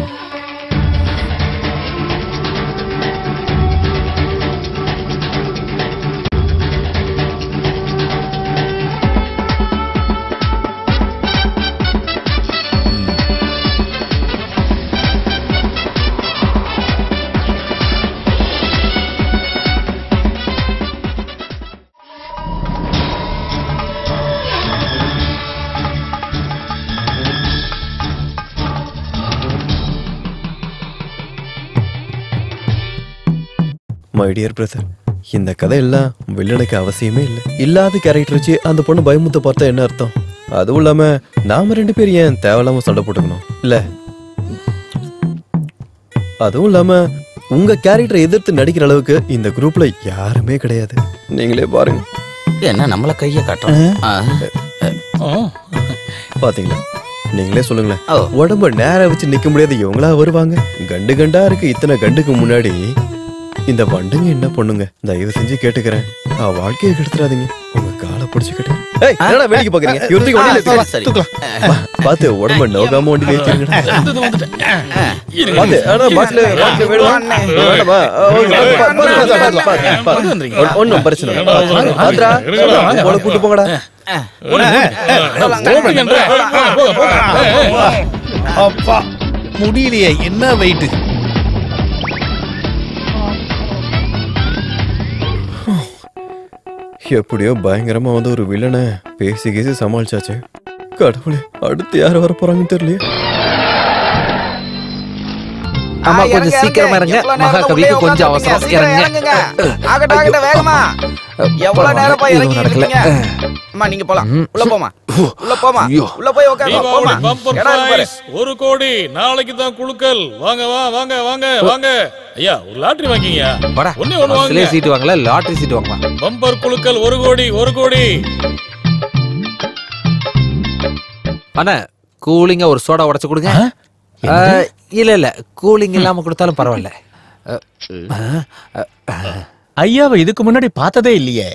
மை டியர் பிரதர் இந்த கதையெல்லாம் வில்லனுக்கு அவசியமே இல்லை இல்லாத கேரக்டர் வச்சு அந்த பொண்ணு பயமுத்த பார்த்தா என்ன அர்த்தம் அதுவும் இல்லாம நாம ரெண்டு பேரும் ஏன் தேவையில்லாம சண்டை போட்டுக்கணும் இல்ல அதுவும் இல்லாம உங்க கேரக்டரை எதிர்த்து நடிக்கிற அளவுக்கு இந்த குரூப்ல யாருமே கிடையாது நீங்களே பாருங்க என்ன நம்மள கைய காட்டுறோம் பாத்தீங்களா நீங்களே சொல்லுங்களேன் உடம்ப நேரா வச்சு நிக்க முடியாது இவங்களா வருவாங்க கண்டு கண்டா இருக்கு இத்தனை கண்டுக்கு முன்னாடி இந்த வண்டுங்க என்ன பண்ணுங்க தயவு செஞ்சு கேட்டுக்கிறேன் ஆ, வாழ்க்கையை கெடுத்துறாதீங்க உங்க காலை பிடிச்சு கேட்டு ஏய் என்னடா வேடிக்கை பாக்குறீங்க இவருக்கு வண்டியில ஏத்துங்க. சரி. வா, பாத்து உடம்ப நோகாம வண்டியில ஏத்திருங்கடா பாத்து ஆனா பாட்டில பாட்டில வேணுமா வேண்டாமா ஆ, ஓகே, பாத்து, பாத்து, பாத்து, பாத்து, பாத்து, பாத்து. ஒண்ணு- ஒண்ணும் பிரச்சனை இல்லை. பாத்து, பாத்துடா. போல கூட்டு போங்கடா அப்பா முடியலையே என்ன வெயிட் எப்படியோ பயங்கரமா வந்து ஒரு வில்லனை பேசி கேசி சமாளிச்சாச்சு கடவுளே அடுத்து யார் வர போறாங்கன்னு தெரியலையே ஆமா ஆ, கொஞ்சம் இறங்க, சீக்கிரமா இறங்க. இறங்க எவ்வளவு நேரம் மகாகவிக்கு உள்ளே கொஞ்சம் உட்கார்ந்துருக்கீங்க? அவசரம் சீக்கிரம் இறங்க இறங்குங்க. ஆகட்டும், ஆகட்டும், வேகமா. எவ்வளவு நேரம் போய் இறங்கிட்டு நடக்கல. இருக்கீங்க? அம்மா, நீங்க போலாம். உள்ள போமா. உள்ள போமா. ஐயோ. உள்ள போய் உட்காருங்க. போமா. தீபாவளி பம்பர் இடம் இருக்கு பாரு. பிரைஸ் ஒரு கோடி நாளைக்கு தான் குழுக்கள் வாங்க வா வாங்க வாங்க வாங்க ஐயா ஒரு லாட்டரி வாங்கிங்க வாடா ஒண்ணே ஒண்ணு பஸ்லயே வாங்க சீட் வாங்கல லாட்டரி சீட் வாங்கலாம் பம்பர் குழுக்கள் ஒரு கோடி ஒரு கோடி அண்ணா கூலிங்கா ஒரு சோடா உடைச்சு கொடுங்க ஆ, இல்ல இல்ல கூலிங் இல்லாம கொடுத்தாலும் பரவாயில்ல ஐயாவை இதுக்கு முன்னாடி பார்த்ததே இல்லையே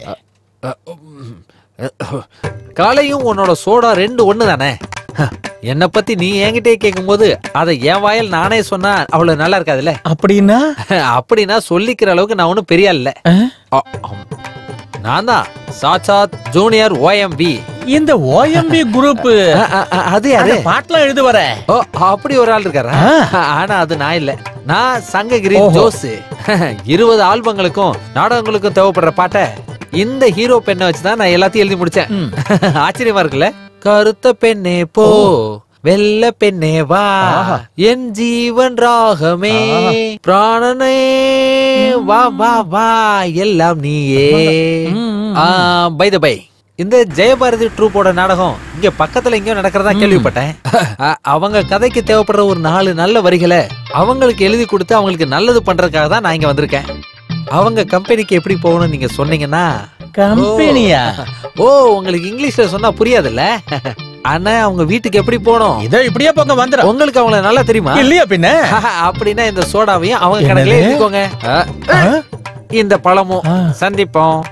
காலையும் உன்னோட சோடா ரெண்டு ஒண்ணு தானே என்னை பத்தி நீ என்கிட்டயே கேட்கும்போது அதை என் வாயில் நானே சொன்னா அவ்வளவு நல்லா இருக்காதுல்ல அப்படின்னா அப்படின்னா சொல்லிக்கிற அளவுக்கு நான் ஒன்றும் பெரிய ஆள் இல்ல ஆ, ஆம். நான் தான் சாட்சாத் ஜூனியர் ஓஎம்பி இந்த ஓஎம்பி குரூப் அது யாரு பாட்டுலாம் எழுது வர ஓ அப்படி ஒரு ஆள் இருக்காரா ஆனா அது நான் இல்ல நான் சங்ககிரி ஓஹோ. ஜோஸ் இருபது ஆல்பங்களுக்கும் நாடகங்களுக்கும் தேவைப்படுற பாட்டை இந்த ஹீரோ பெண்ணை வச்சுதான் நான் எல்லாத்தையும் எழுதி முடிச்சேன் ஆச்சரியமா இருக்குல்ல கருத்த பெண்ணே போ வெள்ள பெண்ணே வா என் ஜீவன் ராகமே பிராணனே வா வா வா எல்லாம் நீயே பை த பை இந்த ஜெயபாரதி ட்ரூப்போட நாடகம் இங்க பக்கத்துல எங்கேயோ நடக்கிறதா கேள்விப்பட்டேன் அ- அவங்க கதைக்கு தேவைப்படுற ஒரு நாலு நல்ல வரிகளை அவங்களுக்கு எழுதி கொடுத்து அவங்களுக்கு நல்லது பண்றதுக்காக தான் நான் இங்க வந்திருக்கேன் அவங்க கம்பெனிக்கு எப்படி போகணும்னு நீங்க சொன்னீங்கன்னா கம்பெனியா? ஓ உங்களுக்கு இங்கிலீஷ்ல சொன்னா புரியாதுல்ல ஆனா அவங்க வீட்டுக்கு எப்படி போகணும் இதோ இப்படியே போங்க வந்துடும் உங்களுக்கு அவங்கள நல்லா தெரியுமா இல்லையா பின்ன அப்படின்னா இந்த சோடாவையும் அவங்க என்னது? கணக்குல எழுதிக்கோங்க அ, இந்த பழமும் சந்திப்போம்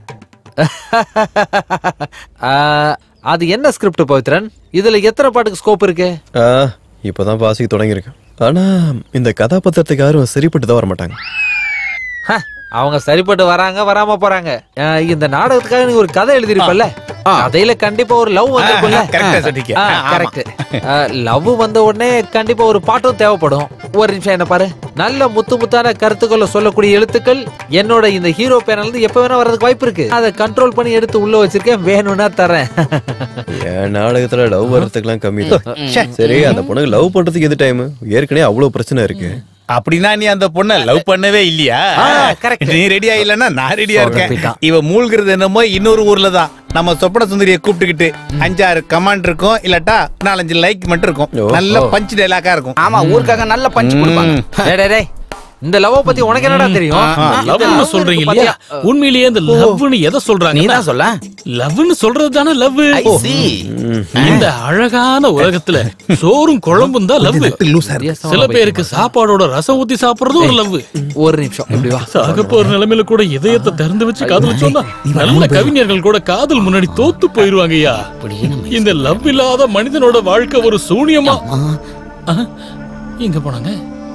ஆ, அது என்ன ஸ்கிரிப்ட் பவித்ரன் இதுல எத்தனை பாட்டுக்கு ஸ்கோப் இருக்கு ஆ, இப்பதான் வாசிக்க தொடங்கியிருக்கேன் ஆனா இந்த கதாபாத்திரத்துக்கு யாரும் சரிப்பட்டு தான் வர மாட்டாங்க ஹ, அவங்க சரிப்பட்டு வராங்க வராம போறாங்க ஆ, இந்த நாடகத்துக்காக நீ ஒரு கதை எழுதிருப்பல்ல கதையில கண்டிப்பா ஒரு லவ் வந்திருக்கும்ல correct ஆ சொன்னீங்க. ஆ, ஆமா. கரெக்ட் லவ் வந்த உடனே கண்டிப்பா ஒரு பாட்டும் தேவைப்படும் ஒரு நிமிஷம் என்ன பாரு நல்ல முத்து முத்தான கருத்துக்களை சொல்லக்கூடிய எழுத்துக்கள் என்னோட இந்த ஹீரோ பேனல் இருந்து எப்ப வேணா வர்றதுக்கு வாய்ப்பு இருக்கு அதை கண்ட்ரோல் பண்ணி எடுத்து உள்ள வச்சிருக்கேன் வேணும்னா தரேன் என் நாடகத்துல லவ் வர்றதுக்குலாம் கம்மி தான் சரி அந்த பொண்ணுக்கு லவ் பண்றதுக்கு எது டைம் ஏற்கனவே அவ்வளவு பிரச்சனை இருக்கு அப்படின்னா நீ அந்த பொண்ணை லவ் பண்ணவே இல்லையா நீ ரெடியா இல்லன்னா நான் ரெடியா இருக்கேன் சொதப்பிட்டான். இவ மூழ்கிறது என்னமோ இன்னொரு ஊர்ல தான் நம்ம சொப்பன சுந்தரியை கூப்பிட்டுக்கிட்டு அஞ்சாறு கமாண்ட் இருக்கும் இல்லாட்டா நாலஞ்சு லைக் மட்டும் இருக்கும் நல்ல பஞ்ச் டைலாக்கா இருக்கும் ஆமா ஊருக்காக நல்ல பஞ்ச் கொடுப்பாங்க டேய், டேய், டேய். இந்த லவ் பத்தி உனக்கு என்னடா தெரியும் இந்த லவ்னு love சொல்றீங்க இருக்கு இல்லையா பாத்தியா? உண்மையிலேயே இந்த லவ்னு எதை சொல்றாங்க நீ தான் சொல்ல லவ்னு சொல்றது தானே லவ் I see. இந்த அழகான உலகத்துல சோறும் குழம்பும் தான் லவ் சில பேருக்கு சாப்பாடோட ரசம் ஊத்தி சாப்பிடுறதும் ஒரு லவ் ஒரு நிமிஷம் இப்படி வா சாக போற நிலைமையில கூட இதயத்தை திறந்து வச்சு காதல் சொன்னா நல்ல கவிஞர்கள் கூட காதல் முன்னாடி தோத்து போயிருவாங்கய்யா இந்த லவ் இல்லாத மனிதனோட வாழ்க்கை ஒரு சூனியமா ஆ, எங்க போனாங்க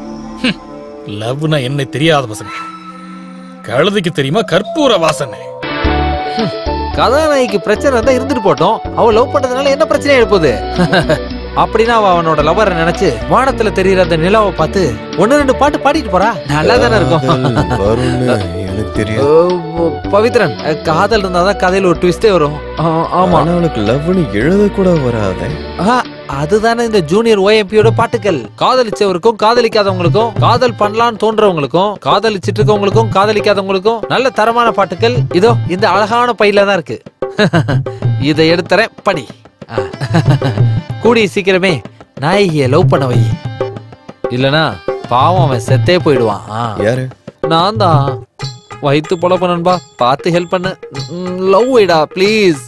லவ்னா என்ன தெரியாத பசங்க கழுதைக்கு தெரியுமா கற்பூர வாசனை கதாநாயகிக்கு பிரச்சனை இருந்தா இருந்துட்டு போட்டோம் அவ லவ் பண்றதுனால என்ன பிரச்சனை எழுப்புது அப்படின்னா அவ அவனோட லவ்வரை நினைச்சு வானத்துல தெரியுற அந்த நிலாவை பார்த்து ஒன்னு ரெண்டு பாட்டு பாடிட்டு போறா நல்லா தானே இருக்கும் வரும்னு எனக்கு தெரியும் ஓ, பவித்ரன் காதல் இருந்தாதான் கதையில ஒரு ட்விஸ்டே வரும் ஆ, ஆமா ஆனா அவளுக்கு லவ்னு எழுத கூட வராதே ஆ, அதுதானே இந்த ஜூனியர் ஓஎம்பியோட பாட்டுகள் காதலிச்சவருக்கும் காதலிக்காதவங்களுக்கும் காதல் பண்ணலாம்னு தோன்றவங்களுக்கும் காதலிச்சிட்டு இருக்கவங்களுக்கும் காதலிக்காதவங்களுக்கும் நல்ல தரமான பாட்டுகள் இதோ இந்த அழகான பையில தான் இருக்கு இதை எடுத்துறேன் படி ஆ. கூடிய சீக்கிரமே நாயகிய லவ் பண்ண வை இல்லனா பாவம் அவன் செத்தே போயிடுவான் ஆ. யாரு நான் தான் வயிற்று பொழப்ப நண்பா பார்த்து ஹெல்ப் பண்ணு லவ் வைடா ப்ளீஸ்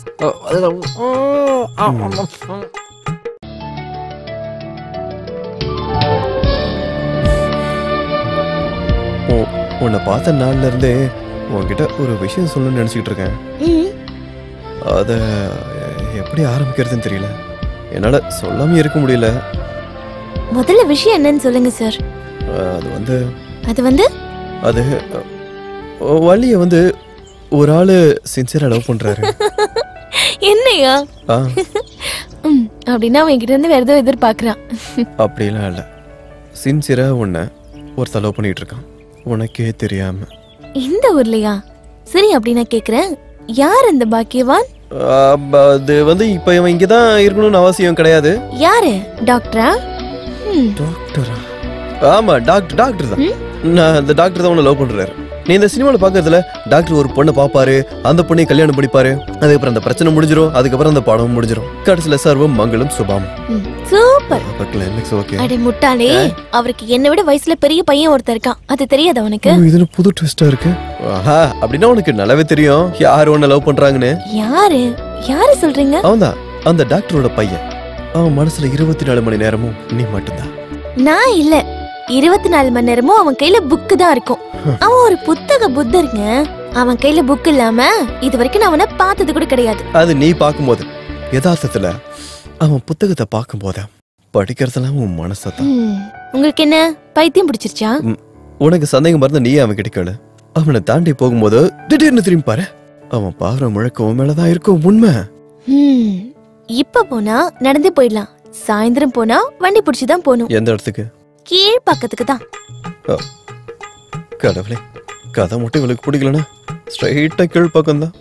உ- உன்னை பார்த்த நாள்ல இருந்தே உன்கிட்ட ஒரு விஷயம் சொல்லணும்னு நினைச்சிட்டு இருக்கேன் அத எப்படி ஆரம்பிக்கிறதுன்னு தெரியல என்னால சொல்லாம இருக்க முடியல முதல்ல விஷயம் என்னன்னு சொல்லுங்க சார் அது வந்து அது வந்து அது வள்ளிய வந்து ஒரு ஆளு சின்சியரா லவ் பண்றாரு என்னையா ஆ ம், அப்படின்னா அவன் என்கிட்ட இருந்து வேற ஏதோ எதிர்பார்க்கறான் அப்படிலாம் இல்ல சின்சியரா உன்னை ஒருத்தர் லவ் பண்ணிட்டு இருக்கான் உனக்கே தெரியாம இந்த ஊர்லயா சரி அப்படி நான் கேக்குறேன் யார் அந்த பாக்கியவான் ஆ, ப- அது வந்து இப்ப இவன் இங்கதான் இருக்கணும்னு அவசியம் கிடையாது யாரு டாக்டரா ம், டாக்டரா ஆமா டாக்டர் டாக்டர் தான் நான் அந்த டாக்டர் தான் உன்னை லவ் பண்றாரு நீ இந்த சினிமால பாக்குறதுல டாக்டர் ஒரு பொண்ணை பாப்பாரு அந்த பொண்ணை கல்யாணம் பண்ணிப்பாரு அதுக்கப்புறம் அந்த பிரச்சனை முடிஞ்சிரும் அதுக்கப்புறம் அந்த படம் முடிஞ்சிரும் கடைசியில சர்வம் மங்களம் சுபம் சூப்பர் அப்ப கிளைமேக்ஸ் ஓகே அடே முட்டாளே அவருக்கு என்னை விட வயசுல பெரிய பையன் ஒருத்தர் இருக்கான் அது தெரியாதா உனக்கு இது புது ட்விஸ்டா இருக்கு ஆஹா அப்படின்னா உனக்கு நல்லாவே தெரியும் யார் உன்னை லவ் பண்றாங்கன்னு யாரு யாரு சொல்றீங்க அவன்தான் அந்த டாக்டரோட பையன் அவன் மனசுல இருபத்தி நாலு மணி நேரமும் நீ மட்டும்தான் நான் இல்ல இருபத்தி நாலு மணி நேரமும் அவன் கையில புக்கு தான் இருக்கும் அவன் ஒரு புத்தக புத்தருங்க அவன் கையில புக் இல்லாம இது வரைக்கும் நான் அவனை பார்த்தது கூட கிடையாது அது நீ பார்க்கும்போது யதார்த்தத்துல அவன் புத்தகத்தை பார்க்கும்போது படிக்கிறதெல்லாம் உன் மனசத்தான் ம், உங்களுக்கு என்ன பைத்தியம் பிடிச்சிருச்சா உனக்கு சந்தேகம் மறந்து நீயே அவன் கிட்ட கேளு அவனை தாண்டி போகும்போது திடீர்னு திரும்பி பாரு அவன் பாக்குற முழக்கம் உன் மேலதான் இருக்கும் உண்மை ம், இப்ப போனா நடந்தே போயிடலாம் சாயந்தரம் போனா வண்டி பிடிச்சு தான் போகணும் எந்த இடத்துக்கு கீழ் பக்கத்துக்கு தான் ஓ, கடவுளே கதை மட்டும் இவளுக்கு பிடிக்கலனா ஸ்ட்ரைட்டா கீழ் பக்கம் தான்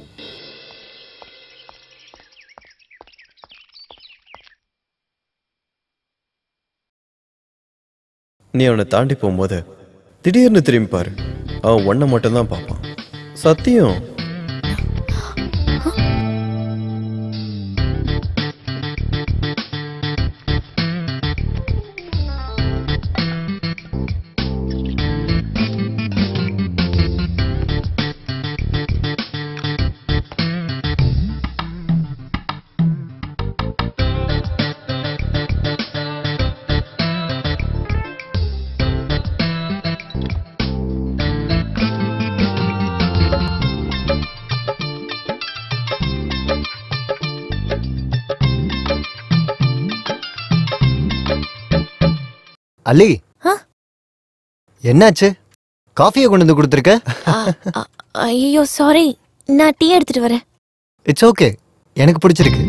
நீ அவனை தாண்டி போகும்போது திடீர்னு திரும்பி பாரு அவன் ஒன்றை மட்டும்தான் பார்ப்பான் சத்தியம் அலி என்னாச்சு காஃபியை கொண்டு வந்து கொடுத்துருக்க ஐயோ சாரி நான் டீ எடுத்துட்டு வரேன் இட்ஸ் ஓகே எனக்கு பிடிச்சிருக்கு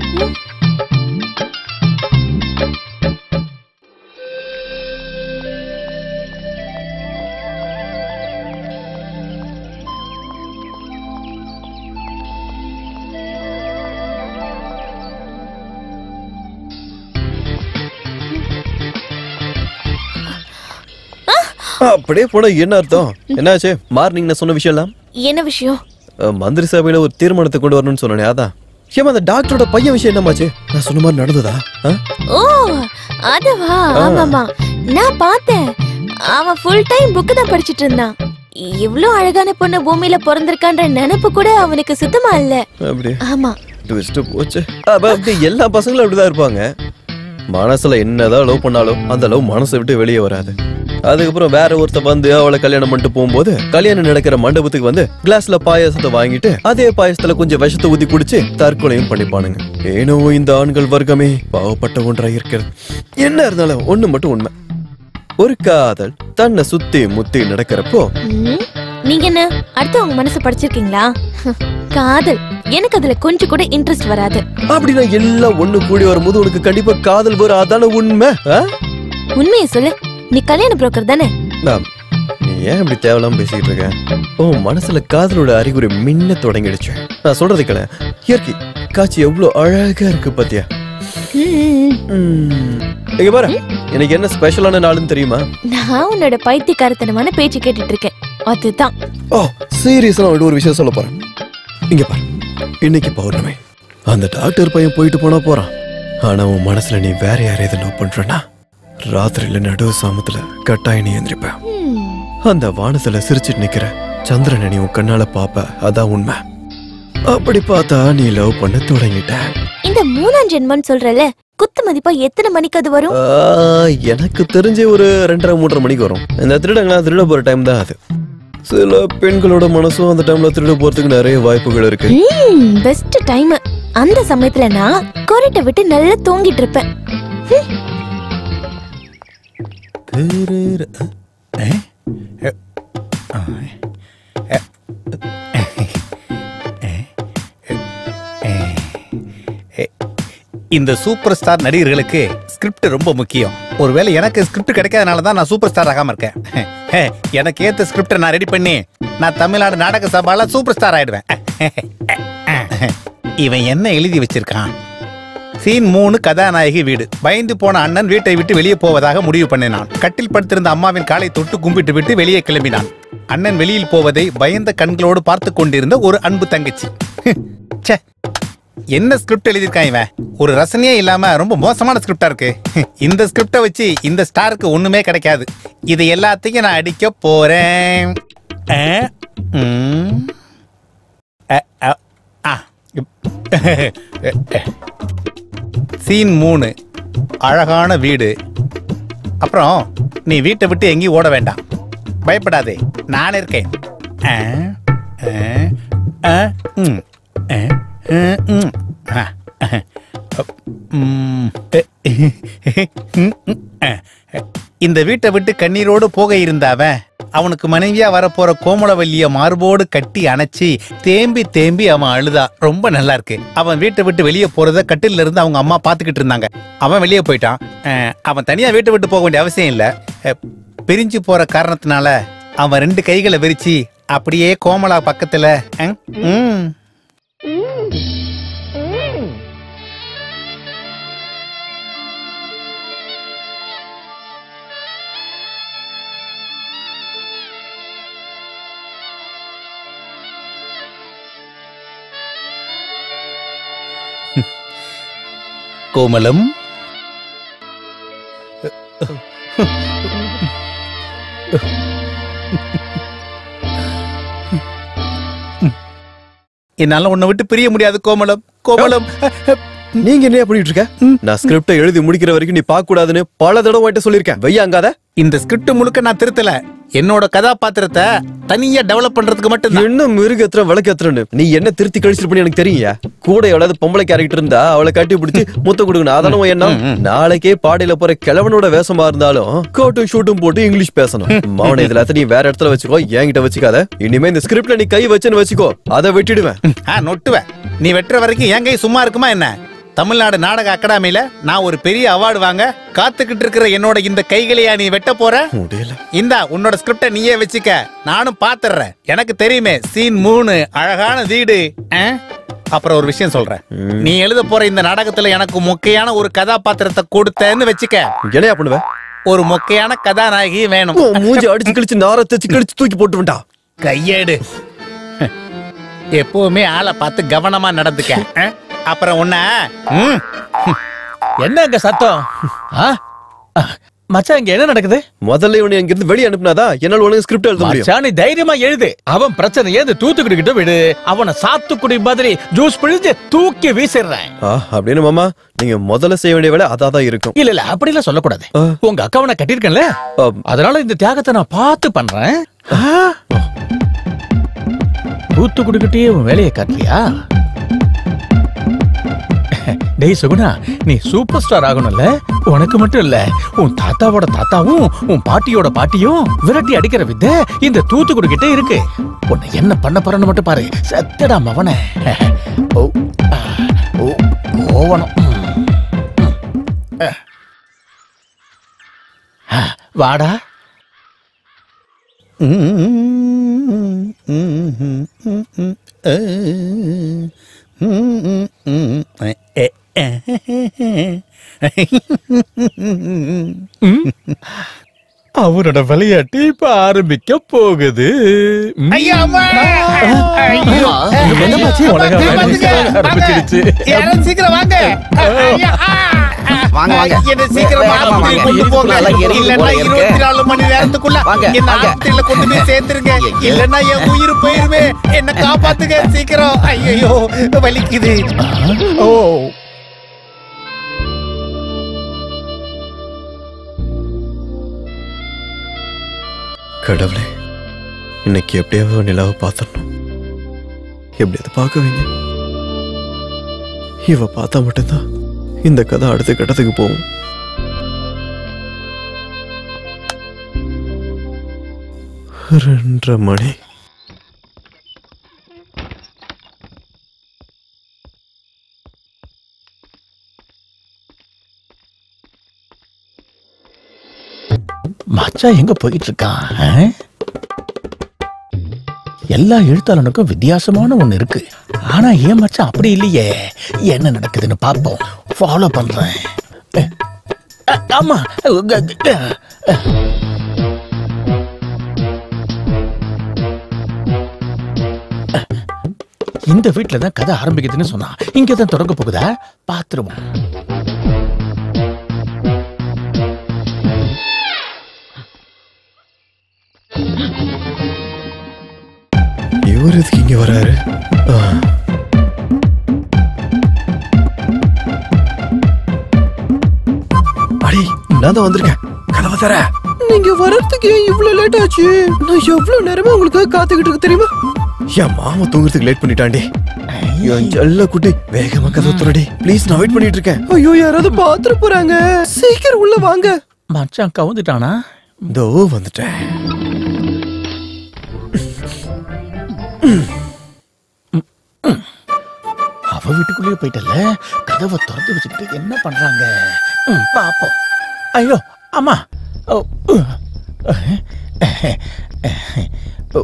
அப்படியே போனா என்ன அர்த்தம் என்னாச்சு மார்னிங் நான் சொன்ன விஷயம் எல்லாம் என்ன விஷயம் அஹ், மந்திரி சபையில ஒரு தீர்மானத்தை கொண்டு வரணும்னு சொன்னேனே அதான் ஏமா அந்த டாக்டரோட பையன் விஷயம் என்னமாச்சு நான் சொன்ன மாதிரி நடந்ததா ஆ? ஓ அதுவா ஆமாமா நான் பார்த்தேன் அவன் ஃபுல் டைம் புக்கு தான் படிச்சிட்டு இருந்தான் இவ்ளோ அழகான பொண்ணு பூமியில பிறந்திருக்கான்ற நினைப்பு கூட அவனுக்கு சுத்தமா இல்ல அப்படி ஆமா ட்விஸ்ட் போச்சு அப்ப அப்படி எல்லா பசங்களும் அப்படிதான் இருப்பாங்க மனசுல என்னதான் லவ் பண்ணாலும் அந்த லவ் மனசை விட்டு வெளியே வராது அதுக்கப்புறம் வேற ஒருத்த வந்து அவளை கல்யாணம் பண்ணிட்டு போகும்போது கல்யாணம் நடக்கிற மண்டபத்துக்கு வந்து கிளாஸ்ல பாயாசத்தை வாங்கிட்டு அதே பாயாசத்துல கொஞ்சம் விஷத்தை ஊத்தி குடிச்சு தற்கொலையும் பண்ணிப்பானுங்க ஏனோ இந்த ஆண்கள் வர்க்கமே பாவப்பட்ட ஒன்றா இருக்கிறது என்ன இருந்தாலும் ஒண்ணு மட்டும் உண்மை ஒரு காதல் தன்னை சுத்தி முத்தி நடக்கிறப்போ ம், நீங்க என்ன அடுத்து உங்க மனசு படிச்சிருக்கீங்களா காதல் எனக்கு அதுல கொஞ்சம் கூட இன்ட்ரெஸ்ட் வராது அப்படின்னா எல்லாம் ஒண்ணு கூடி வரும்போது உனக்கு கண்டிப்பா காதல் வரும் அதான உண்மை ஆ? உண்மையை சொல்லு நீ கல்யாண புரோக்கர் தானே நான் நீ ஏன் இப்படி தேவையில்லாம பேசிக்கிட்டு இருக்க உன் மனசுல காதலோட அறிகுறி மின்ன தொடங்கிடுச்சு நான் சொல்றது கேள இயற்கை காட்சி எவ்வளவு அழகா இருக்கு பாத்தியா இங்க பாரு எனக்கு என்ன ஸ்பெஷலான நாளுன்னு தெரியுமா நான் உன்னோட பைத்தியக்காரத்தனமான பேச்சு கேட்டுட்டு இருக்கேன் அதுதான் ஓ சீரியஸா நான் ஒரு விஷயம் சொல்ல போறேன் இங்க பாரு இன்னைக்கு பௌர்ணமி அந்த டாக்டர் பையன் போயிட்டு போனா போறான் ஆனா உன் மனசுல நீ வேற யாரையாவது லவ் பண்றனா ராத்திரியில நடு சாமத்துல கட்டாயம் நீ எந்திரிப்ப அந்த வானத்துல சிரிச்சிட்டு நிக்கிற சந்திரனை நீ உன் கண்ணால பாப்ப அதான் உண்மை அப்படி பார்த்தா நீ லவ் பண்ண தொடங்கிட்ட இந்த மூணாம் ஜென்மம்னு சொல்றல குத்து மதிப்பா எத்தனை மணிக்கு அது வரும் ஆ, எனக்கு தெரிஞ்ச ஒரு ரெண்டரை மூன்றரை மணிக்கு வரும் இந்த திருடங்களா திருட போற டைம் தான் அது சில பெண்களோட மனசும் அந்த டைம்ல திருட போறதுக்கு நிறைய வாய்ப்புகள் இருக்கு பெஸ்ட் டைம் அந்த சமயத்துல நான் கொரட்டை விட்டு நல்லா தூங்கிட்டு இருப்பேன் ஹம். இந்த சூப்பர் ஸ்டார் நடிகர்களுக்கு ஸ்கிரிப்ட் ரொம்ப முக்கியம் ஒருவேளை எனக்கு ஸ்கிரிப்ட் கிடைக்காதனால தான் நான் சூப்பர் ஸ்டார் ஆகாம இருக்கேன் ஹே, எனக்கு ஏத்த ஸ்கிரிப்டை நான் ரெடி பண்ணி நான் தமிழ்நாடு நாடக சபால சூப்பர் ஸ்டார் ஆயிடுவேன் இவன் என்ன எழுதி வச்சிருக்கான் சீன் மூணு கதாநாயகி வீடு பயந்து போன அண்ணன் வீட்டை விட்டு வெளியே போவதாக முடிவு பண்ணினான் கட்டில் படுத்திருந்த அம்மாவின் காலை தொட்டு கும்பிட்டு விட்டு வெளியே கிளம்பினான் அண்ணன் வெளியில் போவதை பயந்த கண்களோடு பார்த்து கொண்டிருந்த ஒரு அன்பு தங்கச்சி ச்சே என்ன ஸ்கிரிப்ட் எழுதியிருக்கான் இவன் ஒரு ரசனையே இல்லாம ரொம்ப மோசமான ஸ்கிரிப்டா இருக்கு இந்த ஸ்கிரிப்டை வச்சு இந்த ஸ்டாருக்கு ஒண்ணுமே கிடைக்காது இது எல்லாத்தையும் நான் அடிக்க போறேன் ஆ, ம். அ, அ, ஆ. சீன் மூணு அழகான வீடு அப்புறம் நீ வீட்டை விட்டு எங்கேயும் ஓட வேண்டாம் பயப்படாதே நான் இருக்கேன் ஆ, ஆ, ஆ, ம், ஆ, ஆ, ம், ஆ, ஆ, ம், ம், ம், ஆ. இந்த வீட்டை விட்டு கண்ணீரோடு போக இருந்த அவன் அவனுக்கு மனைவியா வரப்போற கோமலவல்லிய மார்போடு கட்டி அணைச்சி தேம்பி தேம்பி அவன் அழுதா ரொம்ப நல்லா இருக்கு அவன் வீட்டை விட்டு வெளியே போறத கட்டில இருந்து அவங்க அம்மா பாத்துக்கிட்டு இருந்தாங்க அவன் வெளியே போயிட்டான் அஹ், அவன் தனியா வீட்டை விட்டு போக வேண்டிய அவசியம் இல்ல அஹ், பிரிஞ்சு போற காரணத்தினால அவன் ரெண்டு கைகளை விரிச்சு அப்படியே கோமலா பக்கத்துல அஹ், ம். கோமலம் என்னால உன்னை விட்டு பிரிய முடியாது கோமலம் கோமலம் நீங்க என்ன பண்ணிட்டு இருக்க நான் ஸ்கிரிப்டை எழுதி முடிக்கிற வரைக்கும் நீ பார்க்க கூடாதுன்னு பல தடவை உன்கிட்ட சொல்லியிருக்கேன் வையாங்காத இந்த ஸ்கிரிப்ட் முழுக்க நான் திருத்தல என்னோட கதாபாத்திரத்தை தனியா டெவலப் பண்றதுக்கு மட்டும் என்ன மிருகத்துல விளக்கத்துறன்னு நீ என்ன திருத்தி கழிச்சிட்டு எனக்கு தெரியுயா கூட எவ்வளவு பொம்பளை கேரக்டர் இருந்தா அவளை கட்டி பிடிச்சி முத்த கொடுக்கணும் அதான உன் எண்ணம் நாளைக்கே பாடையில போற கிழவனோட வேஷமா இருந்தாலும் கோட்டும் ஷூட்டும் போட்டு இங்கிலீஷ் பேசணும் மௌன இதுல நீ வேற இடத்துல வச்சுக்கோ என்கிட்ட வச்சுக்காத இனிமே இந்த ஸ்கிரிப்ட்ல நீ கை வச்சுன்னு வச்சுக்கோ அதை விட்டுடுவேன் ஆ நொட்டுவேன் நீ வெட்டுற வரைக்கும் என் கை சும்மா இருக்குமா என்ன தமிழ்நாடு நாடக அகாடமியில நான் ஒரு பெரிய அவார்டு வாங்க காத்துக்கிட்டு இருக்கிற என்னோட இந்த கைகளையா நீ வெட்ட போற இந்தா உன்னோட ஸ்கிரிப்ட நீயே வச்சுக்க நானும் பாத்துறேன் எனக்கு தெரியுமே சீன் மூணு அழகான வீடு ஆ? அப்புறம் ஒரு விஷயம் சொல்றேன் நீ எழுத போற இந்த நாடகத்துல எனக்கு மொக்கையான ஒரு கதாபாத்திரத்தை கொடுத்தேன்னு வச்சுக்க என்னையா பண்ணுவ ஒரு மொக்கையான கதாநாயகி வேணும் மூஞ்சி அடிச்சு கிழிச்சு நார தச்சு கிழிச்சு தூக்கி போட்டு வேண்டா கையேடு எப்பவுமே ஆளை பார்த்து கவனமா நடந்துக்க ஆ? அப்புறம் உன்ன ம், என்ன அங்க சத்தம் ஆ? ஆ, மச்சான் இங்க என்ன நடக்குது முதல்ல இவனை இங்கிருந்து வெளியே அனுப்புனாதான் என்னால உனக்கு ஸ்கிரிப்ட் எழுத முடியும் மச்சான் நீ தைரியமா எழுது அவன் பிரச்சனை ஏது தூத்துக்குடி கிட்ட விடு அவனை சாத்துக்குடி மாதிரி ஜூஸ் பிழிஞ்சு தூக்கி வீசிடுறேன் ஆ, அப்படின்னு மாமா நீங்க முதல்ல செய்ய வேண்டிய வேலை அதான் தான் இருக்கும் இல்ல இல்ல அப்படி எல்லாம் சொல்லக்கூடாது உங்க அக்காவை நான் கட்டியிருக்கேன்ல அதனால இந்த தியாகத்தை நான் பார்த்து பண்றேன் ஆ? தூத்துக்குடி கிட்டே உன் வேலையை காட்டலையா டேய் சுகுணா நீ சூப்பர் ஸ்டார் ஆகணும்ல உனக்கு மட்டும் இல்ல உன் தாத்தாவோட தாத்தாவும் உன் பாட்டியோட பாட்டியும் விரட்டி அடிக்கிற வித்தை இந்த தூத்துக்குடி கிட்ட இருக்கு உன்னை என்ன பண்ண போறன்னு மட்டும் பாரு சத்தடா மவன ஓ ஆ, ஓ ஓவனம் ம், ம். ஆ, வாடா அவரோட விளையாட்டு இப்ப ஆரம்பிக்க போகுது ம். ஐயா, அம்மா! ஆ, ஐயோ! என்னமாச்சு? உலக வந்துங்க, வேலை ஆரம்பிச்சிடுச்சு. வாங்க. யாரும் சீக்கிரம் வாங்க ஐயா, ஆ! வாங்க, வாங்க. என்னை சீக்கிரமா வேகமா ஆஸ்பத்திரிக்கு வாங்க. கொண்டு போங்க. நல்லா எரியுது இல்லைன்னா போல இருக்கு. 24 மணி நேரத்துக்குள்ள வாங்க, என்ன வாங்க. ஆஸ்பத்திரியில கொண்டு போய் சேர்த்துருங்க. இல்லைன்னா என் உயிர் போயிருமே. என்னை காப்பாத்துங்க சீக்கிரம் ஐயோ வலிக்குது ஓ கடவுளே இன்னைக்கு எப்படியாவது நிலாவை பார்த்துடணும் எப்படியாவது பார்க்க வைங்க இவ பார்த்தா மட்டும்தான் இந்த கதை அடுத்த கட்டத்துக்கு போகும் ரெண்டரை மணி மச்சான் எங்க போயிட்டு இருக்கான் ஆ? எல்லா எழுத்தாளனுக்கும் வித்தியாசமான ஒண்ணு இருக்கு ஆனா ஏன் மச்சான் அப்படி இல்லையே என்ன நடக்குதுன்னு பாப்போம் ஃபாலோ பண்றேன் அஹ், அஹ், ஆமா க- க- அஹ். இந்த வீட்ல தான் கதை ஆரம்பிக்குதுன்னு சொன்னா இங்க தான் தொடங்க போகுதா பாத்துருவோம் இவர் எதுக்கு இங்க வராரு ஆ. அடி நான் தான் வந்திருக்கேன் கதவை தர நீங்க வர்றதுக்கு ஏன் இவ்வளவு லேட் ஆச்சு நான் எவ்வளவு நேரமா உங்களுக்காக காத்துக்கிட்டு இருக்கு தெரியுமா என் மாமா தூங்குறதுக்கு லேட் பண்ணிட்டான்டி என் செல்ல குட்டி வேகமா கதவை துறடி ப்ளீஸ் நான் வெயிட் பண்ணிட்டு இருக்கேன் ஐயோ யாராவது பாத்துட்டு போறாங்க சீக்கிரம் உள்ள வாங்க மச்சான் கவுந்துட்டானா இதோ வந்துட்டேன் அவ வீட்டுக்குள்ளேயே போயிட்டல கதவை திறந்து வச்சுக்கிட்டு என்ன பண்றாங்க ம், பாப்போம் ஐயோ அம்மா ஓ, உ. ஓ,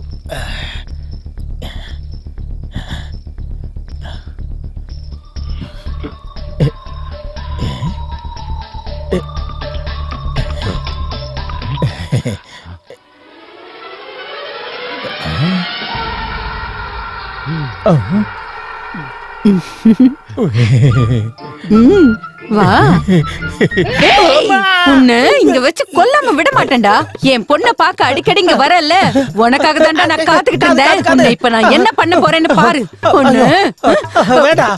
ம், வா ஏய், உன்னை இங்க வச்சு கொல்லாம விட மாட்டேன்டா என் பொண்ண பாக்க அடிக்கடி இங்க வரல உனக்காக தான்டா நான் காத்துக்கிட்டு இருந்தேன் உன்னை இப்ப நான் என்ன பண்ண போறேன்னு பாரு பொண்ணு வேடா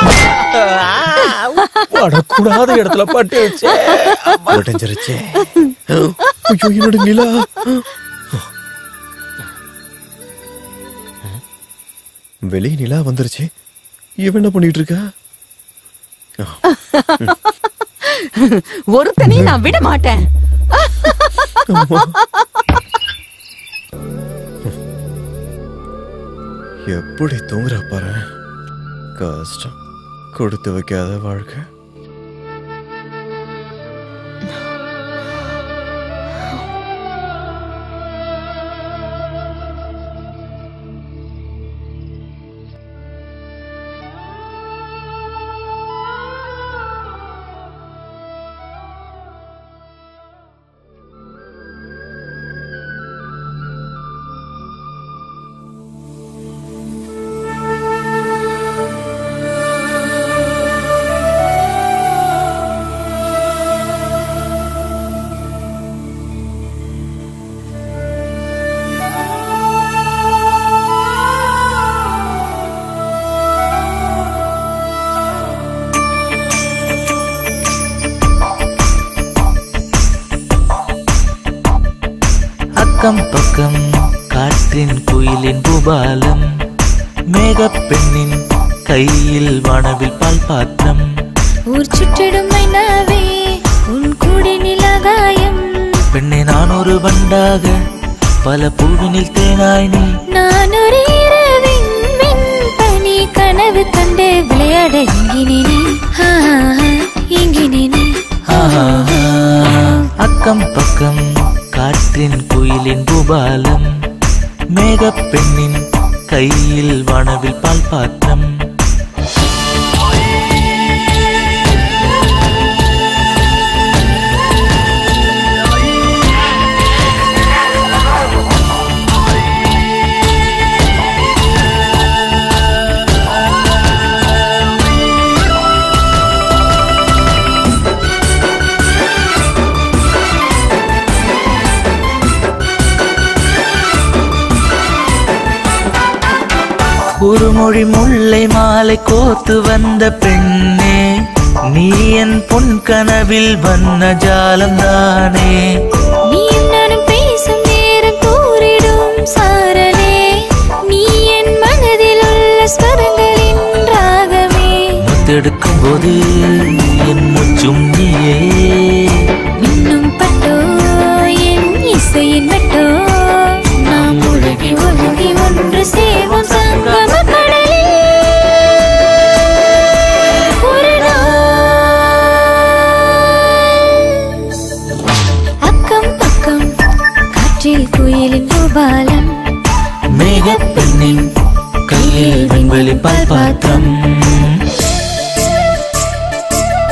படக்கூடாத இடத்துல பட்டு வச்சே உடஞ்சிருச்சே ஐயோ என்னோட நிலா வெளியே நிலா வந்துருச்சு இவன் என்ன பண்ணிட்டு இருக்கா ஒருத்தனையும் நான் விட மாட்டேன் எப்படி தூங்குற பாரு கஷ்டம் கொடுத்து வைக்காத வாழ்க்கை அக்கம் பக்கம் காற்றின் குயிலின் பூபாலம் மேகப்பெண்ணின் கையில் வானவில் பால் பாத்திரம் ஊர் சுற்றிடும் மைனாவே உன் கூடி நிலகாயம் பெண்ணே நான் ஒரு வண்டாக பல பூவினில் தேனாய் நீ நான் ஒரு இரவின் பனி கனவு கண்டு விளையாட இங்கினேனே ஆ, இங்கினேனே ஆஹா. அக்கம் பக்கம் காற்றின் குயிலின் பூபாலம் மேகப்பெண்ணின் கையில் வானவில் பால் பாத்திரம் ஒரு மொழி முல்லை மாலை கோத்து வந்த பெண்ணே நீ என் பொன் கனவில் வண்ண ஜாலம்தானே நீ நானும் பேசும் நேரம் கூறிடும் சாரலே நீ என் மனதில் உள்ள ஸ்வரங்களின் ராகமே முத்தெடுக்கும் போது என் முச்சும் நீயே இன்னும் பட்டோ என் இசையின் மட்டோ நாம் உலகி உலகி ஒன்று சேவும் சங்கம கடலில் ஒரு நாள் அக்கம் பக்கம் காற்றில் குயிலின் பூபாலம் மேகப்பெண்ணின் கையில் விண்வெளி பால் பாத்திரம்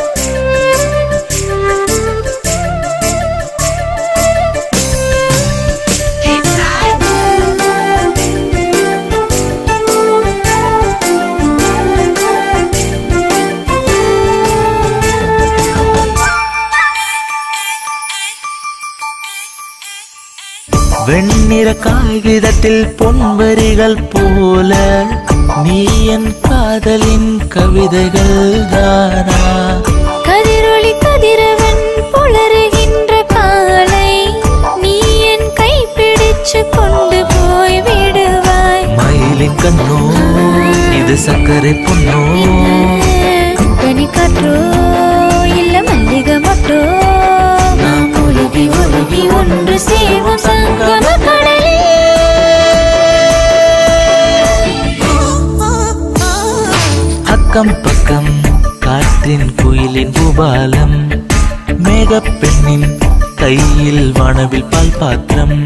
வெண்ணிற காகிதத்தில் பொன்வரிகள் போல நீ என் காதலின் கவிதைகள் தானா கதிரொளி கதிரவன் புலருகின்ற காலை நீ என் கை பிடிச்சு கொண்டு போய் விடுவாய் மயிலின் கண்ணோ இது சர்க்கரை பொன்னோ கனி காற்றோ இல்ல மல்லிகை மட்டோ நாம் ஒழுகி ஒழுகி ஒன்று சேரும் சங்கம கடலே அக்கம் பக்கம் காற்றின் குயிலின் பூபாலம் மேகப்பெண்ணின் கையில் வானவில் பால் பாத்திரம்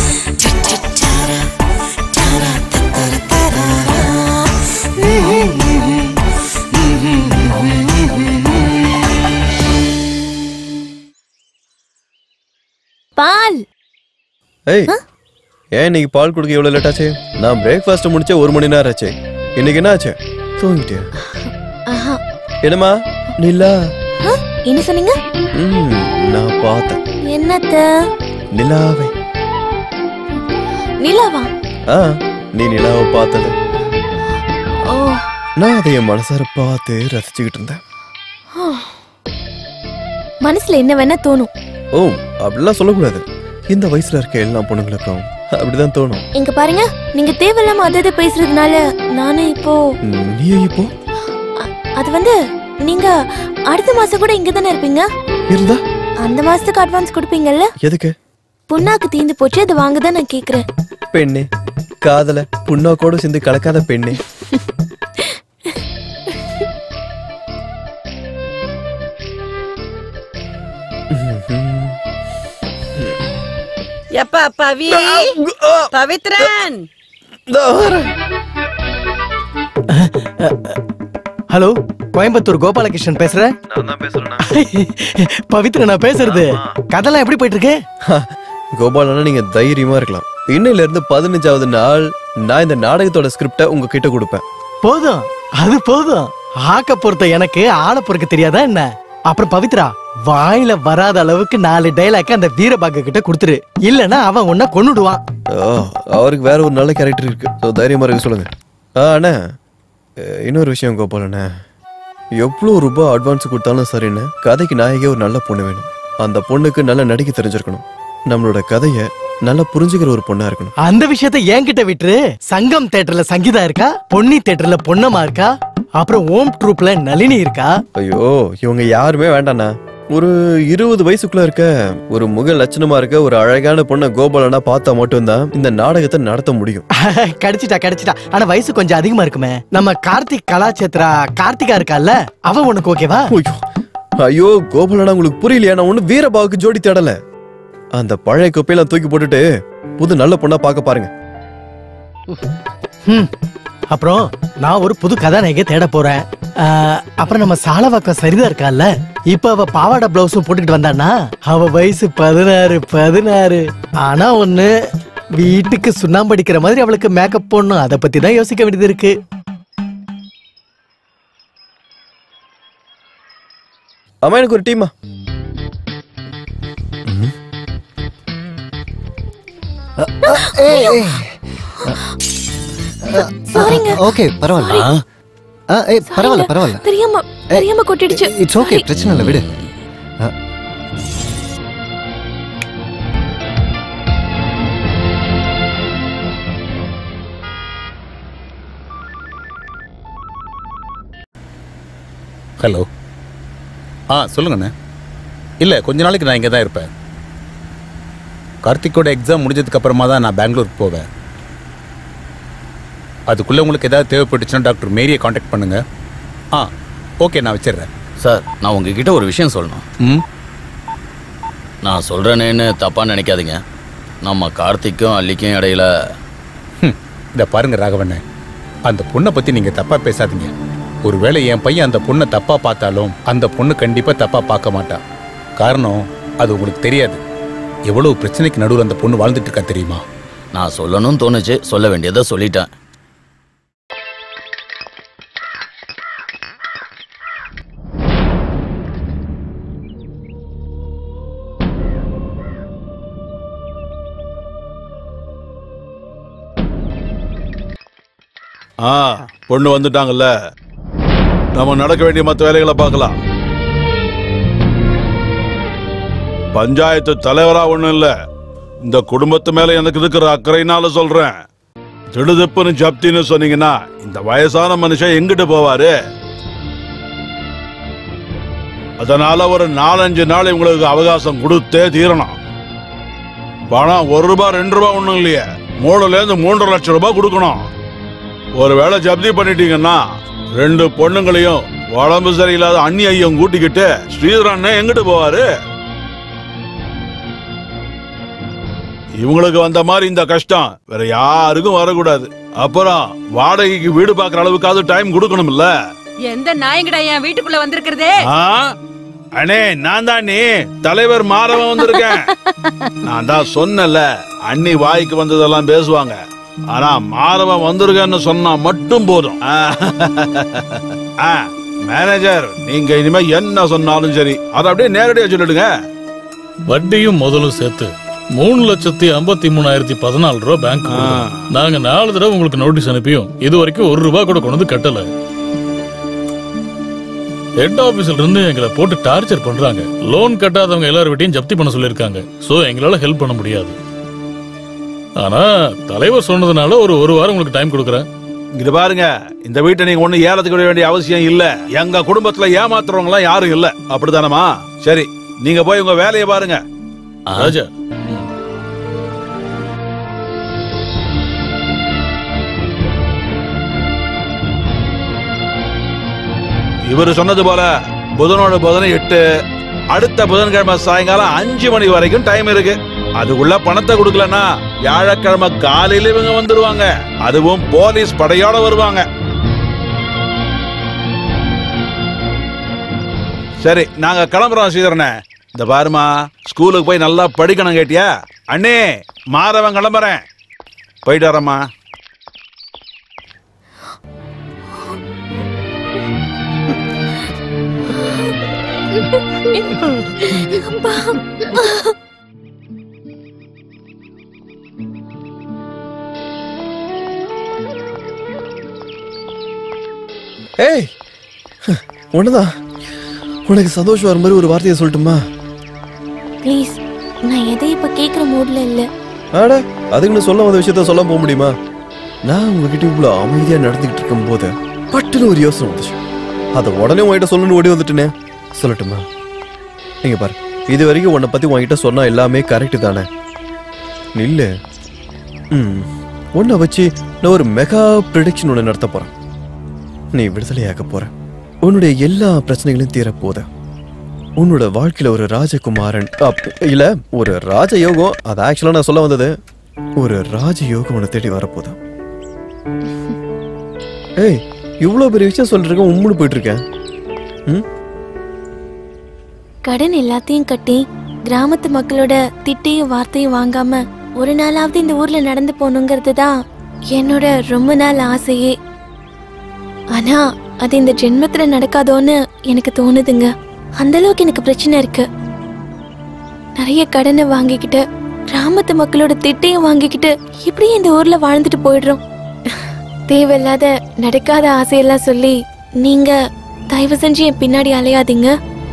பால் ஏய் ஏன் இன்னைக்கு பால் குடிக்க எவ்வளவு லேட் ஆச்சு நான் பிரேக்ஃபாஸ்ட் முடிச்சே ஒரு மணி நேரம் ஆச்சு இன்னைக்கு என்ன ஆச்சு தூங்கிட்டியா ஆஹா. என்னம்மா நிலா ஆ, என்ன சொன்னீங்க ம், நான் பார்த்தேன் என்னத்த நிலாவை நிலாவா ஆ நீ நிலாவை பார்த்தது ஓ நான் அதை என் மனசார பார்த்து ரசிச்சுக்கிட்டு இருந்தேன் ஆ. மனசுல என்ன வேணா தோணும் ஓ அப்படிலாம் சொல்லக்கூடாது இந்த வயசுல இருக்க எல்லா பொண்ணுங்களுக்கும் அப்படிதான் தோணும் இங்க பாருங்க நீங்க தேவையில்லாம அதை இதை பேசுறதுனால நானும் இப்போ ம், நீ இப்போ அது வந்து நீங்க அடுத்த மாசம் கூட இங்க தானே இருப்பீங்க இருந்தா அந்த மாசத்துக்கு அட்வான்ஸ் கொடுப்பீங்கல்ல எதுக்கு புண்ணாக்கு தீந்து போச்சு அது வாங்க தான் நான் கேக்குறேன் பெண்ணே காதல புண்ணாக்கோடு சேர்ந்து கலக்காத பெண்ணே எப்பா பவி பவித்ரன் ஹலோ கோயம்புத்தூர் கோபாலகிருஷ்ணன் பேசுறேன் நான் தான் பேசுறேன் பவித்ர நான் பேசுறது கதெல்லாம் எப்படி போயிட்டு இருக்கு கோபாலனா நீங்க தைரியமா இருக்கலாம் இன்னையில இருந்து பதினஞ்சாவது நாள் நான் இந்த நாடகத்தோட ஸ்கிரிப்ட உங்ககிட்ட கொடுப்பேன் போதும் அது போதும் ஆக்க பொறுத்த எனக்கு ஆள பொறுக்க தெரியாதா என்ன அப்புறம் பவித்ரா வாயில வராத அளவுக்கு நாலு டைலாக் அந்த வீரபாக கிட்ட கொடுத்துரு இல்லனா அவன் உன்னை கொன்னுடுவான் ஓ, அவருக்கு வேற ஒரு நல்ல கேரக்டர் இருக்கு ஸோ தைரியமா இருக்க சொல்லுங்க ஆ அண்ணா அஹ், இன்னொரு விஷயம் கோபாலண்ணே எவ்வளோ ரூபாய் அட்வான்ஸ் கொடுத்தாலும் சரிண்ணே கதைக்கு நாயகே ஒரு நல்ல பொண்ணு வேணும் அந்த பொண்ணுக்கு நல்லா நடிக்க தெரிஞ்சிருக்கணும் நம்மளோட கதையை நல்லா புரிஞ்சுக்கிற ஒரு பொண்ணா இருக்கணும் அந்த விஷயத்தை என்கிட்ட விட்டுரு சங்கம் தேட்டர்ல சங்கீதா இருக்கா பொன்னி தேட்டர்ல பொன்னம்மா இருக்கா அப்புறம் ஓம் ட்ரூப்ல நளினி இருக்கா ஐயோ இவங்க யாருமே வேண்டாண்ணா ஒரு இருபது வயசுக்குள்ள இருக்க ஒரு முக லட்சணமா இருக்க ஒரு அழகான பொண்ணை கோபாலனா பார்த்தா மட்டும்தான் இந்த நாடகத்தை நடத்த முடியும் கிடைச்சிட்டா கிடைச்சிட்டா ஆனா வயசு கொஞ்சம் அதிகமா இருக்குமே நம்ம கார்த்திக் கலாச்சேத்ரா கார்த்திகா இருக்கால்ல அவ உனக்கு ஓகேவா ஐயோ கோபாலனா உங்களுக்கு புரியலையா நான் ஒண்ணு வீரபாவுக்கு ஜோடி தேடல அந்த பழைய குப்பையெல்லாம் தூக்கி போட்டுட்டு புது நல்ல பொண்ணா பார்க்க பாருங்க ம். அப்புறம் நான் ஒரு புது கதாநாயகியை தேட போறேன் ஆஹ், அப்புறம் நம்ம சாலவாக்கம் சரிதா இருக்கால்ல இப்ப அவ பாவாடை பிளவுஸும் போட்டுக்கிட்டு வந்தானா அவ வயசு பதினாறு பதினாறு ஆனா ஒண்ணு வீட்டுக்கு சுண்ணாம்பு அடிக்கிற மாதிரி அவளுக்கு மேக்கப் போடணும் அதை பத்தி தான் யோசிக்க வேண்டியது இருக்கு அம்மா எனக்கு ஒரு டீமா சாரிங்க ஓகே பரவாயில்ல ஆ, ஏய் பரவாயில்ல பரவாயில்ல தெரியாம தெரியாம கொட்டிடுச்சு இட்ஸ் ஓகே பிரச்சனை இல்லை விடு ஆ, ஹலோ ஆ சொல்லுங்கண்ணே இல்லை கொஞ்ச நாளைக்கு நான் இங்கே தான் இருப்பேன் கார்த்திக்கோட எக்ஸாம் முடிஞ்சதுக்கு அப்புறமா தான் நான் பெங்களூருக்கு போவேன் அதுக்குள்ளே உங்களுக்கு ஏதாவது தேவைப்பட்டுச்சுன்னா டாக்டர் மேரியை காண்டாக்ட் பண்ணுங்க ஆ ஓகே நான் வச்சிடுறேன் சார் நான் உங்ககிட்ட ஒரு விஷயம் சொல்லணும் ம் நான் சொல்றேனேன்னு தப்பா நினைக்காதீங்க நம்ம கார்த்திக்கும் அல்லிக்கும் இடையில இந்த பாருங்க ராகவண்ணே அந்த பொண்ணை பற்றி நீங்கள் தப்பாக பேசாதீங்க ஒருவேளை என் பையன் அந்த பொண்ணை தப்பாக பார்த்தாலும் அந்த பொண்ணு கண்டிப்பாக தப்பாக பார்க்க மாட்டா காரணம் அது உங்களுக்கு தெரியாது எவ்வளவு பிரச்சனைக்கு நடுவில் அந்த பொண்ணு வாழ்ந்துட்டு இருக்கா தெரியுமா நான் சொல்லணும்னு தோணுச்சு சொல்ல வேண்டியதை சொல்லிட்டேன் ஆ பொண்ணு வந்துட்டாங்கல்ல நம்ம நடக்க வேண்டிய மற்ற வேலைகளை பார்க்கலாம் பஞ்சாயத்து தலைவரா ஒண்ணும் இல்ல இந்த குடும்பத்து மேல எனக்கு இருக்கிற அக்கறையினால சொல்றேன் திடுதிப்புன்னு ஜப்தின்னு சொன்னீங்கன்னா இந்த வயசான மனுஷன் எங்கிட்டு போவாரு அதனால ஒரு நாலஞ்சு நாள் இவங்களுக்கு அவகாசம் கொடுத்தே தீரணும் பணம் ஒரு ரூபாய் ரெண்டு ரூபாய் ஒண்ணும் இல்லையே மூணுல இருந்து மூன்றரை லட்சம் ரூபாய் கொடுக்கணும் ஒருவேளை ஜப்தி பண்ணிட்டீங்கன்னா ரெண்டு பொண்ணுங்களையும் உடம்பு சரியில்லாத அண்ணி ஐயம் கூட்டிக்கிட்டு ஸ்ரீதரன் எங்கிட்டு போவாரு இவங்களுக்கு வந்த மாதிரி இந்த கஷ்டம் வேற யாருக்கும் வரக்கூடாது அப்புறம் வாடகைக்கு வீடு பார்க்குற அளவுக்காவது டைம் கொடுக்கணும்ல எந்த நாயங்கடா என் வீட்டுக்குள்ள வந்திருக்கிறதே ஆ? அண்ணே நான் தான் நீ தலைவர் மாறவன் வந்திருக்கேன் நான் தான் சொன்னல அண்ணி வாய்க்கு வந்ததெல்லாம் பேசுவாங்க ஆனா மாறவன் வந்திருக்கேன்னு சொன்னா மட்டும் போதும் ஆ. ஆ, மேனேஜர் நீங்க இனிமே என்ன சொன்னாலும் சரி அதை அப்படியே நேரடியா சொல்லிடுங்க வட்டியும் முதலும் சேர்த்து மூணு லட்சத்தி ஐம்பத்தி மூணாயிரத்தி பதினாலு ரூபாய் பேங்க் நாங்க நாலு தடவை உங்களுக்கு நோட்டீஸ் அனுப்பியும் இது வரைக்கும் ஒரு ரூபாய் கூட கொண்டு வந்து கட்டல ஹெட் ஆபீஸ்ல இருந்து எங்களை போட்டு டார்ச்சர் பண்றாங்க லோன் கட்டாதவங்க எல்லார் வீட்டையும் ஜப்தி பண்ண சொல்லியிருக்காங்க சோ எங்களால ஹெல்ப் பண்ண முடியாது ஆனா தலைவர் சொன்னதுனால ஒரு ஒரு வாரம் உங்களுக்கு டைம் கொடுக்குறேன் இது பாருங்க இந்த வீட்டை நீங்க ஒண்ணு ஏலத்துக்கு விட வேண்டிய அவசியம் இல்ல எங்க குடும்பத்துல ஏமாத்துறவங்க எல்லாம் யாரும் இல்ல அப்படித்தானமா சரி நீங்க போய் உங்க வேலையை பாருங்க ராஜா இவரு சொன்னது போல புதனோட புதன் எட்டு அடுத்த புதன்கிழமை சாயங்காலம் அஞ்சு மணி வரைக்கும் டைம் இருக்கு அதுக்குள்ள பணத்தை கொடுக்கலன்னா வியாழக்கிழமை காலையில இவங்க வந்துருவாங்க அதுவும் போலீஸ் படையோட வருவாங்க சரி நாங்க கிளம்புறோம் ஸ்ரீதரனே இந்த பாருமா ஸ்கூலுக்கு போய் நல்லா படிக்கணும் கேட்டியா அண்ணே மாறவன் கிளம்புறேன் போயிட்டு வரேம்மா ஏய் ஒண்ணுதான் உனக்கு சந்தோஷம் வர மாதிரி ஒரு வார்த்தையை சொல்லட்டுமா ப்ளீஸ் நான் எதையும் இப்ப கேக்குற மூட்ல இல்ல ஆட அதுக்குன்னு சொல்ல வந்த விஷயத்த சொல்ல போக முடியுமா நான் உங்ககிட்ட இவ்வளோ அமைதியா நடந்துகிட்டு இருக்கும் போது பட்டுன்னு ஒரு யோசனை வந்துச்சு அதை உடனே உங்ககிட்ட சொல்லணும்னு ஓடி வந்துட்டேனே சொல்லட்டுமா நீங்க பாரு இது வரைக்கும் உன்னை பத்தி உன்கிட்ட சொன்னா எல்லாமே கரெக்ட் தானே நில்லு ம் உன்னை வச்சு நான் ஒரு மெகா ப்ரிடிக்ஷன் ஒன்று நடத்த போறேன் நீ விடுதலையாக போற உன்னுடைய எல்லா பிரச்சனைகளும் தீர போத உன்னோட வாழ்க்கையில ஒரு ராஜகுமாரன் அப், இல்ல ஒரு ராஜயோகம் அது ஆக்சுவலா நான் சொல்ல வந்தது ஒரு ராஜயோகம் உன்னை தேடி வரப்போதா ஏய் இவ்வளவு பெரிய விஷயம் சொல்லிருக்கேன் உம்முன்னு போயிட்டு இருக்கேன் ம் கடன் எல்லாத்தையும் கட்டி கிராமத்து மக்களோட திட்டையும் வார்த்தையும் வாங்காம ஒரு நாளாவது இந்த ஊர்ல நடந்து போகணுங்கிறது தான் என்னோட ரொம்ப நாள் ஆசையே ஆனா அது இந்த ஜென்மத்துல நடக்காதோன்னு எனக்கு தோணுதுங்க அந்த அளவுக்கு எனக்கு பிரச்சனை இருக்கு நிறைய கடனை வாங்கிக்கிட்டு கிராமத்து மக்களோட திட்டையும் வாங்கிக்கிட்டு இப்படியே இந்த ஊர்ல வாழ்ந்துட்டு போயிடுறோம் தேவையில்லாத நடக்காத ஆசையெல்லாம் சொல்லி நீங்க தயவு செஞ்சு என் பின்னாடி அலையாதீங்க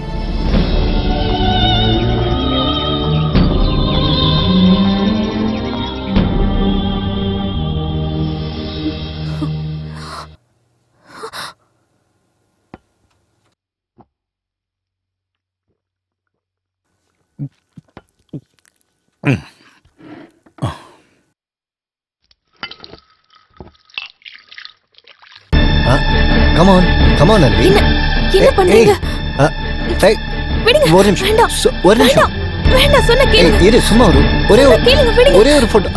கம் ஆன் கம் ஆன் அன்பி என்ன பண்றீங்க ஏய் விடுங்க ஒரு நிமிஷம் வேண்டாம் சொ- ஒரு நிமிஷம் வேண்டாம் வேண்டாம் சொன்ன ஏய், கேளுங்க இரு சும்மா ஒரு ஒரே ஒரு சொன்னா கேளுங்க விடுங்க ஒரே ஒரு போட்டோ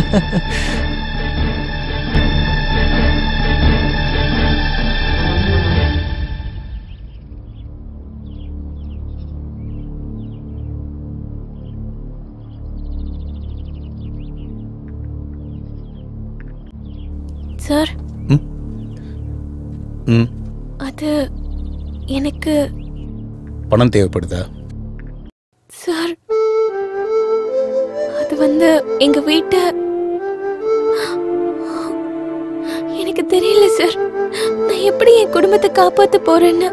சார் ம் அது எனக்கு பணம் தேவைப்படுதா சார் அது வந்து எங்க வீட்டை எனக்கு தெரியல சார் நான் எப்படி என் குடும்பத்தை காப்பாத்த போறேன்னு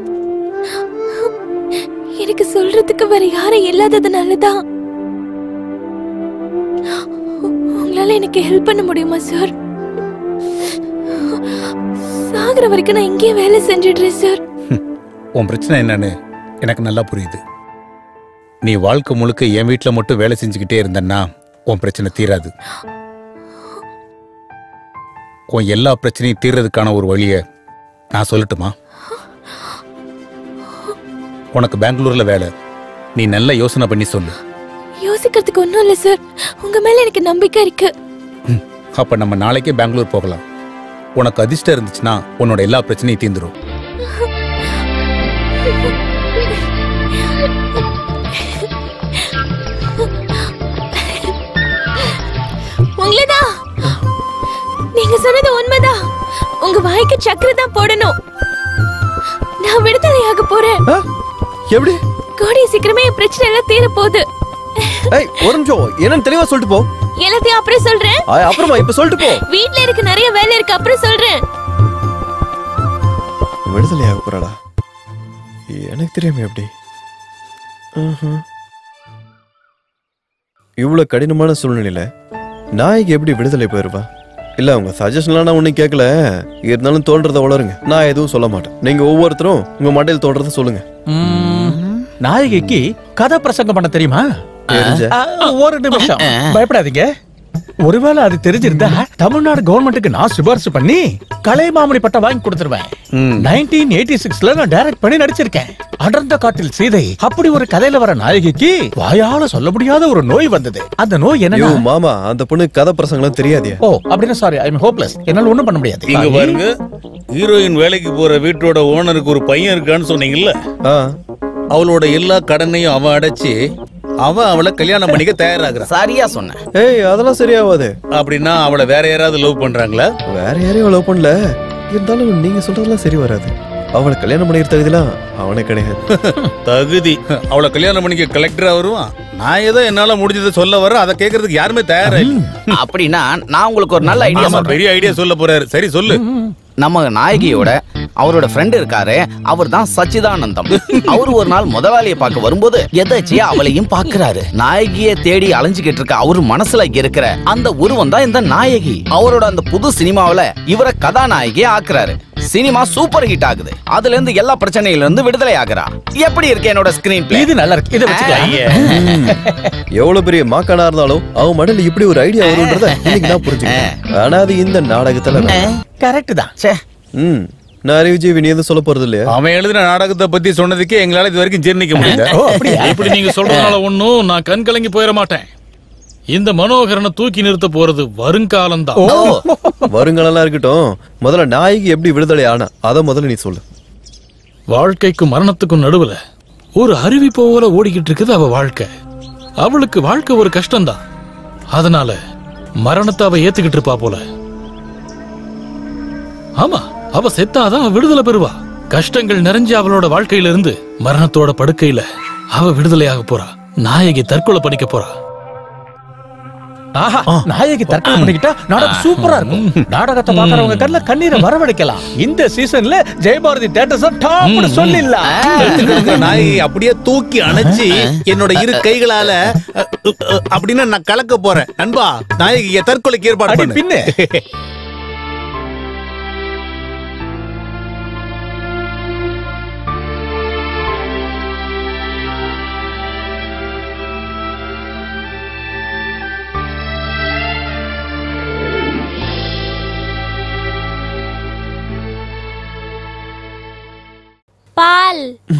எனக்கு சொல்றதுக்கு வேற யாரும் இல்லாததுனால தான் உங்களால எனக்கு ஹெல்ப் பண்ண முடியுமா சார் சாகுற வரைக்கும் நான் இங்கேயே வேலை செஞ்சிடுறேன் சார் உன் பிரச்சனை என்னன்னு எனக்கு நல்லா புரியுது நீ வாழ்க்கை முழுக்க என் வீட்டில் மட்டும் வேலை செஞ்சுக்கிட்டே இருந்தன்னா உன் பிரச்சனை தீராது உன் எல்லா பிரச்சனையும் தீர்றதுக்கான ஒரு வழியை நான் சொல்லட்டுமா உனக்கு பெங்களூர்ல வேலை நீ நல்லா யோசனை பண்ணி சொல்லு யோசிக்கிறதுக்கு ஒண்ணும் இல்ல சார் உங்க மேல எனக்கு நம்பிக்கை இருக்கு அப்ப நம்ம நாளைக்கே பெங்களூர் போகலாம் உனக்கு அதிர்ஷ்டம் இருந்துச்சுன்னா உன்னோட எல்லா பிரச்சனையும் தீந்துரும் உங்களதான் நீங்க சொன்னது உண்மைதான் உங்க வாய்க்கு சக்கரை தான் போடணும் நான் விடுதலையாக போறேன் எப்படி கூடிய சீக்கிரமே என் பிரச்சனை எல்லாம் தீர போகுது ஏய் ஒரு நிமிஷம் என்னன்னு தெளிவா சொல்லிட்டு போ எல்லாத்தையும் அப்புறம் சொல்றேன் ஆ, அப்புறமா இப்ப சொல்லிட்டு போ வீட்ல இருக்கு நிறைய வேலை இருக்கு அப்புறம் சொல்றேன் விடுதலை ஆக போறாடா எனக்கு தெரியாம எப்படி ம்ஹும். இவ்வளவு கடினமான சூழ்நிலையில நாய்க்கு எப்படி விடுதலை போயிருவா இல்ல உங்க சஜஷன்லாம் நான் ஒன்னும் கேட்கல இருந்தாலும் தோன்றத வளருங்க நான் எதுவும் சொல்ல மாட்டேன் நீங்க ஒவ்வொருத்தரும் உங்க மண்டையில் தோன்றத சொல்லுங்க நாயகிக்கு கதை பிரசங்கம் பண்ண தெரியுமா தெரிஞ்ச. ஆ, ஒரு நிமிஷம் பயப்படாதீங்க ஒருவேளை அது தெரிஞ்சிருந்தா தமிழ்நாடு கவர்மெண்ட்டுக்கு நான் சிபாரிசு பண்ணி கலைமாமணி பட்டம் வாங்கி கொடுத்துருவேன் நைன்டீன் எயிட்டி சிக்ஸ்ல நான் டைரக்ட் பண்ணி நடிச்சிருக்கேன் அடர்ந்த காட்டில் சீதை அப்படி ஒரு கதையில வர நாயகிக்கு வாயால சொல்ல முடியாத ஒரு நோய் வந்தது அந்த நோய் ஐயோ என்ன மாமா அந்த பொண்ணு கதை பிரசங்கலாம் தெரியாதே ஓ அப்படின்னா சாரி ஐ எம் ஹோப்லெஸ் என்னால ஒண்ணும் பண்ண முடியாது இங்க பாருங்க ஹீரோயின் வேலைக்கு போற வீட்டோட ஓனருக்கு ஒரு பையன் இருக்கான்னு சொன்னீங்கல்ல அவளோட எல்லா கடனையும் அவன் அடைச்சு அவன் அவளை கல்யாணம் பண்ணிக்க தயாராகிறான் சரியா சொன்ன ஏய் அதெல்லாம் சரியாவாது அப்படின்னா அவளை வேற யாராவது லவ் பண்றாங்களா வேற யாரையும் லவ் பண்ணல இருந்தாலும் நீங்க சொல்றதெல்லாம் சரி வராது அவளை கல்யாணம் பண்ணிக்கிற தகுதிலாம் அவனே கிடையாது தகுதி அவளை கல்யாணம் பண்ணிக்க கலெக்டரா வருவான் நான் ஏதோ என்னால முடிஞ்சதை சொல்ல வர அதை கேட்கறதுக்கு யாருமே தயாரா இல்ல அப்படின்னா நான் உங்களுக்கு ஒரு நல்ல ஐடியா ஆமா, சொல்றேன் பெரிய ஐடியா சொல்ல போறாரு சரி சொல்லு நம்ம நாயகியோட அவரோட ஃப்ரெண்ட் இருக்காரு அவர் தான் சச்சிதானந்தம் அவர் ஒரு நாள் முதலாளியை பார்க்க வரும்போது எதாச்சியா அவளையும் பார்க்கறாரு நாயகியை தேடி அலைஞ்சுகிட்டு இருக்க அவர் மனசுல இருக்கிற அந்த உருவம் தான் இந்த நாயகி அவரோட அந்த புது சினிமாவுல இவரை கதாநாயகியா ஆக்குறாரு சினிமா சூப்பர் ஹிட் ஆகுது அதுல இருந்து எல்லா பிரச்சனையில இருந்து விடுதலை ஆகுறா எப்படி இருக்கு என்னோட ஸ்கிரீன் பிளே இது நல்லா இருக்கு இதை வச்சுக்கலாம் எவ்வளவு பெரிய மாக்கானா இருந்தாலும் அவன் மடல இப்படி ஒரு ஐடியா வரும்ன்றத இன்னைக்கு தான் புரிஞ்சுக்கிட்டேன் ஆனா அது இந்த நாடகத்துல வேண்டாம். கரெக்ட் தான் ம் நான் அறிவிஜய் நீ எதுவும் சொல்ல போறது இல்லையா அவன் எழுதின நாடகத்தை பத்தி சொன்னதுக்கே எங்களால இது வரைக்கும் ஜீர்ணிக்க முடியல இப்படி நீங்க சொல்றதுனால ஒண்ணும் நான் கண் கலங்கி போயிட மாட்டேன் இந்த மனோகரனை தூக்கி நிறுத்த போறது வருங்காலம் தான் வருங்காலம்லாம் இருக்கட்டும் முதல்ல நாய்க்கு எப்படி விடுதலை ஆனா அத முதல்ல நீ சொல்லு வாழ்க்கைக்கும் மரணத்துக்கும் நடுவுல ஒரு அருவி போல ஓடிக்கிட்டு இருக்குது அவ வாழ்க்கை அவளுக்கு வாழ்க்கை ஒரு கஷ்டம்தான் அதனால மரணத்தை அவ ஏத்துக்கிட்டு இருப்பா போல ஆமா அவ செத்தாதான் அவ விடுதலை பெறுவா கஷ்டங்கள் நிறைஞ்ச அவளோட வாழ்க்கையில இருந்து மரணத்தோட படுக்கையில அவ விடுதலையாக போறா நாயகி தற்கொலை பண்ணிக்க போறா ஆஹா நாயகி தற்கொலை பண்ணிக்கிட்டா நாடகம் சூப்பரா இருக்கும் நாடகத்தை பாக்குறவங்க கண்ணுல கண்ணீரை வரவழைக்கலாம் இந்த சீசன்ல ஜெயபாரதி தேட்டர்ஸ் டாப்னு சொல்லிடலாம் நாயை அப்படியே தூக்கி அணைச்சு என்னோட இரு கைகளால அ, அ, அ, அப்படின்னு நான் கலக்க போறேன் நண்பா நாயகி தற்கொலைக்கு ஏற்பாடு அடி பண்ணு பின்னு. பால்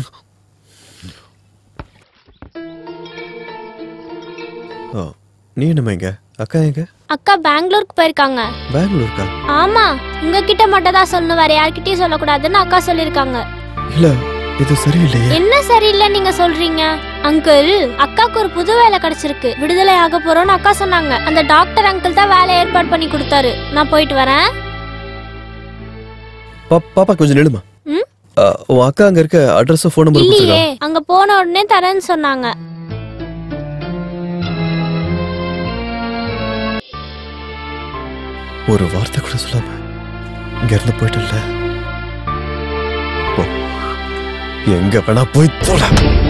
ஓ நீ என்னம்மா இங்க அக்கா எங்க அக்கா பெங்களூருக்கு போயிருக்காங்க பெங்களூருக்கா ஆமா உங்ககிட்ட மட்டும் தான் சொல்லணும் வேற யார்கிட்டயும் சொல்லக்கூடாதுன்னு அக்கா சொல்லிருக்காங்க இல்ல இது சரியில்லையே என்ன சரியில்லை நீங்க சொல்றீங்க அங்கிள் அக்காக்கு ஒரு புது வேலை கிடைச்சிருக்கு விடுதலை ஆக போறோம்னு அக்கா சொன்னாங்க அந்த டாக்டர் அங்கிள் தான் வேலை ஏற்பாடு பண்ணி கொடுத்தாரு நான் போயிட்டு வரேன் பா- பாப்பா கொஞ்சம் நில்லுமா ம்? ஆ, உன் அக்கா அங்க இருக்க அட்ரஸ் ஃபோன் நம்பர் இல்லையே கொடுத்துருக்கா அங்க போன உடனே தரேன்னு சொன்னாங்க ஒரு வார்த்தை கூட சொல்லாம இங்க இருந்து போயிட்டல போ. எங்க வேணா போய் தொலை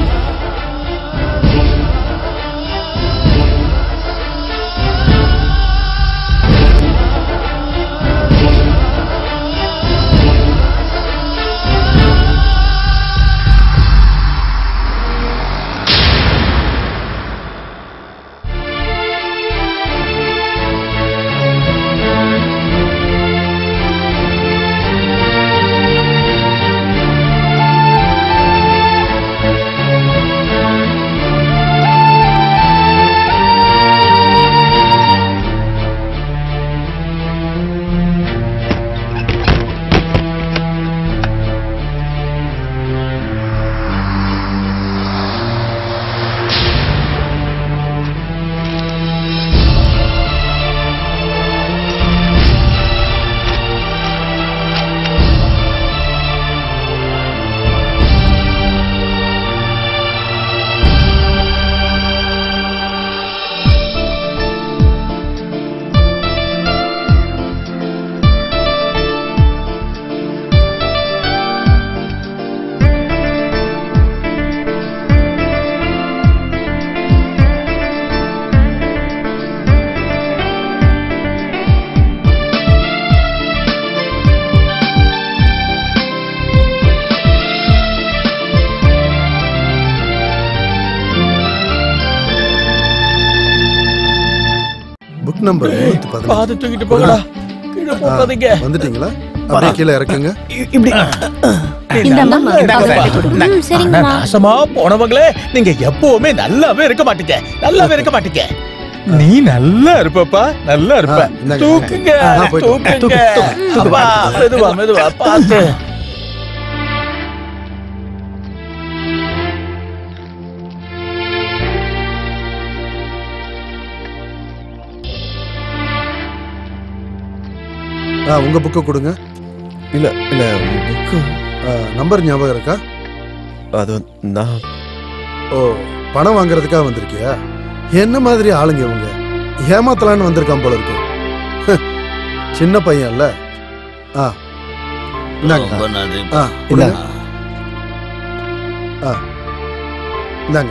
புக் நம்பர் முன்னூத்தி பதினஞ்சு. பாத்து தூக்கிட்டு போங்கடா கீழே ஆ, போகாதீங்க வந்துட்டீங்களா அப்படியே கீழே இறக்குங்க இப்படி இந்தாம்மா, இந்தாங்க சார். காஃபி போடு. இந்தாங்க. ம், சரிங்கம்மா. ஆனா நாசமா போனவங்களே நீங்க எப்பவுமே நல்லாவே இருக்க மாட்டீங்க நல்லாவே இருக்க மாட்டீங்க நீ நல்லா இருப்பப்பா நல்லா இருப்ப ஆ, இந்தாங்க. தூக்குங்க ஆ, போயிட்டு வா. தூக்குங்க தூக்கு, தூக்கு, தூக்கு. அப்பா மெதுவா மெதுவா பாத்து ஆ உங்க புக்கை கொடுங்க இல்ல இல்ல புக்கு நம்பர் ஞாபகம் இருக்கா அது நான் ஓ பணம் வாங்குறதுக்காக வந்திருக்கியா என்ன மாதிரி ஆளுங்க இவங்க ஏமாத்தலான்னு வந்திருக்கான் போல இருக்கு சின்ன பையன்ல ஆ இந்தாங்க ரொம்ப நன்றி ஆ கொடுங்க ஆ இந்தாங்க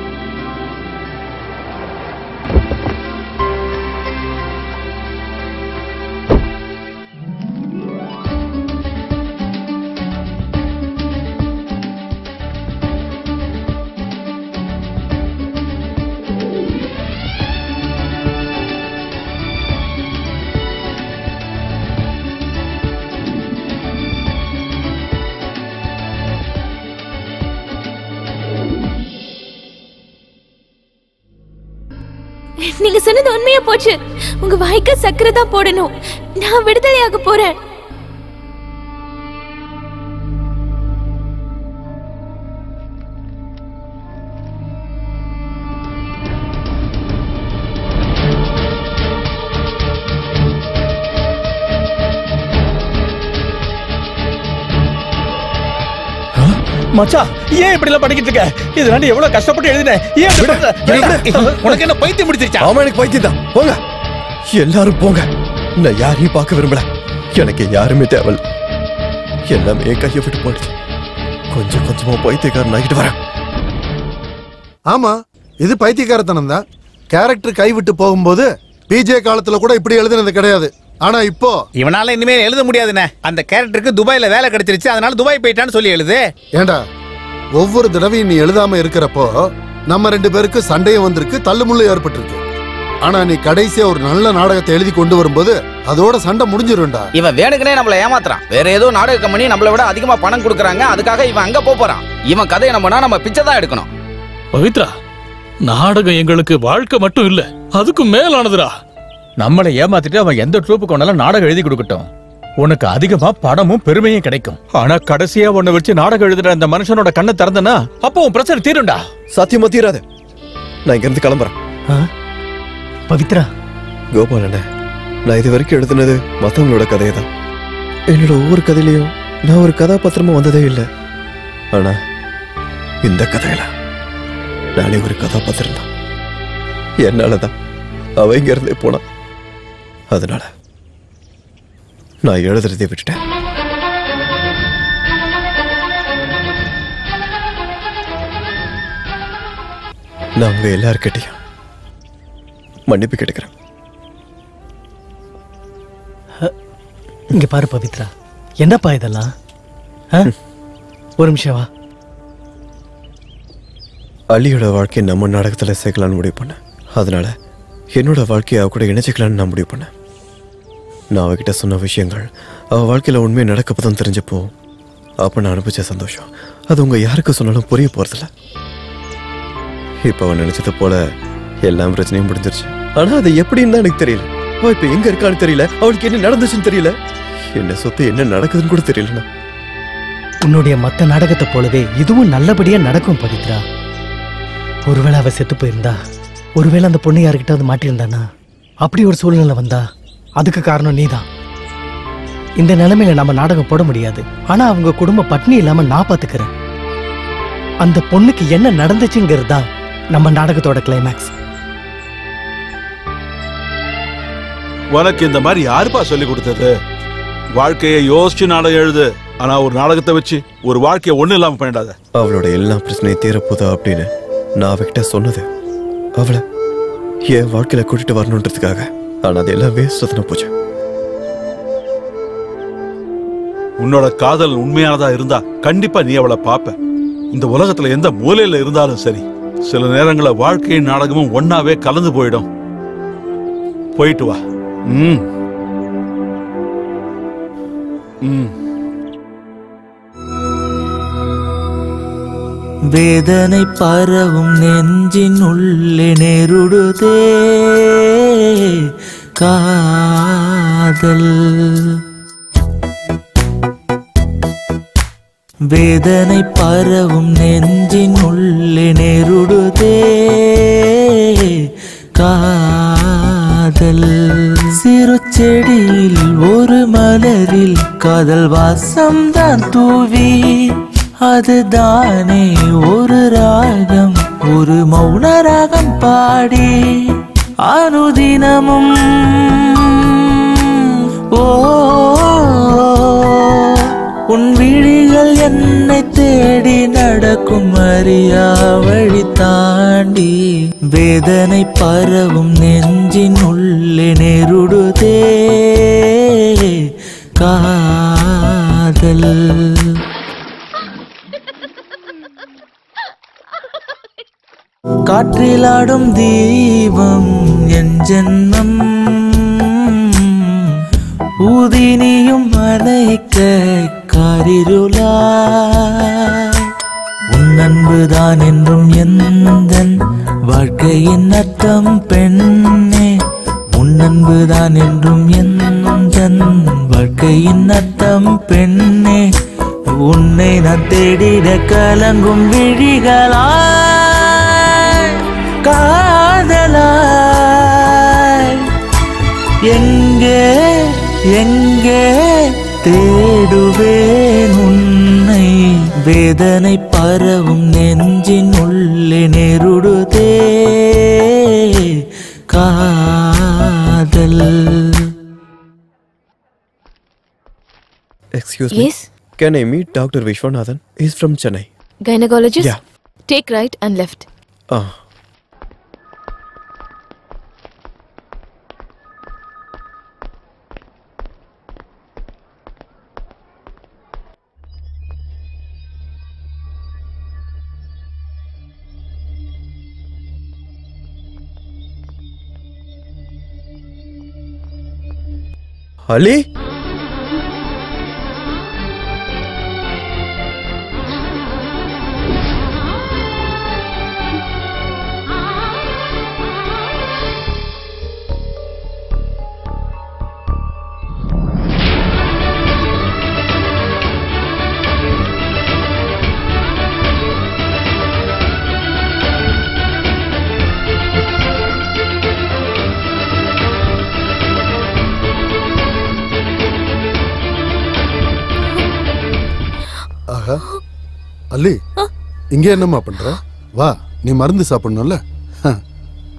நீங்க சொன்னது உண்மையா போச்சு உங்க வாய்க்கு சக்கரை தான் போடணும் நான் விடுதலையாக போறேன் மச்சான் ஏன் இப்படி எல்லாம் படிக்கிட்டு இருக்க இதனால எவ்வளவு கஷ்டப்பட்டு எழுதினேன் ஏன் இப்படி பண்ற? உனக்கு என்ன பைத்தியம் முடிச்சிருச்சா ஆமா எனக்கு பைத்தியம் தான் போங்க எல்லாரும் போங்க நான் யாரையும் பார்க்க விரும்பல எனக்கு யாருமே தேவல் எல்லாமே என் கையை விட்டு போயிடுச்சு கொஞ்சம் கொஞ்சமா பைத்தியக்காரன் ஆகிட்டு வரேன் ஆமா இது பைத்தியக்காரத்தனம் தான் கேரக்டர் கைவிட்டு போகும்போது பிஜே காலத்துல கூட இப்படி எழுதுனது கிடையாது ஆனா இப்போ இவனால இனிமே எழுத முடியாதுண்ணே அந்த கேரக்டருக்கு துபாயில வேலை கிடைச்சிருச்சு அதனால துபாய் போயிட்டான்னு சொல்லி எழுது ஏண்டா ஒவ்வொரு தடவையும் நீ எழுதாம இருக்கிறப்போ நம்ம ரெண்டு பேருக்கு சண்டையும் வந்திருக்கு தள்ளுமுள்ளு ஏற்பட்டிருக்கு ஆனா நீ கடைசியா ஒரு நல்ல நாடகத்தை எழுதி கொண்டு வரும்போது அதோட சண்டை முடிஞ்சிரும்டா இவன் வேணுக்குனே நம்மள ஏமாத்துறான் வேற ஏதோ நாடக கம்பெனி நம்மளை விட அதிகமா பணம் கொடுக்குறாங்க அதுக்காக இவன் அங்க போப் போறான் இவன் கதையை நம்பினா நம்ம பிச்சை தான் எடுக்கணும் பவித்ரா நாடகம் எங்களுக்கு வாழ்க்கை மட்டும் இல்ல அதுக்கும் மேலானதுடா நம்மளை ஏமாத்திட்டு அவன் எந்த ட்ரூப்புக்கு வேணாலும் நாடகம் எழுதி கொடுக்கட்டும் உனக்கு அதிகமா பணமும் பெருமையும் கிடைக்கும் ஆனா கடைசியா உன்னை வச்சு நாடகம் எழுதுற அந்த மனுஷனோட கண்ணை திறந்தனா அப்போ உன் பிரச்சனை தீரும்டா சத்தியமா தீராது நான் இங்க இருந்து கிளம்புறேன் பவித்ரா கோபாலண்ணே நான் இது வரைக்கும் எழுதுனது மத்தவங்களோட கதையை தான் என்னோட ஒவ்வொரு கதையிலையும் நான் ஒரு கதாபாத்திரமா வந்ததே இல்லை ஆனா இந்த கதையில நானே ஒரு கதாபாத்திரம் தான் என்னாலதான் அவ இங்க இருந்தே போனான் அதனால நான் எழுதுறதை விட்டுட்டேன் நான் உங்க எல்லார்கிட்டையும் மன்னிப்பு கேட்டுக்கிறேன் இங்க பாரு பவித்ரா என்னப்பா இதெல்லாம் ஆ? ஒரு நிமிஷம் வா அலியோட வாழ்க்கையை நம்ம நாடகத்துல சேர்க்கலான்னு முடிவு பண்ணேன் அதனால என்னோட வாழ்க்கையை அவ கூட இணைச்சிக்கலான்னு நான் முடிவு பண்ணேன் நான் அவகிட்ட சொன்ன விஷயங்கள் அவ வாழ்க்கையில உண்மையை நடக்கப்பதான் தெரிஞ்சப்போ அப்ப நான் அனுபவிச்ச சந்தோஷம் அது உங்க யாருக்கு சொன்னாலும் புரிய போறதில்ல இப்ப அவன் நினைச்சது போல எல்லா பிரச்சனையும் முடிஞ்சிருச்சு ஆனா அது எப்படின்னு தான் எனக்கு தெரியல அவ இப்ப எங்க இருக்கான்னு தெரியல அவளுக்கு என்ன நடந்துச்சுன்னு தெரியல என்ன சொத்து என்ன நடக்குதுன்னு கூட தெரியலண்ணா உன்னுடைய மத்த நாடகத்தை போலவே இதுவும் நல்லபடியா நடக்கும் பவித்ரா ஒருவேளை அவ செத்து போயிருந்தா ஒருவேளை அந்த பொண்ணு யாருக்கிட்ட வந்து மாட்டியிருந்தானா அப்படி ஒரு சூழ்நிலை வந்தா அதுக்கு காரணம் நீதான் இந்த நிலைமையில நம்ம நாடகம் போட முடியாது ஆனா அவங்க குடும்ப பட்னி இல்லாம நான் பாத்துக்கிறேன் அந்த பொண்ணுக்கு என்ன நடந்துச்சுங்கிறது தான் நம்ம நாடகத்தோட கிளைமேக்ஸ் உனக்கு இந்த மாதிரி யாருப்பா சொல்லி கொடுத்தது வாழ்க்கையை யோசிச்சு நாடகம் எழுது ஆனா ஒரு நாடகத்தை வச்சு ஒரு வாழ்க்கையை ஒண்ணு இல்லாம பண்ணிடாத அவளோட எல்லா பிரச்சனையும் தீரப்போதா அப்படின்னு நான் அவகிட்ட சொன்னது அவளை என் வாழ்க்கையில கூட்டிட்டு வரணுன்றதுக்காக ஆனா அது எல்லாம் வேஸ்ட் தானே போச்சு உன்னோட காதல் உண்மையானதா இருந்தா கண்டிப்பா நீ அவளை பாப்ப இந்த உலகத்துல எந்த மூலையில இருந்தாலும் சரி சில நேரங்கள வாழ்க்கையும் நாடகமும் ஒன்னாவே கலந்து போயிடும் போயிட்டு வா ம் ம் வேதனை பரவும் நெஞ்சின் உள்ளே நெருடுதே காதல் வேதனை பரவும் நெஞ்சின் உள்ளே நெருடுதே காதல் சிறு செடியில் ஒரு மலரில் காதல் வாசம் தான் தூவி அதுதானே ஒரு ராகம் ஒரு மௌன ராகம் பாடி அனுதினமும் ஓ உன் விழிகள் என்னை தேடி நடக்கும் அறியா வழி தாண்டி வேதனை பரவும் நெஞ்சின் உள்ளே நெருடுதே காதல் காற்றிலாடும் தீபம் என் ஜென்மம் ஊதினியும் அணைக்க காரிருளாய் உன் அன்புதான் என்றும் எந்தன் வாழ்க்கையின் அர்த்தம் பெண்ணே உன் அன்புதான் என்றும் எந்தன் வாழ்க்கையின் அர்த்தம் பெண்ணே உன்னை நான் தேடிட கலங்கும் விழிகளாய் காதலாய் எங்கே எங்கே தேடுவேன் உன்னை வேதனை பரவும் நெஞ்சின் உள்ளே நெருடுதே காதல் Excuse me. Yes? Can I meet Dr. Vishwanathan? He's from Chennai. Gynecologist? Yeah. Take right and left. Ah. Ali? ஆஹா அல்லி இங்க என்னம்மா பண்ற வா நீ மருந்து சாப்பிடணும்ல ஹ.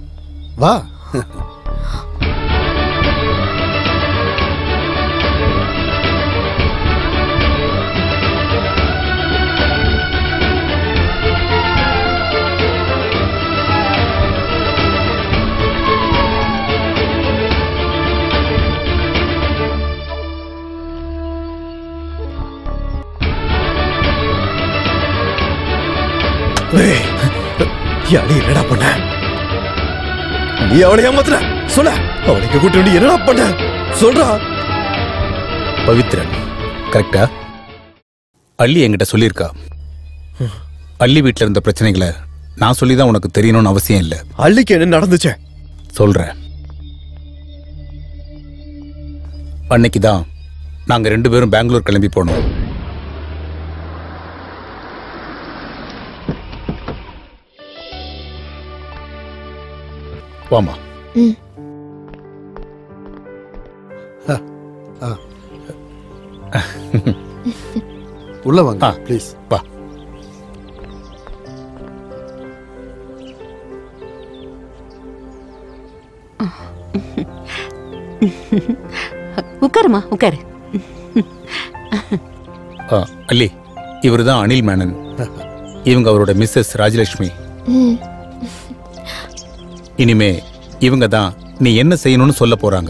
வா யாடி என்னடா பண்ண நீ அவளை ஏமாத்துற சொல்ல அவளுக்கு கூட்டி வந்து என்னடா பண்ண சொல்றா பவித்ரன் கரெக்டா அள்ளி என்கிட்ட சொல்லியிருக்கா அள்ளி வீட்டில் இருந்த பிரச்சனைகளை நான் சொல்லி தான் உனக்கு தெரியணும்னு அவசியம் இல்லை அள்ளிக்கு என்ன நடந்துச்சு சொல்றேன் அன்னைக்கு தான் நாங்கள் ரெண்டு பேரும் பெங்களூர் கிளம்பி போனோம் வாமா உள்ள வாங்க ப்ளீஸ் வா உட்காருமா உட்காரு ஆ, அல்லி இவர் தான் அனில் மேனன் இவங்க அவரோட மிஸ்ஸஸ் ராஜலட்சுமி இனிமே இவங்க தான் நீ என்ன செய்யணும்னு சொல்ல போறாங்க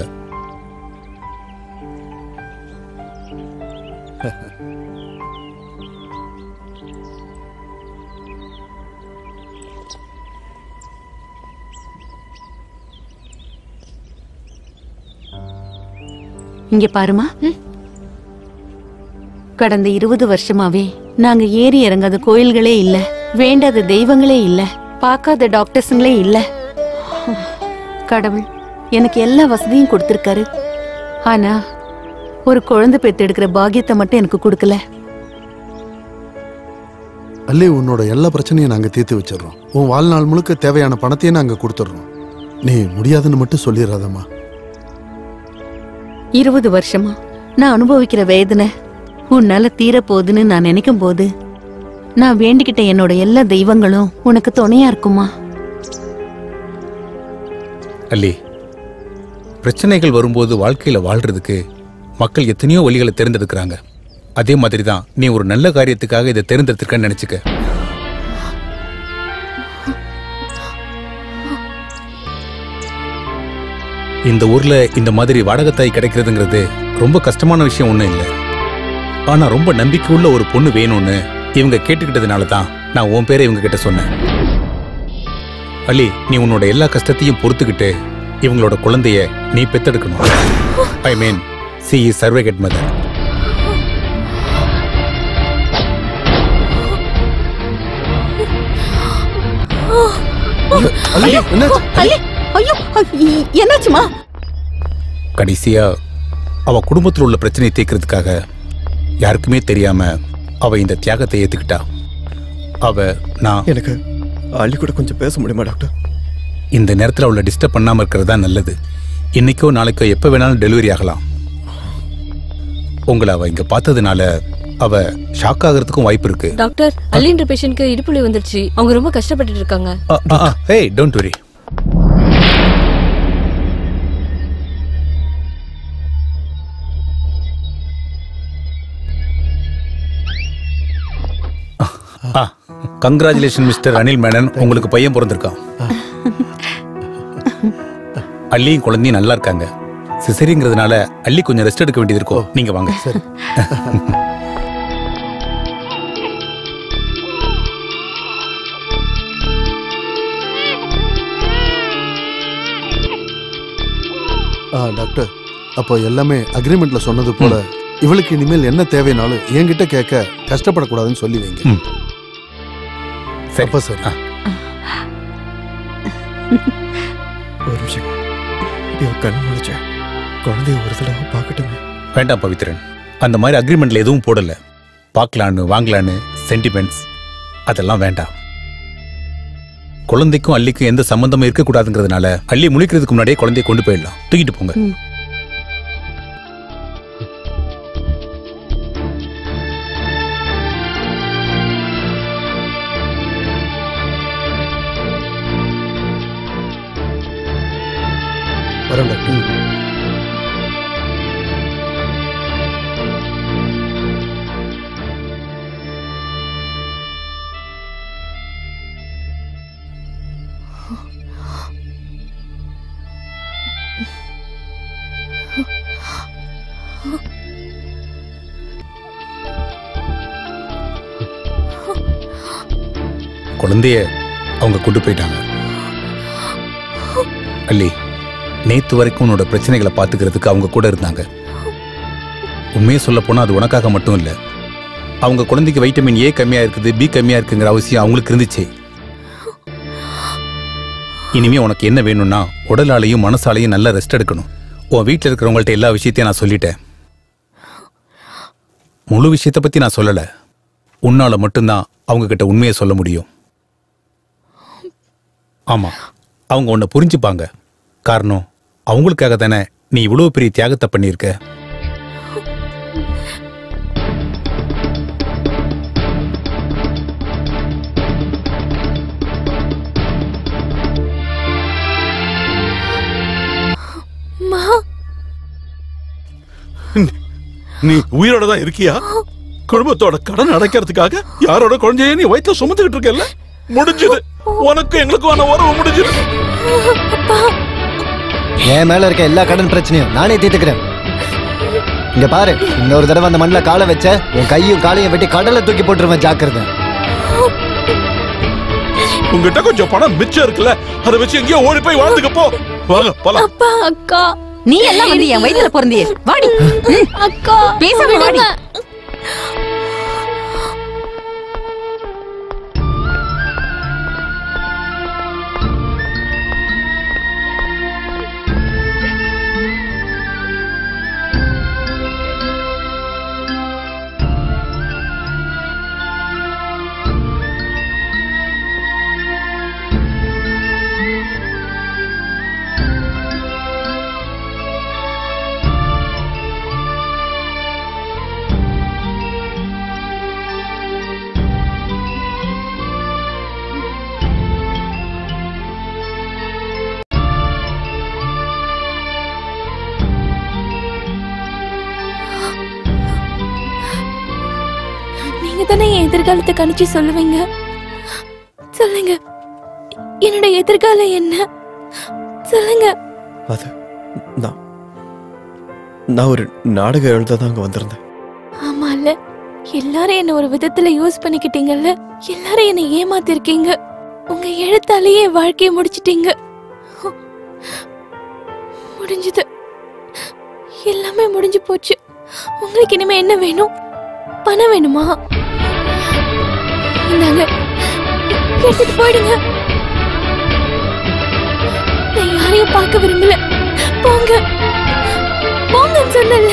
இங்க பாருமா கடந்த இருபது வருஷமாவே நாங்க ஏறி இறங்காத கோயில்களே இல்ல வேண்டாத தெய்வங்களே இல்ல பார்க்காத டாக்டர்ஸுங்களே இல்ல கடவுள் எனக்கு எல்லா வசதியும் கொடுத்திருக்காரு ஆனா ஒரு குழந்தை பெத்தெடுக்கிற பாக்கியத்தை மட்டும் எனக்கு கொடுக்கல அல்லே உன்னோட எல்லா பிரச்சனையும் நாங்க தீர்த்து வச்சிடுறோம் உன் வாழ்நாள் முழுக்க தேவையான பணத்தையும் நாங்க கொடுத்துடுறோம் நீ முடியாதுன்னு மட்டும் சொல்லிடாதம்மா இருபது வருஷமா நான் அனுபவிக்கிற வேதனை உன்னால தீரப்போகுதுன்னு நான் நினைக்கும் போது நான் வேண்டிக்கிட்ட என்னோட எல்லா தெய்வங்களும் உனக்கு துணையா இருக்குமா அல்லி பிரச்சனைகள் வரும்போது வாழ்க்கையில வாழ்றதுக்கு மக்கள் எத்தனையோ வழிகளை தேர்ந்தெடுக்கிறாங்க அதே மாதிரி தான் நீ ஒரு நல்ல காரியத்துக்காக இதை தேர்ந்தெடுத்திருக்கன்னு நினைச்சுக்க இந்த ஊர்ல இந்த மாதிரி வாடகத்தாய் கிடைக்கிறதுங்கிறது ரொம்ப கஷ்டமான விஷயம் ஒண்ணும் இல்லை ஆனா ரொம்ப நம்பிக்கை உள்ள ஒரு பொண்ணு வேணும்னு இவங்க கேட்டுக்கிட்டதுனால தான் நான் உன் பேரை இவங்க கிட்ட சொன்னேன் அலி நீ உன்னோட எல்லா கஷ்டத்தையும் பொறுத்துக்கிட்டு இவங்களோட குழந்தைய நீ பெத்தெடுக்கணும் I mean she is surrogate mother ஐயோ ஐயோ, ஐயோ ஐ- என்னாச்சுமா கடைசியா அவ குடும்பத்தில் உள்ள பிரச்சனையை தீர்க்கறதுக்காக யாருக்குமே தெரியாம அவ இந்த தியாகத்தை ஏத்துக்கிட்டா அவ நான் எனக்கு அள்ளி கூட கொஞ்சம் பேச முடியுமா டாக்டர் இந்த நேரத்தில் அவளை டிஸ்டர்ப் பண்ணாம இருக்கிறது தான் நல்லது இன்னைக்கோ நாளைக்கோ எப்போ வேணாலும் டெலிவரி ஆகலாம் உங்களை அவ இங்க பார்த்ததுனால அவ ஷாக் ஆகிறதுக்கும் வாய்ப்பு இருக்கு டாக்டர் அள்ளின்ற பேஷண்ட்க்கு இடுப்புலி வந்துருச்சு அவங்க ரொம்ப கஷ்டப்பட்டுட்டு இருக்காங்க ஏய் don't worry congratulation mister Anil Menon உங்களுக்கு பையன் பிறந்திருக்கான் அள்ளியும் குழந்தையும் நல்லா இருக்காங்க சிசரிங்கிறதுனால அள்ளி கொஞ்சம் ரெஸ்ட் எடுக்க வேண்டியது இருக்கும் நீங்க வாங்க சரி ஆ டாக்டர் அப்போ எல்லாமே அக்ரிமெண்ட்ல சொன்னது போல இவளுக்கு இனிமேல் என்ன தேவைனாலும் என்கிட்ட கேட்க கஷ்டப்படக்கூடாதுன்னு சொல்லி வைங்க அப்ப சரி ஒரு நிமிஷம் இவன் கண் முழிச்ச குழந்தைய ஒரு தடவை பார்க்கட்டுமே வேண்டாம் பவித்ரன் அந்த மாதிரி அக்ரிமெண்ட்ல எதுவும் போடல பார்க்கலான்னு வாங்கலான்னு சென்டிமெண்ட்ஸ் அதெல்லாம் வேண்டாம் குழந்தைக்கும் அள்ளிக்கும் எந்த சம்பந்தமும் இருக்கக்கூடாதுங்கிறதுனால அள்ளி முழிக்கிறதுக்கு முன்னாடியே குழந்தைய கொண்டு போயிடலாம் தூக்கிட்டு போங்க வரேன் டாக்டர் குழந்தைய அவங்க கொண்டு போயிட்டாங்க அல்லி நேத்து வரைக்கும் உன்னோட பிரச்சனைகளை பாத்துக்கிறதுக்கு அவங்க கூட இருந்தாங்க உண்மையை சொல்ல போனா அது உனக்காக மட்டும் இல்ல அவங்க குழந்தைக்கு வைட்டமின் ஏ கம்மியா இருக்குது பி கம்மியா இருக்குங்கிற அவசியம் அவங்களுக்கு இருந்துச்சு இனிமே உனக்கு என்ன வேணும்னா உடலாலையும் மனசாலையும் நல்லா ரெஸ்ட் எடுக்கணும் உன் வீட்டில் இருக்கிறவங்கள்ட்ட எல்லா விஷயத்தையும் நான் சொல்லிட்டேன் முழு விஷயத்தை பத்தி நான் சொல்லல உன்னால மட்டும்தான் அவங்க கிட்ட உண்மையை சொல்ல முடியும் ஆமா அவங்க உன்னை புரிஞ்சுப்பாங்க காரணம் அவங்களுக்காக தானே நீ இவ்வளவு பெரிய தியாகத்தை பண்ணியிருக்க மா நீ உயிரோட தான் இருக்கியா குடும்பத்தோட கடன் அடைக்கிறதுக்காக யாரோட குழந்தைய நீ வயிற்றுல சுமந்துகிட்டு இருக்கல முடிஞ்சது உனக்கும் எங்களுக்கும் உறவு முடிஞ்சது என் மேல இருக்க எல்லா கடன் பிரச்சனையும் நானே தீர்த்துக்கிறேன் இங்க பாரு இன்னொரு தடவை அந்த மண்ணில் காலை வச்ச உன் கையும் காலையும் வெட்டி கடல்ல தூக்கி போட்டுருவேன் ஜாக்கிரதை உங்ககிட்ட கொஞ்சம் பணம் மிச்சம் இருக்குல்ல அதை வச்சு எங்கேயோ ஓடி போய் வாழ்ந்துக்க போ வாங்க போலாம் அப்பா அக்கா நீ எல்லாம் வந்து என் வயித்துல பிறந்தியே வாடி அக்கா பேசாம வாடி நீங்க தானே என் எதிர்காலத்தை கணிச்சு சொல்லுவீங்க சொல்லுங்க என்னோட எதிர்காலம் என்ன சொல்லுங்க அது நான் நான் ஒரு நாடகம் எழுத தான் அங்க வந்திருந்தேன் ஆமால எல்லாரும் என்ன ஒரு விதத்துல யூஸ் பண்ணிக்கிட்டீங்கல்ல எல்லாரும் என்ன ஏமாத்திருக்கீங்க உங்க எழுத்தாலேயே என் வாழ்க்கையை முடிச்சிட்டீங்க முடிஞ்சது எல்லாமே முடிஞ்சு போச்சு உங்களுக்கு இனிமே என்ன வேணும் பணம் வேணுமா இந்தாங்க எடுத்துட்டு போயிடுங்க நான் யாரையும் பார்க்க விரும்பல போங்க போங்கன்னு சொன்னல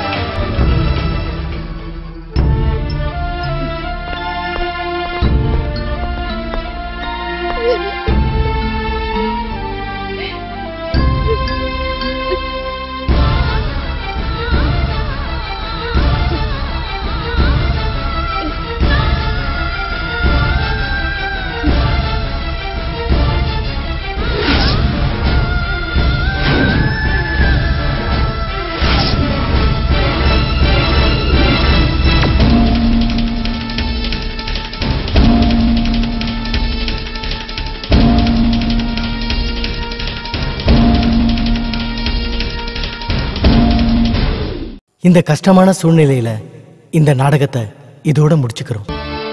இந்த கஷ்டமான சூழ்நிலையில இந்த நாடகத்தை இதோட முடிச்சுக்கிறோம்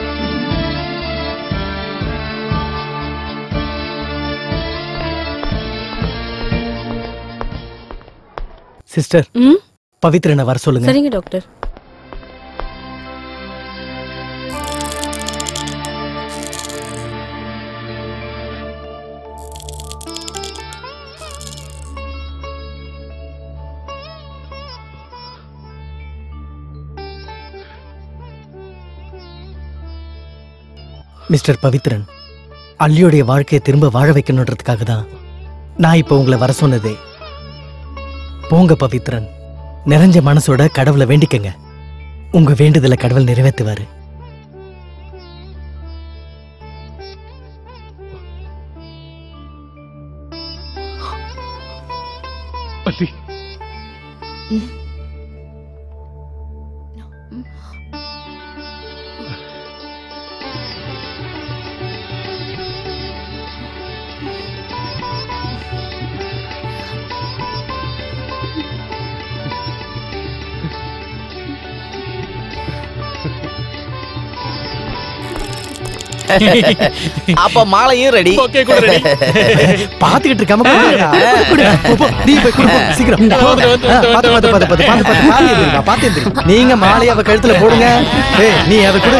சிஸ்டர் பவித்ரனை வர சொல்லுங்க சரிங்க டாக்டர் மிஸ்டர் பவித்ரன் அல்லியோடைய வாழ்க்கையை திரும்ப வாழ வைக்கணுன்றதுக்காக தான் நான் இப்போ உங்களை வர சொன்னதே போங்க பவித்ரன் நிறைஞ்ச மனசோட கடவுளை வேண்டிக்கங்க உங்க வேண்டுதலை கடவுள் நிறைவேற்றுவாரு அல்லி அப்ப மாலையும் ரெடி ஓகே கூட ரெடி பாத்துக்கிட்டு இருக்காம கொடுங்கடா. குடு, போ, போ. நீ போய் குடு, போ. சீக்கிரம் போ. ஆ, பாத்து, பாத்து, பாத்து, பாத்து, பாத்து, பாத்து, பாத்து எந்திரிப்பா, பாத்து எந்திரி. நீங்க மாலையை அவ கழுத்துல போடுங்க ஏய், நீ அவ கொடு